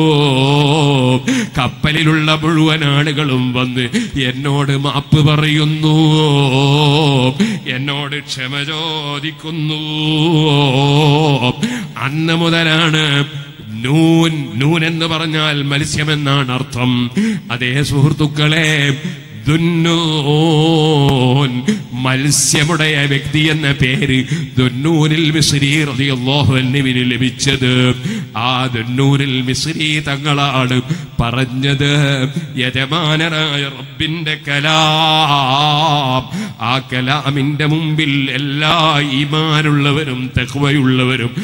കപ്പലിലുള്ള മുഴുവൻ ആളുകളും വന്ന് എന്നോട് മാപ്പ് പറയുന്നു എന്നോട് ക്ഷമ ചോദിക്കുന്നു അന്ന് മുതലാണ് നൂൻ നൂൻ എന്ന് പറഞ്ഞാൽ മത്സ്യമെന്നാണ് അർത്ഥം അതേ സുഹൃത്തുക്കളെ ദുന്നൂൻ മത്സ്യമുടയ വ്യക്തി എന്ന പേര് ദുന്നൂനിൽ മിസ്രി റളിയല്ലാഹു അൻഹുവിന് ലഭിച്ചത് ആ ദുന്നൂനിൽ മിസ്രി തങ്ങളാണ് പറഞ്ഞത് യജമാനനായ റബ്ബിന്റെ കലാം ആ കലാമിന്റെ മുമ്പിൽ എല്ലാ ഈമാനുള്ളവരും തെക്കുവയുള്ളവരും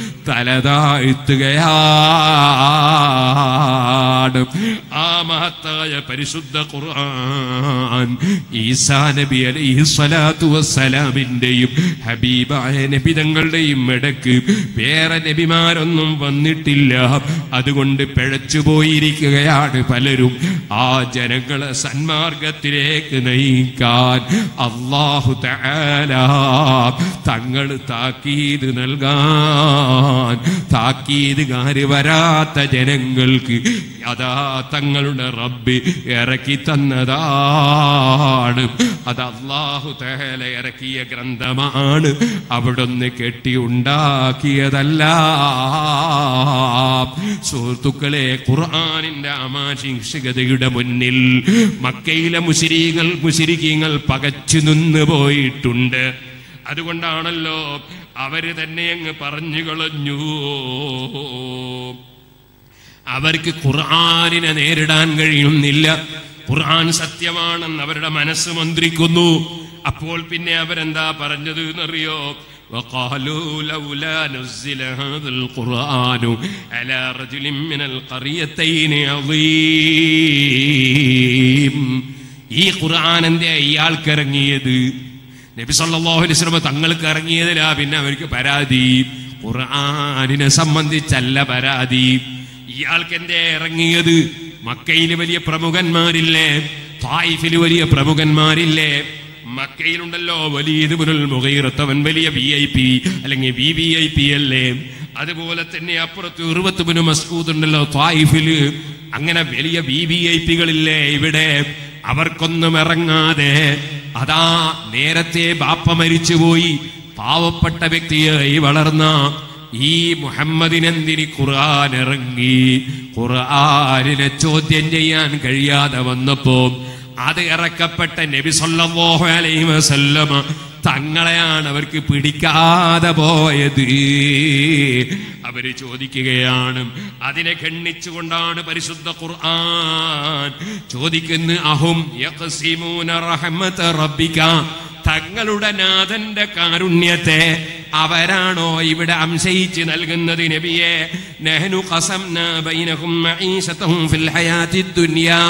തലതാഴ്ത്തുകയാണ് ആ മഹത്തായ പരിശുദ്ധ ഖുർആൻ ഈസാ നബി അലൈഹി സ്വലാത്തു വസ്സലാമിന്റെയും ഹബീബായ നബി തങ്ങളുടെയും ഇടക്ക് വേറെ നബിമാരൊന്നും വന്നിട്ടില്ല അതുകൊണ്ട് പിഴച്ചു പോയിരിക്കുകയാണ് പലരും ആ ജനങ്ങളെ സന്മാർഗത്തിലേക്ക് നയിക്കാൻ അള്ളാഹു തആല തങ്ങൾ താക്കീത് നൽകാൻ താക്കീതുകാര് വരാത്ത ജനങ്ങൾക്ക് അതാ തങ്ങളുടെ റബ്ബ് ഇറക്കി തന്നതാണ് അത് അള്ളാഹു തഹല ഇറക്കിയ ഗ്രന്ഥമാണ് അവിടുന്ന് കെട്ടി ഉണ്ടാക്കിയതല്ല സുഹൃത്തുക്കളെ ഖുർആാനിന്റെ അമാശിക്ഷകതയുടെ മുന്നിൽ മക്കയിലെ മുശിരീകൾ മുശിരിക്കീങ്ങൾ പകച്ചു നിന്ന് പോയിട്ടുണ്ട് അതുകൊണ്ടാണല്ലോ അവര് തന്നെ അങ്ങ് പറഞ്ഞു കളഞ്ഞു അവർക്ക് ഖുർആാനിനെ നേരിടാൻ കഴിയുന്നില്ല ഖുർആൻ സത്യമാണെന്ന് അവരുടെ മനസ്സ് മന്ത്രിക്കുന്നു അപ്പോൾ പിന്നെ അവരെന്താ പറഞ്ഞത് എന്നറിയോ وقالوا لولا نزل هذا القرآن على رجل من القريتين عظيم ഈ ഖുർആൻ എന്തേ ഇയാൾക്ക് ഇറങ്ങിയത് നബി സല്ലല്ലാഹു അലൈഹി വസല്ലം തങ്ങൾക്ക് ഇറങ്ങിയതിലാ പിന്നെ അവർക്ക് പരാതി ഖുർആനിനെ സംബന്ധിച്ചല്ല പരാതി ഇയാൾക്ക് എന്തേ ഇറങ്ങിയത് മക്കയിൽ വലിയ പ്രമുഖന്മാരില്ലേ തായിഫിൽ വലിയ പ്രമുഖന്മാരില്ലേ മക്കയിലുണ്ടല്ലോ വലിയ മുരൽ മുഖയിറത്തവൻ വലിയ വി ഐ പി അല്ലെങ്കിൽ വി വി ഐ പി അല്ലേ അതുപോലെ തന്നെ അപ്പുറത്ത് ഉറുവത്തുബിന് മസ്കൂദ് ഉണ്ടല്ലോ തായിഫില് അങ്ങനെ വലിയ വി വി ഐ പികളില്ലേ ഇവിടെ അവർക്കൊന്നും ഇറങ്ങാതെ അതാ നേരത്തെ ബാപ്പ മരിച്ചുപോയി പാവപ്പെട്ട വ്യക്തിയായി വളർന്ന ഈ മുഹമ്മദിനെന്തിന് ഖുർആൻ ഇറങ്ങി ഖുർആനിനെ ചോദ്യം ചെയ്യാൻ കഴിയാതെ വന്നപ്പോ അത് ഇറക്കപ്പെട്ട നബി സല്ലല്ലാഹു അലൈഹി വസല്ലമ തങ്ങളെയാണ് അവർക്ക് പിടിക്കാതെ പോയത് അവര് ചോദിക്കുകയാണ് അതിനെ ഖണ്ഡിച്ചുകൊണ്ടാണ് പരിശുദ്ധ ഖുർആൻ ചോദിക്കുന്നു അഹും യഖ്സിമൂന റഹ്മത റബ്ബിക തങ്ങളുടെ നാഥന്റെ കാരുണ്യത്തെ അവരാണോ ഇവിടെ അംശയിച്ച് നൽകുന്നത് നബിയെ നെഹ്നു ഖസംന ബൈനഹും മഈശതഹും ഫിൽ ഹയാത്തി ദുനിയ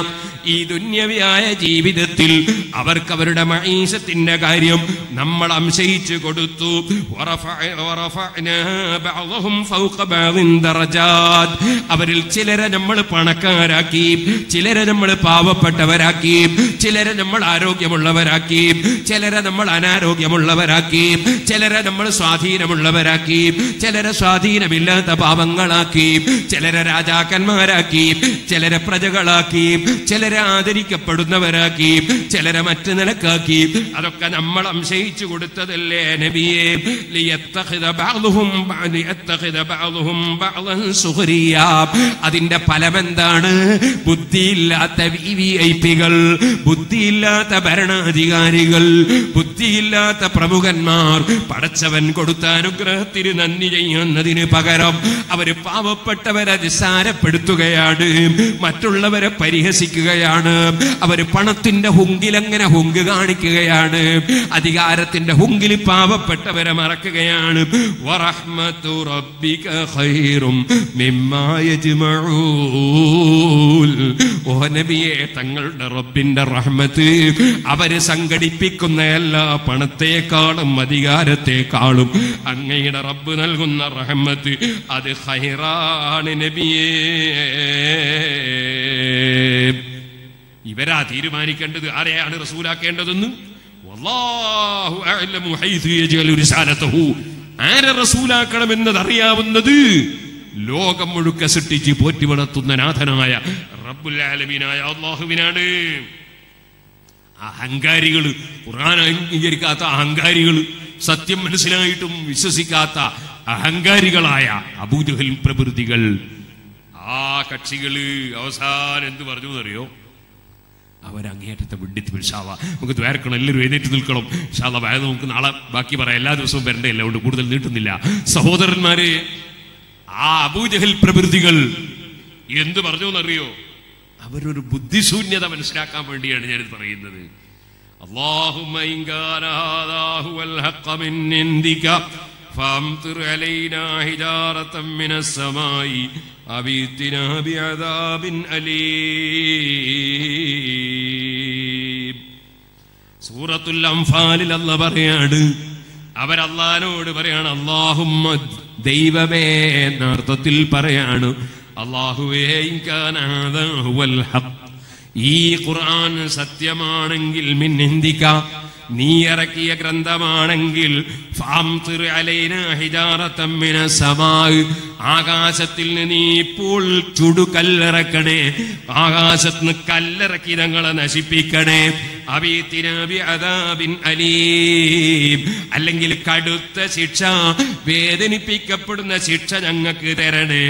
ഈ ദുന്യവിയായ ജീവിതത്തിൽ അവർക്ക് അവരുടെ മൈഷത്തിന്റെ കാര്യം നമ്മൾ അംശയിച്ചു കൊടുത്തു വറഫഅ- വറഫഅനാ ബഅദഹും ഫൗഖ ബഅദിൻ ദറജാത്. അവരിൽ ചിലരെ നമ്മൾ പണക്കാരാക്കി ചിലരെ നമ്മൾ പാവപ്പെട്ടവരാക്കി ചിലരെ നമ്മൾ ആരോഗ്യമുള്ളവരാക്കി ചിലരെ നമ്മൾ അനാരോഗ്യമുള്ളവരാക്കി ചിലരെ നമ്മൾ സ്വാധീനമുള്ളവരാക്കി ചിലരെ സ്വാധീനമില്ലാത്ത പാവങ്ങളാക്കി ചിലരെ രാജാക്കന്മാരാക്കി ചിലരെ പ്രജകളാക്കി ചിലരെ ആദരിക്കപ്പെടുന്നവരാക്കി ചിലരെ മറ്റു നിലക്കാക്കി അതൊക്കെ നമ്മൾ അംശയിച്ചു കൊടുത്തതല്ലേ നബിയെ ലിയത്തഖിദ ബഅദുഹും ബഅ- ലിയത്തഖിദ ബഅദുഹും ബഅദൻ സുഖ്രിയാ. അതിന്റെ ഫലമെന്താണ് ബുദ്ധിയില്ലാത്ത വി വി ഐ പികൾ ബുദ്ധിയില്ലാത്ത ഭരണാധികാരികൾ ബുദ്ധിയില്ലാത്ത പ്രമുഖന്മാർ പടച്ചവൻ കൊടുത്ത അനുഗ്രഹത്തിന് നന്ദി ചെയ്യുന്നതിന് പകരം അവര് പാവപ്പെട്ടവരെ നിസ്സാരപ്പെടുത്തുകയാണ് മറ്റുള്ളവരെ പരിഹസിക്കുകയാണ് അവര് പണത്തിന്റെ ഹുങ്കിലങ്ങനെ ഹുങ്ക് കാണിക്കുകയാണ് അധികാരത്തിന്റെ ഹുങ്കിൽ പാവപ്പെട്ടവരെ മറക്കുകയാണ് വറഹ്മത്തു റബ്ബിക ഖൈറും മിമ്മാ യജ്മഊൻ. ഓ നബിയെ തങ്ങളുടെ റബ്ബിന്റെ റഹ്മത്ത് അവര് സംഘടിപ്പിക്കുന്ന എല്ലാ പണത്തെക്കാളും അധികാരത്തെക്കാളും അങ്ങയുടെ റബ്ബ് നൽകുന്ന റഹ്മത്ത് അത് ഖൈറാണ് നബിയേ ഇവരാ തീരുമാനിക്കേണ്ടത് ആരെയാണ് റസൂലാക്കേണ്ടതെന്ന് വല്ലാഹു അഅലമു ഹൈഥു യജ്അലു റിസാലതഹു ആരെ റസൂലാക്കണമെന്നത് അറിയാവുന്നത് ലോകം മുഴുക്ക സൃഷ്ടിച്ച് പോറ്റി വളർത്തുന്ന നാഥനായ റബ്ബുൽ ആലമീനായ അള്ളാഹുവിനാണ് അഹങ്കാരികള് ഖുർആൻ അംഗീകരിക്കാത്ത അഹങ്കാരികള് സത്യം മനസ്സിലായിട്ടും വിശ്വസിക്കാത്ത അഹങ്കാരികളായ അബൂജഹൽ പ്രകൃതികൾ ആ കക്ഷികള് അവസാനം എന്ത് പറഞ്ഞു എന്നറിയോ അവരങ്ങേറ്റത്തെ വിഡിത്ത് പിടിച്ചാവ നമുക്ക് ദ്വാരക്കണം എല്ലാവരും എഴുന്നേറ്റ് നിൽക്കണം ഷാള വായത് നമുക്ക് നാളെ ബാക്കി പറയാം എല്ലാ ദിവസവും വരണ്ടേ അല്ല അതുകൊണ്ട് കൂടുതൽ നീട്ടുന്നില്ല സഹോദരന്മാരെ ആ അബൂജഹൽ പ്രകൃതികൾ എന്ത് പറഞ്ഞു എന്നറിയോ അവരൊരു ബുദ്ധിശൂന്യത മനസ്സിലാക്കാൻ വേണ്ടിയാണ് ഞാനിത് പറയുന്നത് اللهم إن كان هذا هو الحق من عندك فامطر علينا حجارة من السماء أو ائتنا بعذاب أليم സൂറത്തുൽ അംഫാലിൽ അല്ല പറയാണ് അവരല്ലാനോട് പറയാണ് അള്ളാഹുമ്മ ദൈവമേ എന്ന അർത്ഥത്തിൽ പറയാണ് അള്ളാഹുവേ ഇൻകാന ഹാദാ ഹുവൽ ഹഖ്. ഈ ഖുർആൻ സത്യമാണെങ്കിൽ മിൻ ഇന്ദിക നീ ഇറക്കിയ ഗ്രന്ഥമാണെങ്കിൽ ഫാംതിർ അലൈന ഹിജാറത്തം മിന സമാഅ്. ആകാശത്തിൽ നിന്ന് നീ ഇപ്പോൾ ചുടു കല്ലിറക്കണേ ആകാശത്ത് നിന്ന് കല്ലിറക്കി ഞങ്ങളെ നശിപ്പിക്കണേ അബീത്തിനാ ബിഅദാബിൻ അലീം അല്ലെങ്കിൽ കടുത്ത ശിക്ഷ വേദനിപ്പിക്കപ്പെടുന്ന ശിക്ഷ ഞങ്ങൾക്ക് തരണേ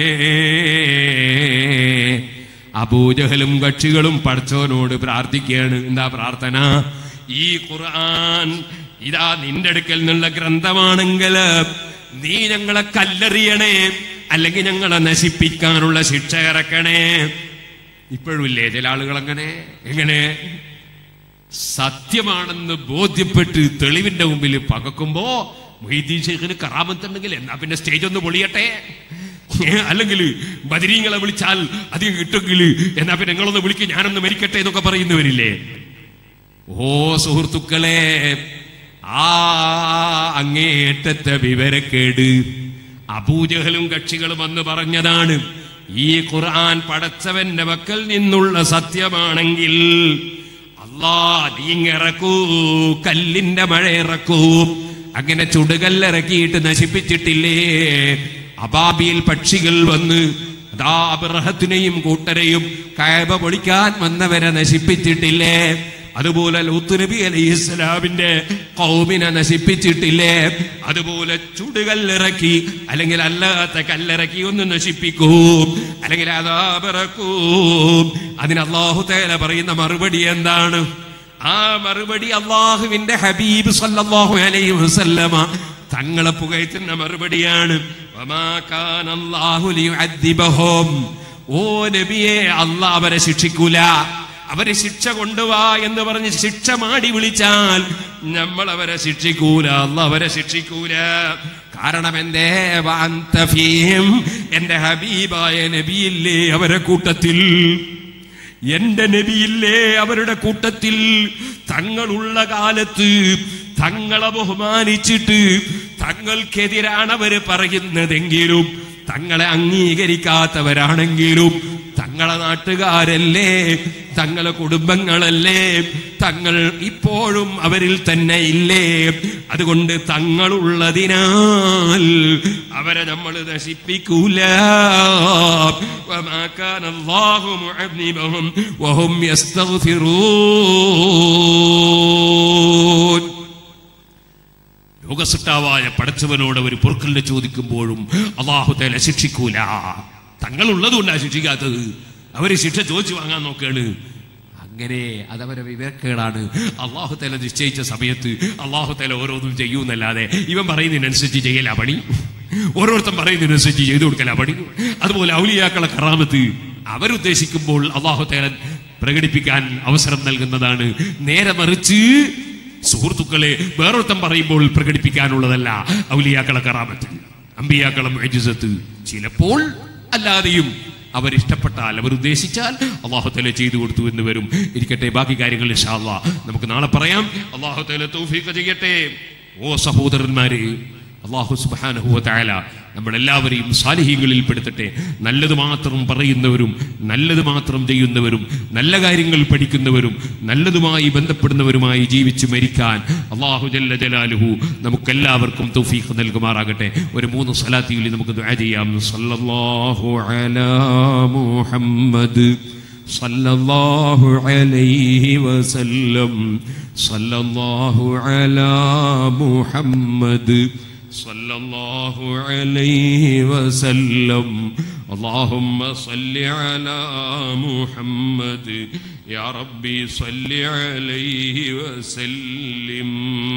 അബൂജഹലും കക്ഷികളും പഠിച്ചവനോട് പ്രാർത്ഥിക്കുകയാണ് എന്താ പ്രാർത്ഥന ഈ ഖുർആൻ ഇതാ നിന്റെ അടുക്കൽ നിന്നുള്ള ഗ്രന്ഥമാണെങ്കിൽ നീ ഞങ്ങളെ കല്ലെറിയണേ അല്ലെങ്കിൽ ഞങ്ങളെ നശിപ്പിക്കാനുള്ള ശിക്ഷ ഇറക്കണേ ഇപ്പോഴുമില്ലേ ചില ആളുകൾ അങ്ങനെ എങ്ങനെ സത്യമാണെന്ന് ബോധ്യപ്പെട്ട് തെളിവിന്റെ മുമ്പിൽ പകക്കുമ്പോ മൊയ്തീൻ ഷെയ്ഖിന് കറാമത്തുണ്ടെങ്കിൽ എന്നാ പിന്നെ സ്റ്റേജ് ഒന്ന് പൊളിയട്ടെ ഏ, അല്ലെങ്കിൽ ബദരീങ്ങളെ വിളിച്ചാൽ അധികം കിട്ടുമെങ്കിൽ എന്നാ പിന്നെ നിങ്ങളൊന്ന് വിളിക്കും ഞാനൊന്ന് മരിക്കട്ടെ എന്നൊക്കെ പറയുന്നവരില്ലേ ഓ സുഹൃത്തുക്കളെ ആ അങ്ങേയറ്റത്തെ വിവരക്കേട് അബൂജഹലും കക്ഷികളും അന്ന് പറഞ്ഞതാണ് ഈ ഖുർആൻ പടച്ചവന്റെ മക്കൾ നിന്നുള്ള സത്യമാണെങ്കിൽ അല്ലാ നീങ്ങിറക്കൂ കല്ലിന്റെ മഴ ഇറക്കൂ അങ്ങനെ ചുടുകല്ലിറക്കിയിട്ട് നശിപ്പിച്ചിട്ടില്ലേ അബാബിയിൽ പക്ഷികൾ വന്ന് അതാ അബ്രഹത്തിനെയും കൂട്ടരെയും കയബ പൊളിക്കാൻ വന്നവരെ നശിപ്പിച്ചിട്ടില്ലേ അതുപോലെ ലൂത്ത് നബി അലൈഹി ഇസ്ലാമിന്റെ കൗമിനെ നശിപ്പിച്ചിട്ടില്ലേ അതുപോലെ ചുടുകല്ലിറക്കി അല്ലെങ്കിൽ അല്ലാത്ത കല്ലിറക്കി ഒന്ന് നശിപ്പിക്കൂ അല്ലെങ്കിൽ അതാപിറക്കൂ അതിന് അള്ളാഹു തേല പറയുന്ന മറുപടി എന്താണ് ആ മറുപടി അള്ളാഹുവിന്റെ ഹബീബ് സല്ലല്ലാഹു അലൈഹി വസല്ലമ തങ്ങളെ പുകഴ്ത്തുന്ന മറുപടിയാണ് വമാ കാന അല്ലാഹു ലിയുഅദ്ദിബഹും. ഓ നബിയെ അള്ളാഹ് അവരെ ശിക്ഷിക്കൂല അവരെ ശിക്ഷ കൊണ്ടുവാ എന്ന് പറഞ്ഞ് ശിക്ഷ മാടി വിളിച്ചാൽ നമ്മൾ അവരെ ശിക്ഷിക്കൂല അല്ല അവരെ ശിക്ഷിക്കൂല കാരണം എന്തേ വാന്തഫീം എന്റെ ഹബീബായ നബിയില്ലേ അവരെ കൂട്ടത്തിൽ എന്റെ നബിയില്ലേ അവരുടെ കൂട്ടത്തിൽ തങ്ങളുള്ള കാലത്ത് തങ്ങളെ ബഹുമാനിച്ചിട്ട് തങ്ങൾക്കെതിരാണ് അവര് പറയുന്നതെങ്കിലും തങ്ങളെ അംഗീകരിക്കാത്തവരാണെങ്കിലും തങ്ങളെ നാട്ടുകാരല്ലേ തങ്ങളെ കുടുംബങ്ങളല്ലേ തങ്ങൾ ഇപ്പോഴും അവരിൽ തന്നെ ഇല്ലേ അതുകൊണ്ട് തങ്ങളുള്ളതിനാൽ അവരെ നമ്മൾ നശിപ്പിക്കൂല وما كان الله معذبهم وهم يستغفرون ലോകസിട്ടാവായ പടച്ചവനോട് അവർ പൊറുക്കലിനെ ചോദിക്കുമ്പോഴും അള്ളാഹു തേല ശിക്ഷിക്കൂല തങ്ങളുള്ളതുകൊണ്ടാണ് ശിക്ഷിക്കാത്തത് അവര് ശിക്ഷ ചോദിച്ചു വാങ്ങാൻ നോക്കാണ് അങ്ങനെ അതവരെ വിവേക്കേടാണ് അള്ളാഹു തല നിശ്ചയിച്ച സമയത്ത് അള്ളാഹു തല ഓരോന്നും ചെയ്യൂന്നല്ലാതെ ഇവൻ പറയുന്നതിനനുസരിച്ച് ചെയ്യല പണി ഓരോരുത്തൻ പറയുന്നതിനനുസരിച്ച് ചെയ്തു കൊടുക്കല പണി അതുപോലെ ഔലിയാക്കളെ കറാമത്ത് അവരുദ്ദേശിക്കുമ്പോൾ അള്ളാഹു തേലൻ പ്രകടിപ്പിക്കാൻ അവസരം നൽകുന്നതാണ് നേരെ മറിച്ച് സുഹൃത്തുക്കളെ വേറൊരുത്തം പറയുമ്പോൾ പ്രകടിപ്പിക്കാനുള്ളതല്ല ഔലിയാക്കളെ കറാമത്ത് അമ്പിയാക്കളെ മേജിസത്ത് ചിലപ്പോൾ അല്ലാതെയും അവരിഷ്ടപ്പെട്ടാൽ അവർ ഉദ്ദേശിച്ചാൽ അള്ളാഹുത്തല ചെയ്തു കൊടുത്തു എന്ന് വരും ഇരിക്കട്ടെ ബാക്കി കാര്യങ്ങൾ ഇൻഷാ അല്ലാ നമുക്ക് നാളെ പറയാം അള്ളാഹുത്തല തൗഫീഖ് ചെയ്യട്ടെ ഓ സഹോദരന്മാരെ അള്ളാഹു സുബാനഹുവ തായാല നമ്മളെല്ലാവരെയും സാലിഹ്യങ്ങളിൽ പെടുത്തട്ടെ നല്ലത് മാത്രം പറയുന്നവരും നല്ലത് മാത്രം ചെയ്യുന്നവരും നല്ല കാര്യങ്ങൾ പഠിക്കുന്നവരും നല്ലതുമായി ബന്ധപ്പെടുന്നവരുമായി ജീവിച്ച് മരിക്കാൻ അള്ളാഹു ജല്ല ജലാലുഹു നമുക്കെല്ലാവർക്കും തൗഫീഖ് നൽകുമാറാകട്ടെ ഒരു മൂന്ന് സലാത്തിയിൽ നമുക്ക് ദുആ ചെയ്യാം സല്ലല്ലാഹു അലാ മുഹമ്മദ് صلى الله عليه وسلم صلى الله على محمد صلى الله عليه وسلم اللهم صل على محمد يا ربي صل عليه وسلم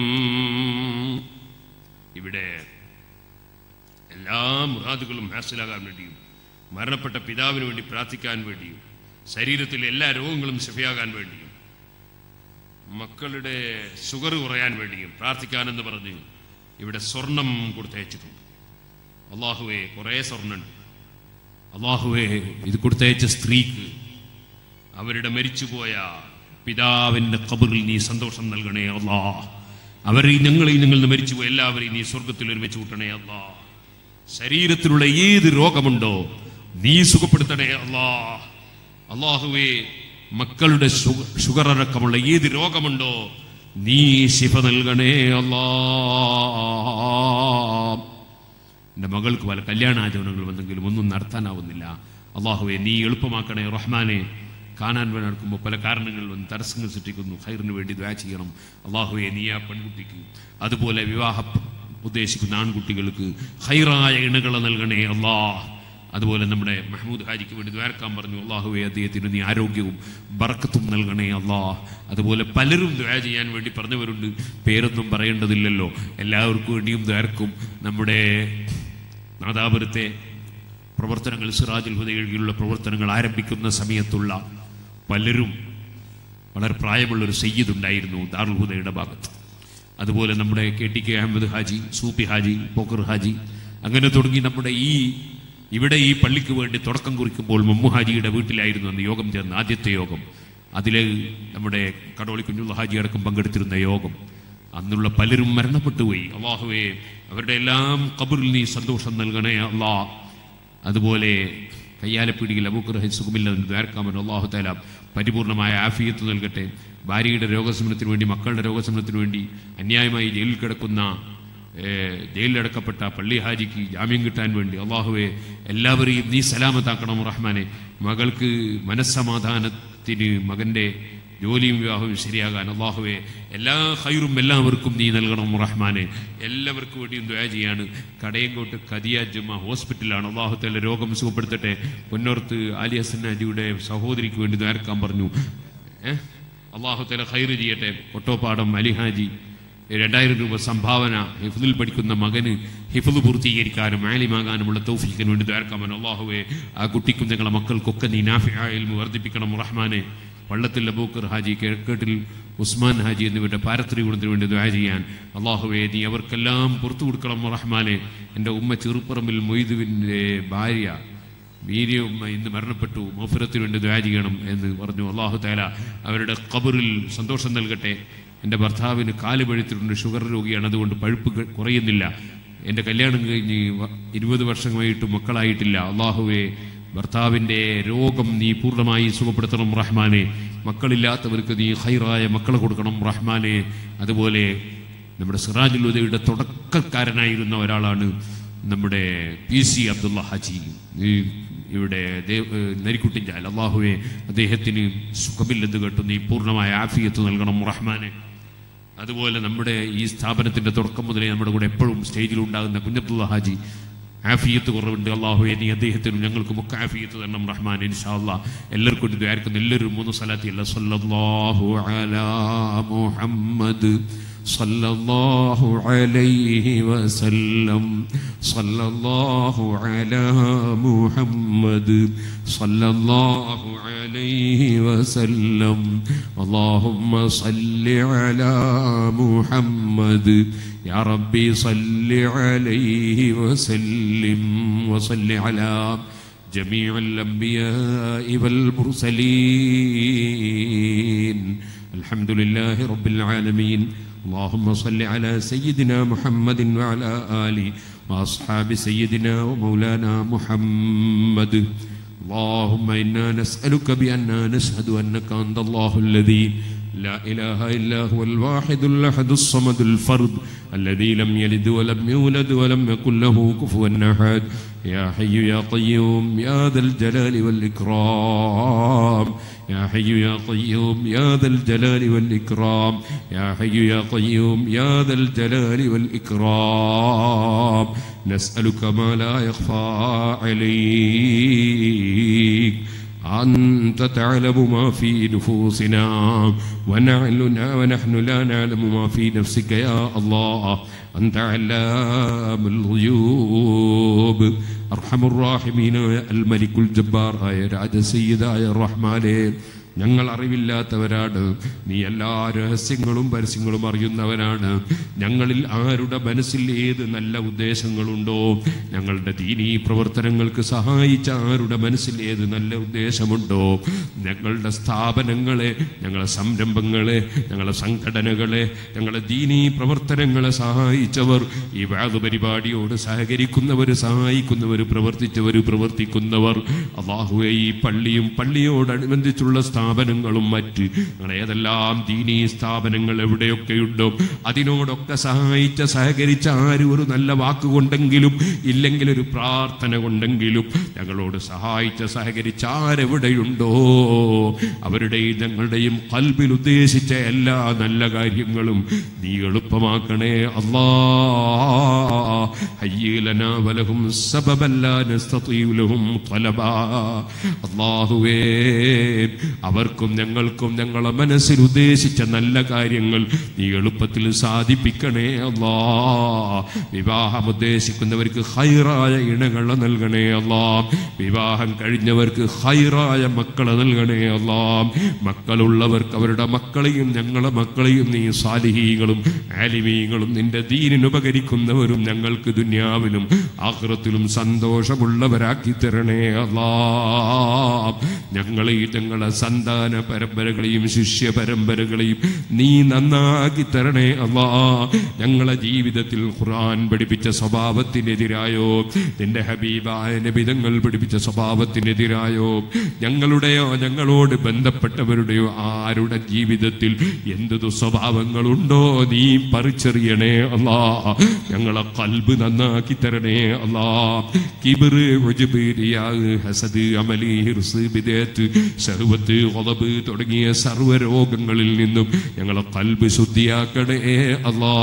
ഇവിടെ എല്ലാ മുറാദുകളും ഹാസിലാകാൻ വേണ്ടിയും മരണപ്പെട്ട പിതാവിന് വേണ്ടി പ്രാർത്ഥിക്കാൻ വേണ്ടിയും ശരീരത്തിലെ എല്ലാ രോഗങ്ങളും ശഫയാകാൻ വേണ്ടിയും മക്കളുടെ ഷുഗർ കുറയാൻ വേണ്ടിയും പ്രാർത്ഥിക്കാനെന്ന് പറഞ്ഞ് ഇവിടെ സ്വർണം കൊടുത്തയച്ചിട്ടുണ്ട് അള്ളാഹുവെ കുറേ സ്വർണ്ണുണ്ട് അള്ളാഹുവെ ഇത് കൊടുത്തയച്ച സ്ത്രീക്ക് അവരുടെ മരിച്ചുപോയ പിതാവിന്റെ കബറിൽ നീ സന്തോഷം നൽകണേ അല്ലാ അവരെ ഞങ്ങളെ ഞങ്ങളിൽ നിന്ന് മരിച്ചുപോയ എല്ലാവരെയും നീ സ്വർഗത്തിൽ ഒരുമിച്ച് കൂട്ടണേ അല്ലാ ശരീരത്തിലുള്ള ഏത് രോഗമുണ്ടോ നീ സുഖപ്പെടുത്തണേ അല്ലാ അള്ളാഹുവേ മക്കളുടെ ഷുഗ- ഷുഗർ അടക്കമുള്ള ഏത് രോഗമുണ്ടോ നീ ശിഫ നൽകണേ അല്ലാ എൻ്റെ മകൾക്ക് പല കല്യാണാചരണങ്ങൾ വന്നെങ്കിലും ഒന്നും നടത്താനാവുന്നില്ല അള്ളാഹുവെ നീ എളുപ്പമാക്കണേ റഹ്മാനെ കാണാൻ വേണ്ടി നടക്കുമ്പോൾ പല കാരണങ്ങളിൽ വന്ന് തടസ്സങ്ങൾ സൃഷ്ടിക്കുന്നു ഹൈറിന് വേണ്ടി ദ്വാ ചെയ്യണം അള്ളാഹുവെ നീ ആ പെൺകുട്ടിക്ക് അതുപോലെ വിവാഹം ഉദ്ദേശിക്കുന്ന ആൺകുട്ടികൾക്ക് ഹൈറായ ഇണകളെ നൽകണേ അല്ലാ അതുപോലെ നമ്മുടെ മഹ്മൂദ് ഹാജിക്ക് വേണ്ടി ദ്വാരക്കാൻ പറഞ്ഞു അള്ളാഹുവെ അദ്ദേഹത്തിന് നീ ആരോഗ്യവും ബർക്കത്തും നൽകണേ അല്ലാ അതുപോലെ പലരും ദ്വാ ചെയ്യാൻ വേണ്ടി പറഞ്ഞവരുണ്ട് പേരൊന്നും പറയേണ്ടതില്ലല്ലോ എല്ലാവർക്കും വേണ്ടിയും ദ്വാരക്കും നമ്മുടെ നാദാപുരത്തെ പ്രവർത്തനങ്ങൾ സിറാജുൽ ഹുദയുള്ള പ്രവർത്തനങ്ങൾ ആരംഭിക്കുന്ന സമയത്തുള്ള പലരും വളരെ പ്രായമുള്ള ഒരു സയ്യിദ് ഉണ്ടായിരുന്നു ദാറുൽ ഹുദയുടെ ഭാഗത്ത് അതുപോലെ നമ്മുടെ K T K Ahammed Haji Soopi Haji Pokker Haji അങ്ങനെ തുടങ്ങി നമ്മുടെ ഈ ഇവിടെ ഈ പള്ളിക്ക് വേണ്ടി തുടക്കം കുറിക്കുമ്പോൾ മമ്മു ഹാജിയുടെ വീട്ടിലായിരുന്നു അന്ന് യോഗം ചേർന്ന ആദ്യത്തെ യോഗം അതിൽ നമ്മുടെ കടോളി കുഞ്ഞുള്ള ഹാജി അടക്കം പങ്കെടുത്തിരുന്ന യോഗം അന്നുള്ള പലരും മരണപ്പെട്ടു പോയി അള്ളാഹുവേ അവരുടെ എല്ലാം കബറിൽ നീ സന്തോഷം നൽകണേ അള്ളാ അതുപോലെ കയ്യാലപ്പീടിയിൽ അബൂക്കർ സുഖമില്ല ദ്വാരക്കാമൻ അള്ളാഹു താല പരിപൂർണമായ ആഫിയത്ത് നൽകട്ടെ ഭാര്യയുടെ രോഗശമനത്തിന് വേണ്ടി മക്കളുടെ രോഗശമനത്തിന് വേണ്ടി അന്യായമായി ജയിലിൽ കിടക്കുന്ന ഏഹ്, ജയിലിലടക്കപ്പെട്ട പള്ളി ഹാജിക്ക് ജാമ്യം കിട്ടാൻ വേണ്ടി അള്ളാഹുവെ എല്ലാവരെയും നീ സലാമത്താക്കണം റഹ്മാനെ മകൾക്ക് മനസ്സമാധാനത്തിന് മകൻ്റെ ജോലിയും വിവാഹവും ശരിയാകാൻ അള്ളാഹുവെ എല്ലാ ഹൈറും എല്ലാവർക്കും നീ നൽകണം റഹ്മാനെ എല്ലാവർക്കും വേണ്ടിയും ദയ ചെയ്യാണ് കടയങ്കോട്ട് കദിയ ജുമ ഹോസ്പിറ്റലാണ് അള്ളാഹുത്തല്ല രോഗം സുഖപ്പെടുത്തട്ടെ പൊന്നോർത്ത് ആലി ഹസൻ അജിയുടെ സഹോദരിക്ക് വേണ്ടി ദ്വാരക്കാൻ പറഞ്ഞു ഏഹ് അള്ളാഹുത്തല ഹൈറ് ചെയ്യട്ടെ ഒട്ടോപ്പാടം അലിഹാജി രണ്ടായിരം രൂപ സംഭാവന ഹിഫുദിൽ പഠിക്കുന്ന മകന് ഹിഫുദ് പൂർത്തീകരിക്കാനും ആലിമാകാനുമുള്ള തൗഫീഖിന് വേണ്ടി ദ്വാരക്കാമൻ അള്ളാഹുവെ ആ കുട്ടിക്കും നിങ്ങളെ മക്കൾക്കൊക്കെ നീ നാഫിയായിൽ വർദ്ധിപ്പിക്കണം റഹ്മാനെ വള്ളത്തിൽ അബൂക്കർ ഹാജി കിഴക്കേട്ടിൽ ഉസ്മാൻ ഹാജി എന്നിവരുടെ പാരത്രിക ഗുണത്തിന് വേണ്ടി ദ്വാ ചെയ്യാൻ അള്ളാഹുവെ നീ അവർക്കെല്ലാം പുറത്തു കൊടുക്കണം റഹ്മാനെ എൻ്റെ ഉമ്മ ചെറുപ്പറമ്പിൽ മൊയ്തുവിൻ്റെ ഭാര്യ വീര്യവും ഇന്ന് മരണപ്പെട്ടു മോഫിറത്തിന് വേണ്ടി ദ്വാ ചെയ്യണം എന്ന് പറഞ്ഞു അള്ളാഹു താല അവരുടെ ഖബറിൽ സന്തോഷം നൽകട്ടെ എൻ്റെ ഭർത്താവിന് കാല് പഴുത്തിട്ടുണ്ട് ഷുഗർ രോഗിയാണ് അതുകൊണ്ട് പഴുപ്പ് ക- കുറയുന്നില്ല എൻ്റെ കല്യാണം കഴിഞ്ഞ് വ- ഇരുപത് വർഷമായിട്ട് മക്കളായിട്ടില്ല അള്ളാഹുവെ ഭർത്താവിൻ്റെ രോഗം നീ പൂർണ്ണമായി സുഖപ്പെടുത്തണം റഹ്മാനെ മക്കളില്ലാത്തവർക്ക് നീ ഹൈറായ മക്കളെ കൊടുക്കണം റഹ്മാനെ അതുപോലെ നമ്മുടെ സിറാജുൽ ഉദയുടെ തുടക്കക്കാരനായിരുന്ന ഒരാളാണ് നമ്മുടെ പി സി അബ്ദുള്ള ഹാജി ഈ ഇവിടെ ദേവ് ഏഹ് നരിക്കുട്ടിഞ്ചാൽ അള്ളാഹുവെ അദ്ദേഹത്തിന് സുഖമില്ലെന്ന് കേട്ടു നീ പൂർണ്ണമായ ആഫിയത്ത് നൽകണം റഹ്മാനെ അതുപോലെ നമ്മുടെ ഈ സ്ഥാപനത്തിന്റെ തുടക്കം മുതലേ നമ്മുടെ കൂടെ എപ്പോഴും സ്റ്റേജിൽ ഉണ്ടാകുന്ന കുഞ്ഞബ്ദുള്ള ഹാജി ആഫിയത്ത് കുറവുണ്ട് അള്ളാഹു നീ അദ്ദേഹത്തിനും ഞങ്ങൾക്കും ഒക്കെ ആഫിയത്ത് തരണം റഹ്മാൻ ഇൻഷാ അല്ലാ എല്ലാവർക്കും വേണ്ടി ദ്വാരക്കുന്നു എല്ലാവരും മൂന്ന് സ്ഥലത്തില്ല സല്ലല്ലാഹു അലാ മുഹമ്മദ് صلى الله عليه وسلم صلى الله على محمد صلى الله عليه وسلم اللهم صل على محمد يا ربي صل عليه وسلم وصل على جميع الأنبياء والمرسلين الحمد لله رب العالمين اللهم صل على سيدنا محمد وعلى آله وأصحاب سيدنا ومولانا محمد اللهم إنا نسألك بأننا نشهد أنك أنت الله الذي لا إله إلا هو الواحد الأحد الصمد الفرد الذي لم يلد ولم يولد ولم يكن له كفوا أحد يا حي يا قيوم يا ذا الجلال والإكرام يا حي يا قيوم يا ذا الجلال والإكرام يا حي يا قيوم يا ذا الجلال والإكرام نسألك ما لا يخفى عليك أنت تعلم ما في نفوسنا ونعلنا ونحن لا نعلم ما في نفسك يا الله أنت علام الغيوب أرحم الراحمين يا الملك الجبار يا راج سيد يا الرحمن ഞങ്ങൾ അറിവില്ലാത്തവരാണ് നീ എല്ലാ രഹസ്യങ്ങളും പരസ്യങ്ങളും അറിയുന്നവനാണ് ഞങ്ങളിൽ ആരുടെ മനസ്സിൽ ഏത് നല്ല ഉദ്ദേശങ്ങളുണ്ടോ ഞങ്ങളുടെ ദീനീ പ്രവർത്തനങ്ങൾക്ക് സഹായിച്ച ആരുടെ മനസ്സിൽ ഏത് നല്ല ഉദ്ദേശമുണ്ടോ ഞങ്ങളുടെ സ്ഥാപനങ്ങളെ ഞങ്ങളുടെ സംരംഭങ്ങളെ ഞങ്ങളുടെ സംഘടനകളെ ഞങ്ങളുടെ ദീനീ പ്രവർത്തനങ്ങളെ സഹായിച്ചവർ ഈ വാത് പരിപാടിയോട് സഹകരിക്കുന്നവർ സഹായിക്കുന്നവർ പ്രവർത്തിച്ചവർ പ്രവർത്തിക്കുന്നവർ അള്ളാഹുവെ ഈ പള്ളിയും പള്ളിയോടനുബന്ധിച്ചുള്ള സ്ഥാപനങ്ങളും മറ്റ് അങ്ങനെ ഏതെല്ലാം ദീനീ സ്ഥാപനങ്ങൾ എവിടെയൊക്കെയുണ്ടോ അതിനോടൊക്കെ സഹായിച്ച സഹകരിച്ച ആരും ഒരു നല്ല വാക്കുകൊണ്ടെങ്കിലും ഇല്ലെങ്കിൽ ഒരു പ്രാർത്ഥന കൊണ്ടെങ്കിലും ഞങ്ങളോട് സഹായിച്ച സഹകരിച്ച ആരെവിടെയുണ്ടോ അവരുടെയും ഞങ്ങളുടെയും കൽബിൽ ഉദ്ദേശിച്ച എല്ലാ നല്ല കാര്യങ്ങളും നീ എളുപ്പമാക്കണേ അല്ലാ ഹയ്യലന വലഹും സബബല്ല നസ്തീലഹും തലബാ അല്ലാഹുവേ അവർക്കും ഞങ്ങൾക്കും ഞങ്ങളെ മനസ്സിൽ ഉദ്ദേശിച്ച നല്ല കാര്യങ്ങൾ നീ എളുപ്പത്തിൽ സാധിപ്പിക്കണേ അല്ലാ വിവാഹം ഉദ്ദേശിക്കുന്നവർക്ക് ഹൈറായ ഇണകളെ നൽകണേ അല്ലാ വിവാഹം കഴിഞ്ഞവർക്ക് ഹൈറായ മക്കളെ നൽകണേ അല്ലാ മക്കളുള്ളവർക്ക് അവരുടെ മക്കളെയും ഞങ്ങളെ മക്കളെയും നീ സാലിഹീകളും ആലിമീങ്ങളും നിന്റെ ദീനിന് ഉപകരിക്കുന്നവരും ഞങ്ങൾക്ക് ദുന്യാവിലും ആഹ്റത്തിലും സന്തോഷമുള്ളവരാക്കി തരണേ അല്ലാ ഞങ്ങളെയും ഞങ്ങളെ സന്താന പരമ്പരകളെയും ശിഷ്യ പരമ്പരകളെയും നീ നന്നാക്കി തരണേ അല്ലാ ഞങ്ങളെ ജീവിതത്തിൽ ഖുർആൻ പഠിപ്പിച്ച സ്വഭാവത്തിനെതിരായോ നിന്റെ ഹബീബായ നബിതങ്ങൾ പഠിപ്പിച്ച സ്വഭാവത്തിനെതിരായോ ഞങ്ങളുടെയോ ഞങ്ങളോട് ബന്ധപ്പെട്ടവരുടെയോ ആരുടെ ജീവിതത്തിൽ എന്ത് ദുസ്വഭാവങ്ങളുണ്ടോ നീ പറിച്ചെറിയണേ അല്ലാ ഞങ്ങളെ കൽബ് നന്നാക്കി തരണേ അല്ലാ കിബിറ് ഉജ്ബ്, റിയാഹ്, ഹസദ് അമലി ഹിർസ് ബിദഅത്ത് ശഹ്വത്ത് ഖദബ് തുടങ്ങിയ സർവ്വ രോഗങ്ങളിൽ നിന്നും ഞങ്ങളെ കൽബ് ശുദ്ധിയാക്കണേ അല്ലാ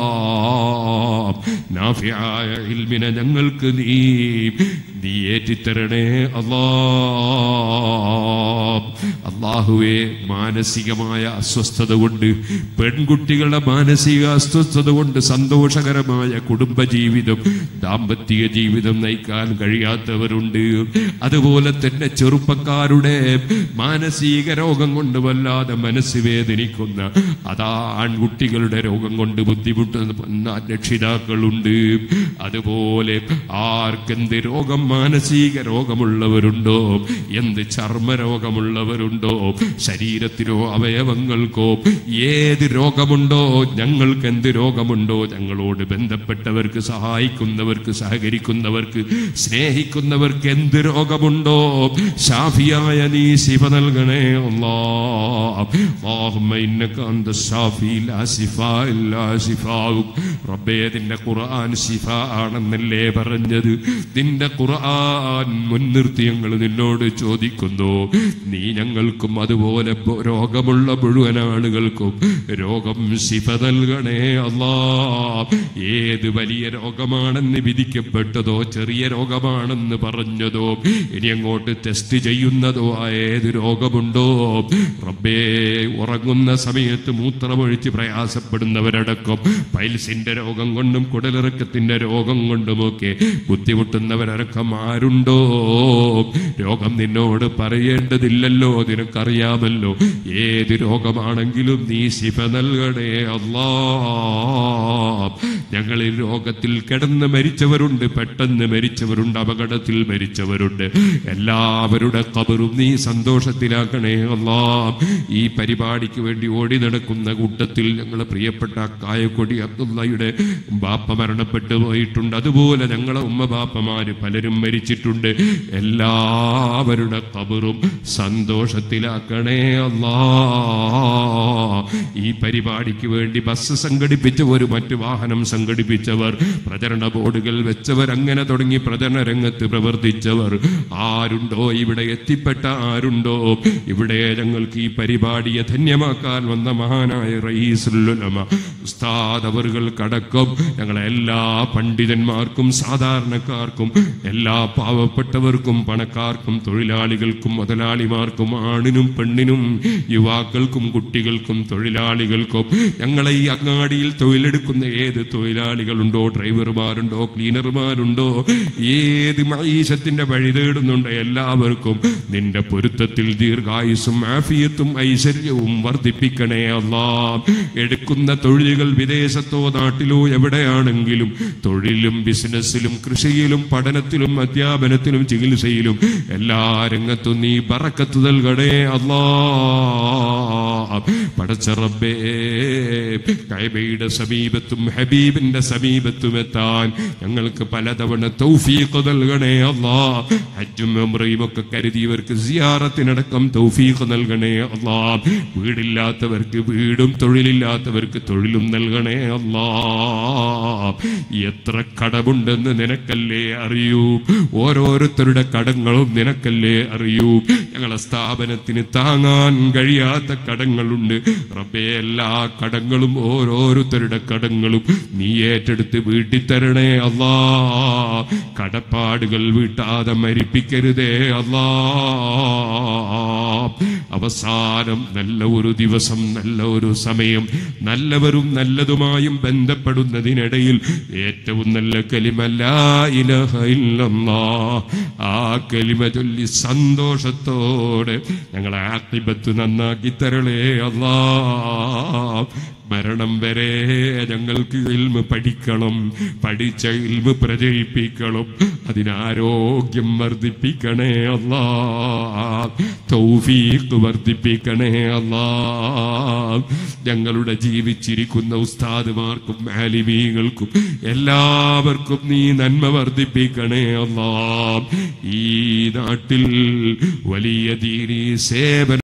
നാഫിയായ ഇൽമിനെ ഞങ്ങൾക്ക് നീ നീ ഏറ്റിത്തരണേ അല്ലാ അള്ളാഹുവെ മാനസികമായ അസ്വസ്ഥത കൊണ്ട് പെൺകുട്ടികളുടെ മാനസിക അസ്വസ്ഥത കൊണ്ട് സന്തോഷകരമായ കുടുംബജീവിതം ദാമ്പത്തിക ജീവിതം നയിക്കാൻ കഴിയാത്തവരുണ്ട് അതുപോലെ തന്നെ ചെറുപ്പക്കാരുടെ മാനസിക രോഗം കൊണ്ട് വല്ലാതെ മനസ്സ് വേദനിക്കുന്ന അതാ ആൺകുട്ടികളുടെ രോഗം കൊണ്ട് ബുദ്ധിമുട്ടുന്ന രക്ഷിതാക്കളുണ്ട് അതുപോലെ ആർക്കെന്ത് രോഗം മാനസിക രോഗമുള്ളവരുണ്ടോ എന്ത് ചർമ്മ രോഗമുള്ളവരുണ്ടോ ശരീരത്തിനോ അവയവങ്ങൾക്കോ ഏത് രോഗമുണ്ടോ ഞങ്ങൾക്ക് എന്ത് രോഗമുണ്ടോ ഞങ്ങളോട് ബന്ധപ്പെട്ടവർക്ക് സഹായിക്കുന്നവർക്ക് സഹകരിക്കുന്നവർക്ക് സ്നേഹിക്കുന്നവർക്ക് എന്ത് രോഗമുണ്ടോ ഷാഫിയായ നീ ശിവ നൽകണേ അല്ലാ اللهم إنك أنت الشافي لا شفاء إلا شفاؤك റബ്ബേ നിന്റെ ഖുർആൻ ശിഫ ആണെന്നല്ലേ പറഞ്ഞത് നിന്റെ ഖുർആൻ മുൻനിർത്തി ഞങ്ങൾ നിന്നോട് ചോദിക്കുന്നു നീ ഞങ്ങൾക്കും അതുപോലെ ബ- രോഗമുള്ള മുഴുവൻ ആളുകൾക്കും രോഗം ശിഫ നൽകണേ അല്ലാ ഏത് വലിയ രോഗമാണെന്ന് വിധിക്കപ്പെട്ടതോ ചെറിയ രോഗമാണെന്ന് പറഞ്ഞതോ ഇനി അങ്ങോട്ട് ടെസ്റ്റ് ചെയ്യുന്നതോ ആ ഏത് രോഗമുണ്ടോ റബ്ബേ ഉറങ്ങുന്ന സമയത്ത് മൂത്രമൊഴിച്ച് പ്രയാസപ്പെടുന്നവരടക്കം പൈൽസിന്റെ രോഗം കൊണ്ടും കുടലിറക്കത്തിന്റെ രോഗം കൊണ്ടുമൊക്കെ ബുദ്ധിമുട്ടുന്നവരടക്കം ആരുണ്ടോ രോഗം നിന്നോട് പറയേണ്ടതില്ലല്ലോ നിനക്കറിയാമല്ലോ ഏത് രോഗമാണെങ്കിലും നീ ശിഫ നൽകണേ അല്ലാ ഞങ്ങളിൽ രോഗത്തിൽ കിടന്ന് മരിച്ചവരുണ്ട് പെട്ടെന്ന് മരിച്ചവരുണ്ട് അപകടത്തിൽ മരിച്ചവരുണ്ട് എല്ലാവരുടെ കബറും നീ സന്തോഷത്തിലാക്കണേ അല്ലാ ഈ പരിപാടിക്ക് വേണ്ടി ഓടി നടക്കുന്ന കൂട്ടത്തിൽ ഞങ്ങളെ പ്രിയപ്പെട്ട കായക്കൊടി അബ്ദുള്ളയുടെ ബാപ്പ മരണപ്പെട്ടു പോയിട്ടുണ്ട് അതുപോലെ ഞങ്ങളെ ഉമ്മ ബാപ്പമാര് പലരും മരിച്ചിട്ടുണ്ട് എല്ലാവരുടെ കബറും സന്തോഷത്തിലാക്കണേ അല്ലാ ഈ പരിപാടിക്ക് വേണ്ടി ബസ് സംഘടിപ്പിച്ചവർ മറ്റു വാഹനം സംഘടിപ്പിച്ചവർ പ്രചരണ ബോർഡുകൾ വെച്ചവർ അങ്ങനെ തുടങ്ങി പ്രചരണ രംഗത്ത് പ്രവർത്തിച്ചവർ ആരുണ്ടോ ഇവിടെ എത്തിപ്പെട്ട ആരുണ്ടോ ഇവിടെ ഞങ്ങൾക്ക് ഈ പരിപാടിയെ ധന്യമാക്കാൻ വന്ന മഹാനായ റയീസുല്ലുലമ ഉസ്താദ് അവറുകൾ കടക്കം ഞങ്ങളെ എല്ലാ പണ്ഡിതന്മാർക്കും സാധാരണക്കാർക്കും എല്ലാ പാവപ്പെട്ടവർക്കും പണക്കാർക്കും തൊഴിലാളികൾക്കും മുതലാളിമാർക്കും ആണിനും പെണ്ണിനും യുവാക്കൾക്കും കുട്ടികൾക്കും തൊഴിലാളികൾക്കും ഞങ്ങളെ ഈ അങ്ങാടിയിൽ തൊഴിലെടുക്കുന്ന ഏത് തൊഴിലാളികളുണ്ടോ ഡ്രൈവർമാരുണ്ടോ ക്ലീനർമാരുണ്ടോ ഏത് മൈശത്തിന്റെ വഴി തേടുന്നുണ്ടോ എല്ലാവർക്കും നിന്റെ പൊരുത്തത്തിൽ ദീർഘായുസും ആഫിയത്തും ഐശ്വര്യവും വർദ്ധിപ്പിക്കണേ അല്ലാ എടുക്കുന്ന തൊഴിലുകൾ വിദേശത്തോ നാട്ടിലോ എവിടെയാണെങ്കിലും തൊഴിലും ബിസിനസ്സിലും കൃഷിയിലും പഠനത്തിലും അധ്യാപനത്തിലും ചികിത്സയിലും എല്ലാ രംഗത്തും നീ ബറക്കത്ത് നൽകണേ അല്ലാ പടച്ച റബ്ബേ കൈബയുടെ സമീപത്തും ഹബീബിന്റെ സമീപത്തും എത്താൻ ഞങ്ങൾക്ക് പലതവണ തൗഫീഖ് നൽകണേ അല്ലാ ഹജ്ജും ഉംറയും ഒക്കെ കരുതിയവർക്ക് സിയാറത്തിനടക്കം തൗഫീഖ് നൽകണേ അല്ലാ വീടില്ലാത്തവർക്ക് വീടും തൊഴിലില്ലാത്തവർക്ക് തൊഴിലും നൽകണേ അല്ലാ എത്ര കടമുണ്ടെന്ന് നിനക്കല്ലേ അറിയൂ ഓരോരുത്തരുടെ കടങ്ങളും നിനക്കല്ലേ അറിയൂ ഞങ്ങളെ സ്ഥാപനത്തിന് താങ്ങാൻ കഴിയാത്ത കടങ്ങളുണ്ട് റബ്ബേ എല്ലാ കടങ്ങളും ഓരോരുത്തരുടെ കടങ്ങളും നീ ഏറ്റെടുത്ത് വീട്ടി തരണേ അല്ലാ കടപ്പാടുകൾ വീട്ടാതെ മരിപ്പിക്കരുതേ അല്ലാ അവസാനം നല്ല ഒരു ദിവസം നല്ല ഒരു സമയം നല്ലവരും നല്ലതുമായും ബന്ധപ്പെടുന്നതിനിടയിൽ ഏറ്റവും നല്ല കലിമല്ല ഇലഹ ഇല്ലല്ലാ ആ കലിമ ചൊല്ലി സന്തോഷത്തോടെ ഞങ്ങളെ ആക്തിബത്ത് നന്നാക്കി തരളേ അല്ലാ മരണം വരെ ഞങ്ങൾക്ക് ഇൽമ പഠിക്കണം പഠിച്ച ഇൽമ പ്രചരിപ്പിക്കണം അതിനാരോഗ്യം വർദ്ധിപ്പിക്കണേ അല്ലാ തൗഫീഖ് വർദ്ധിപ്പിക്കണേ അല്ലാ ഞങ്ങളുടെ ജീവിച്ചിരിക്കുന്ന ഉസ്താദുമാർക്കും ആലിമീങ്ങൾക്കും എല്ലാവർക്കും നീ നന്മ വർദ്ധിപ്പിക്കണേ അല്ലാ ഈ നാട്ടിൽ വലിയ ദീനി സേവനം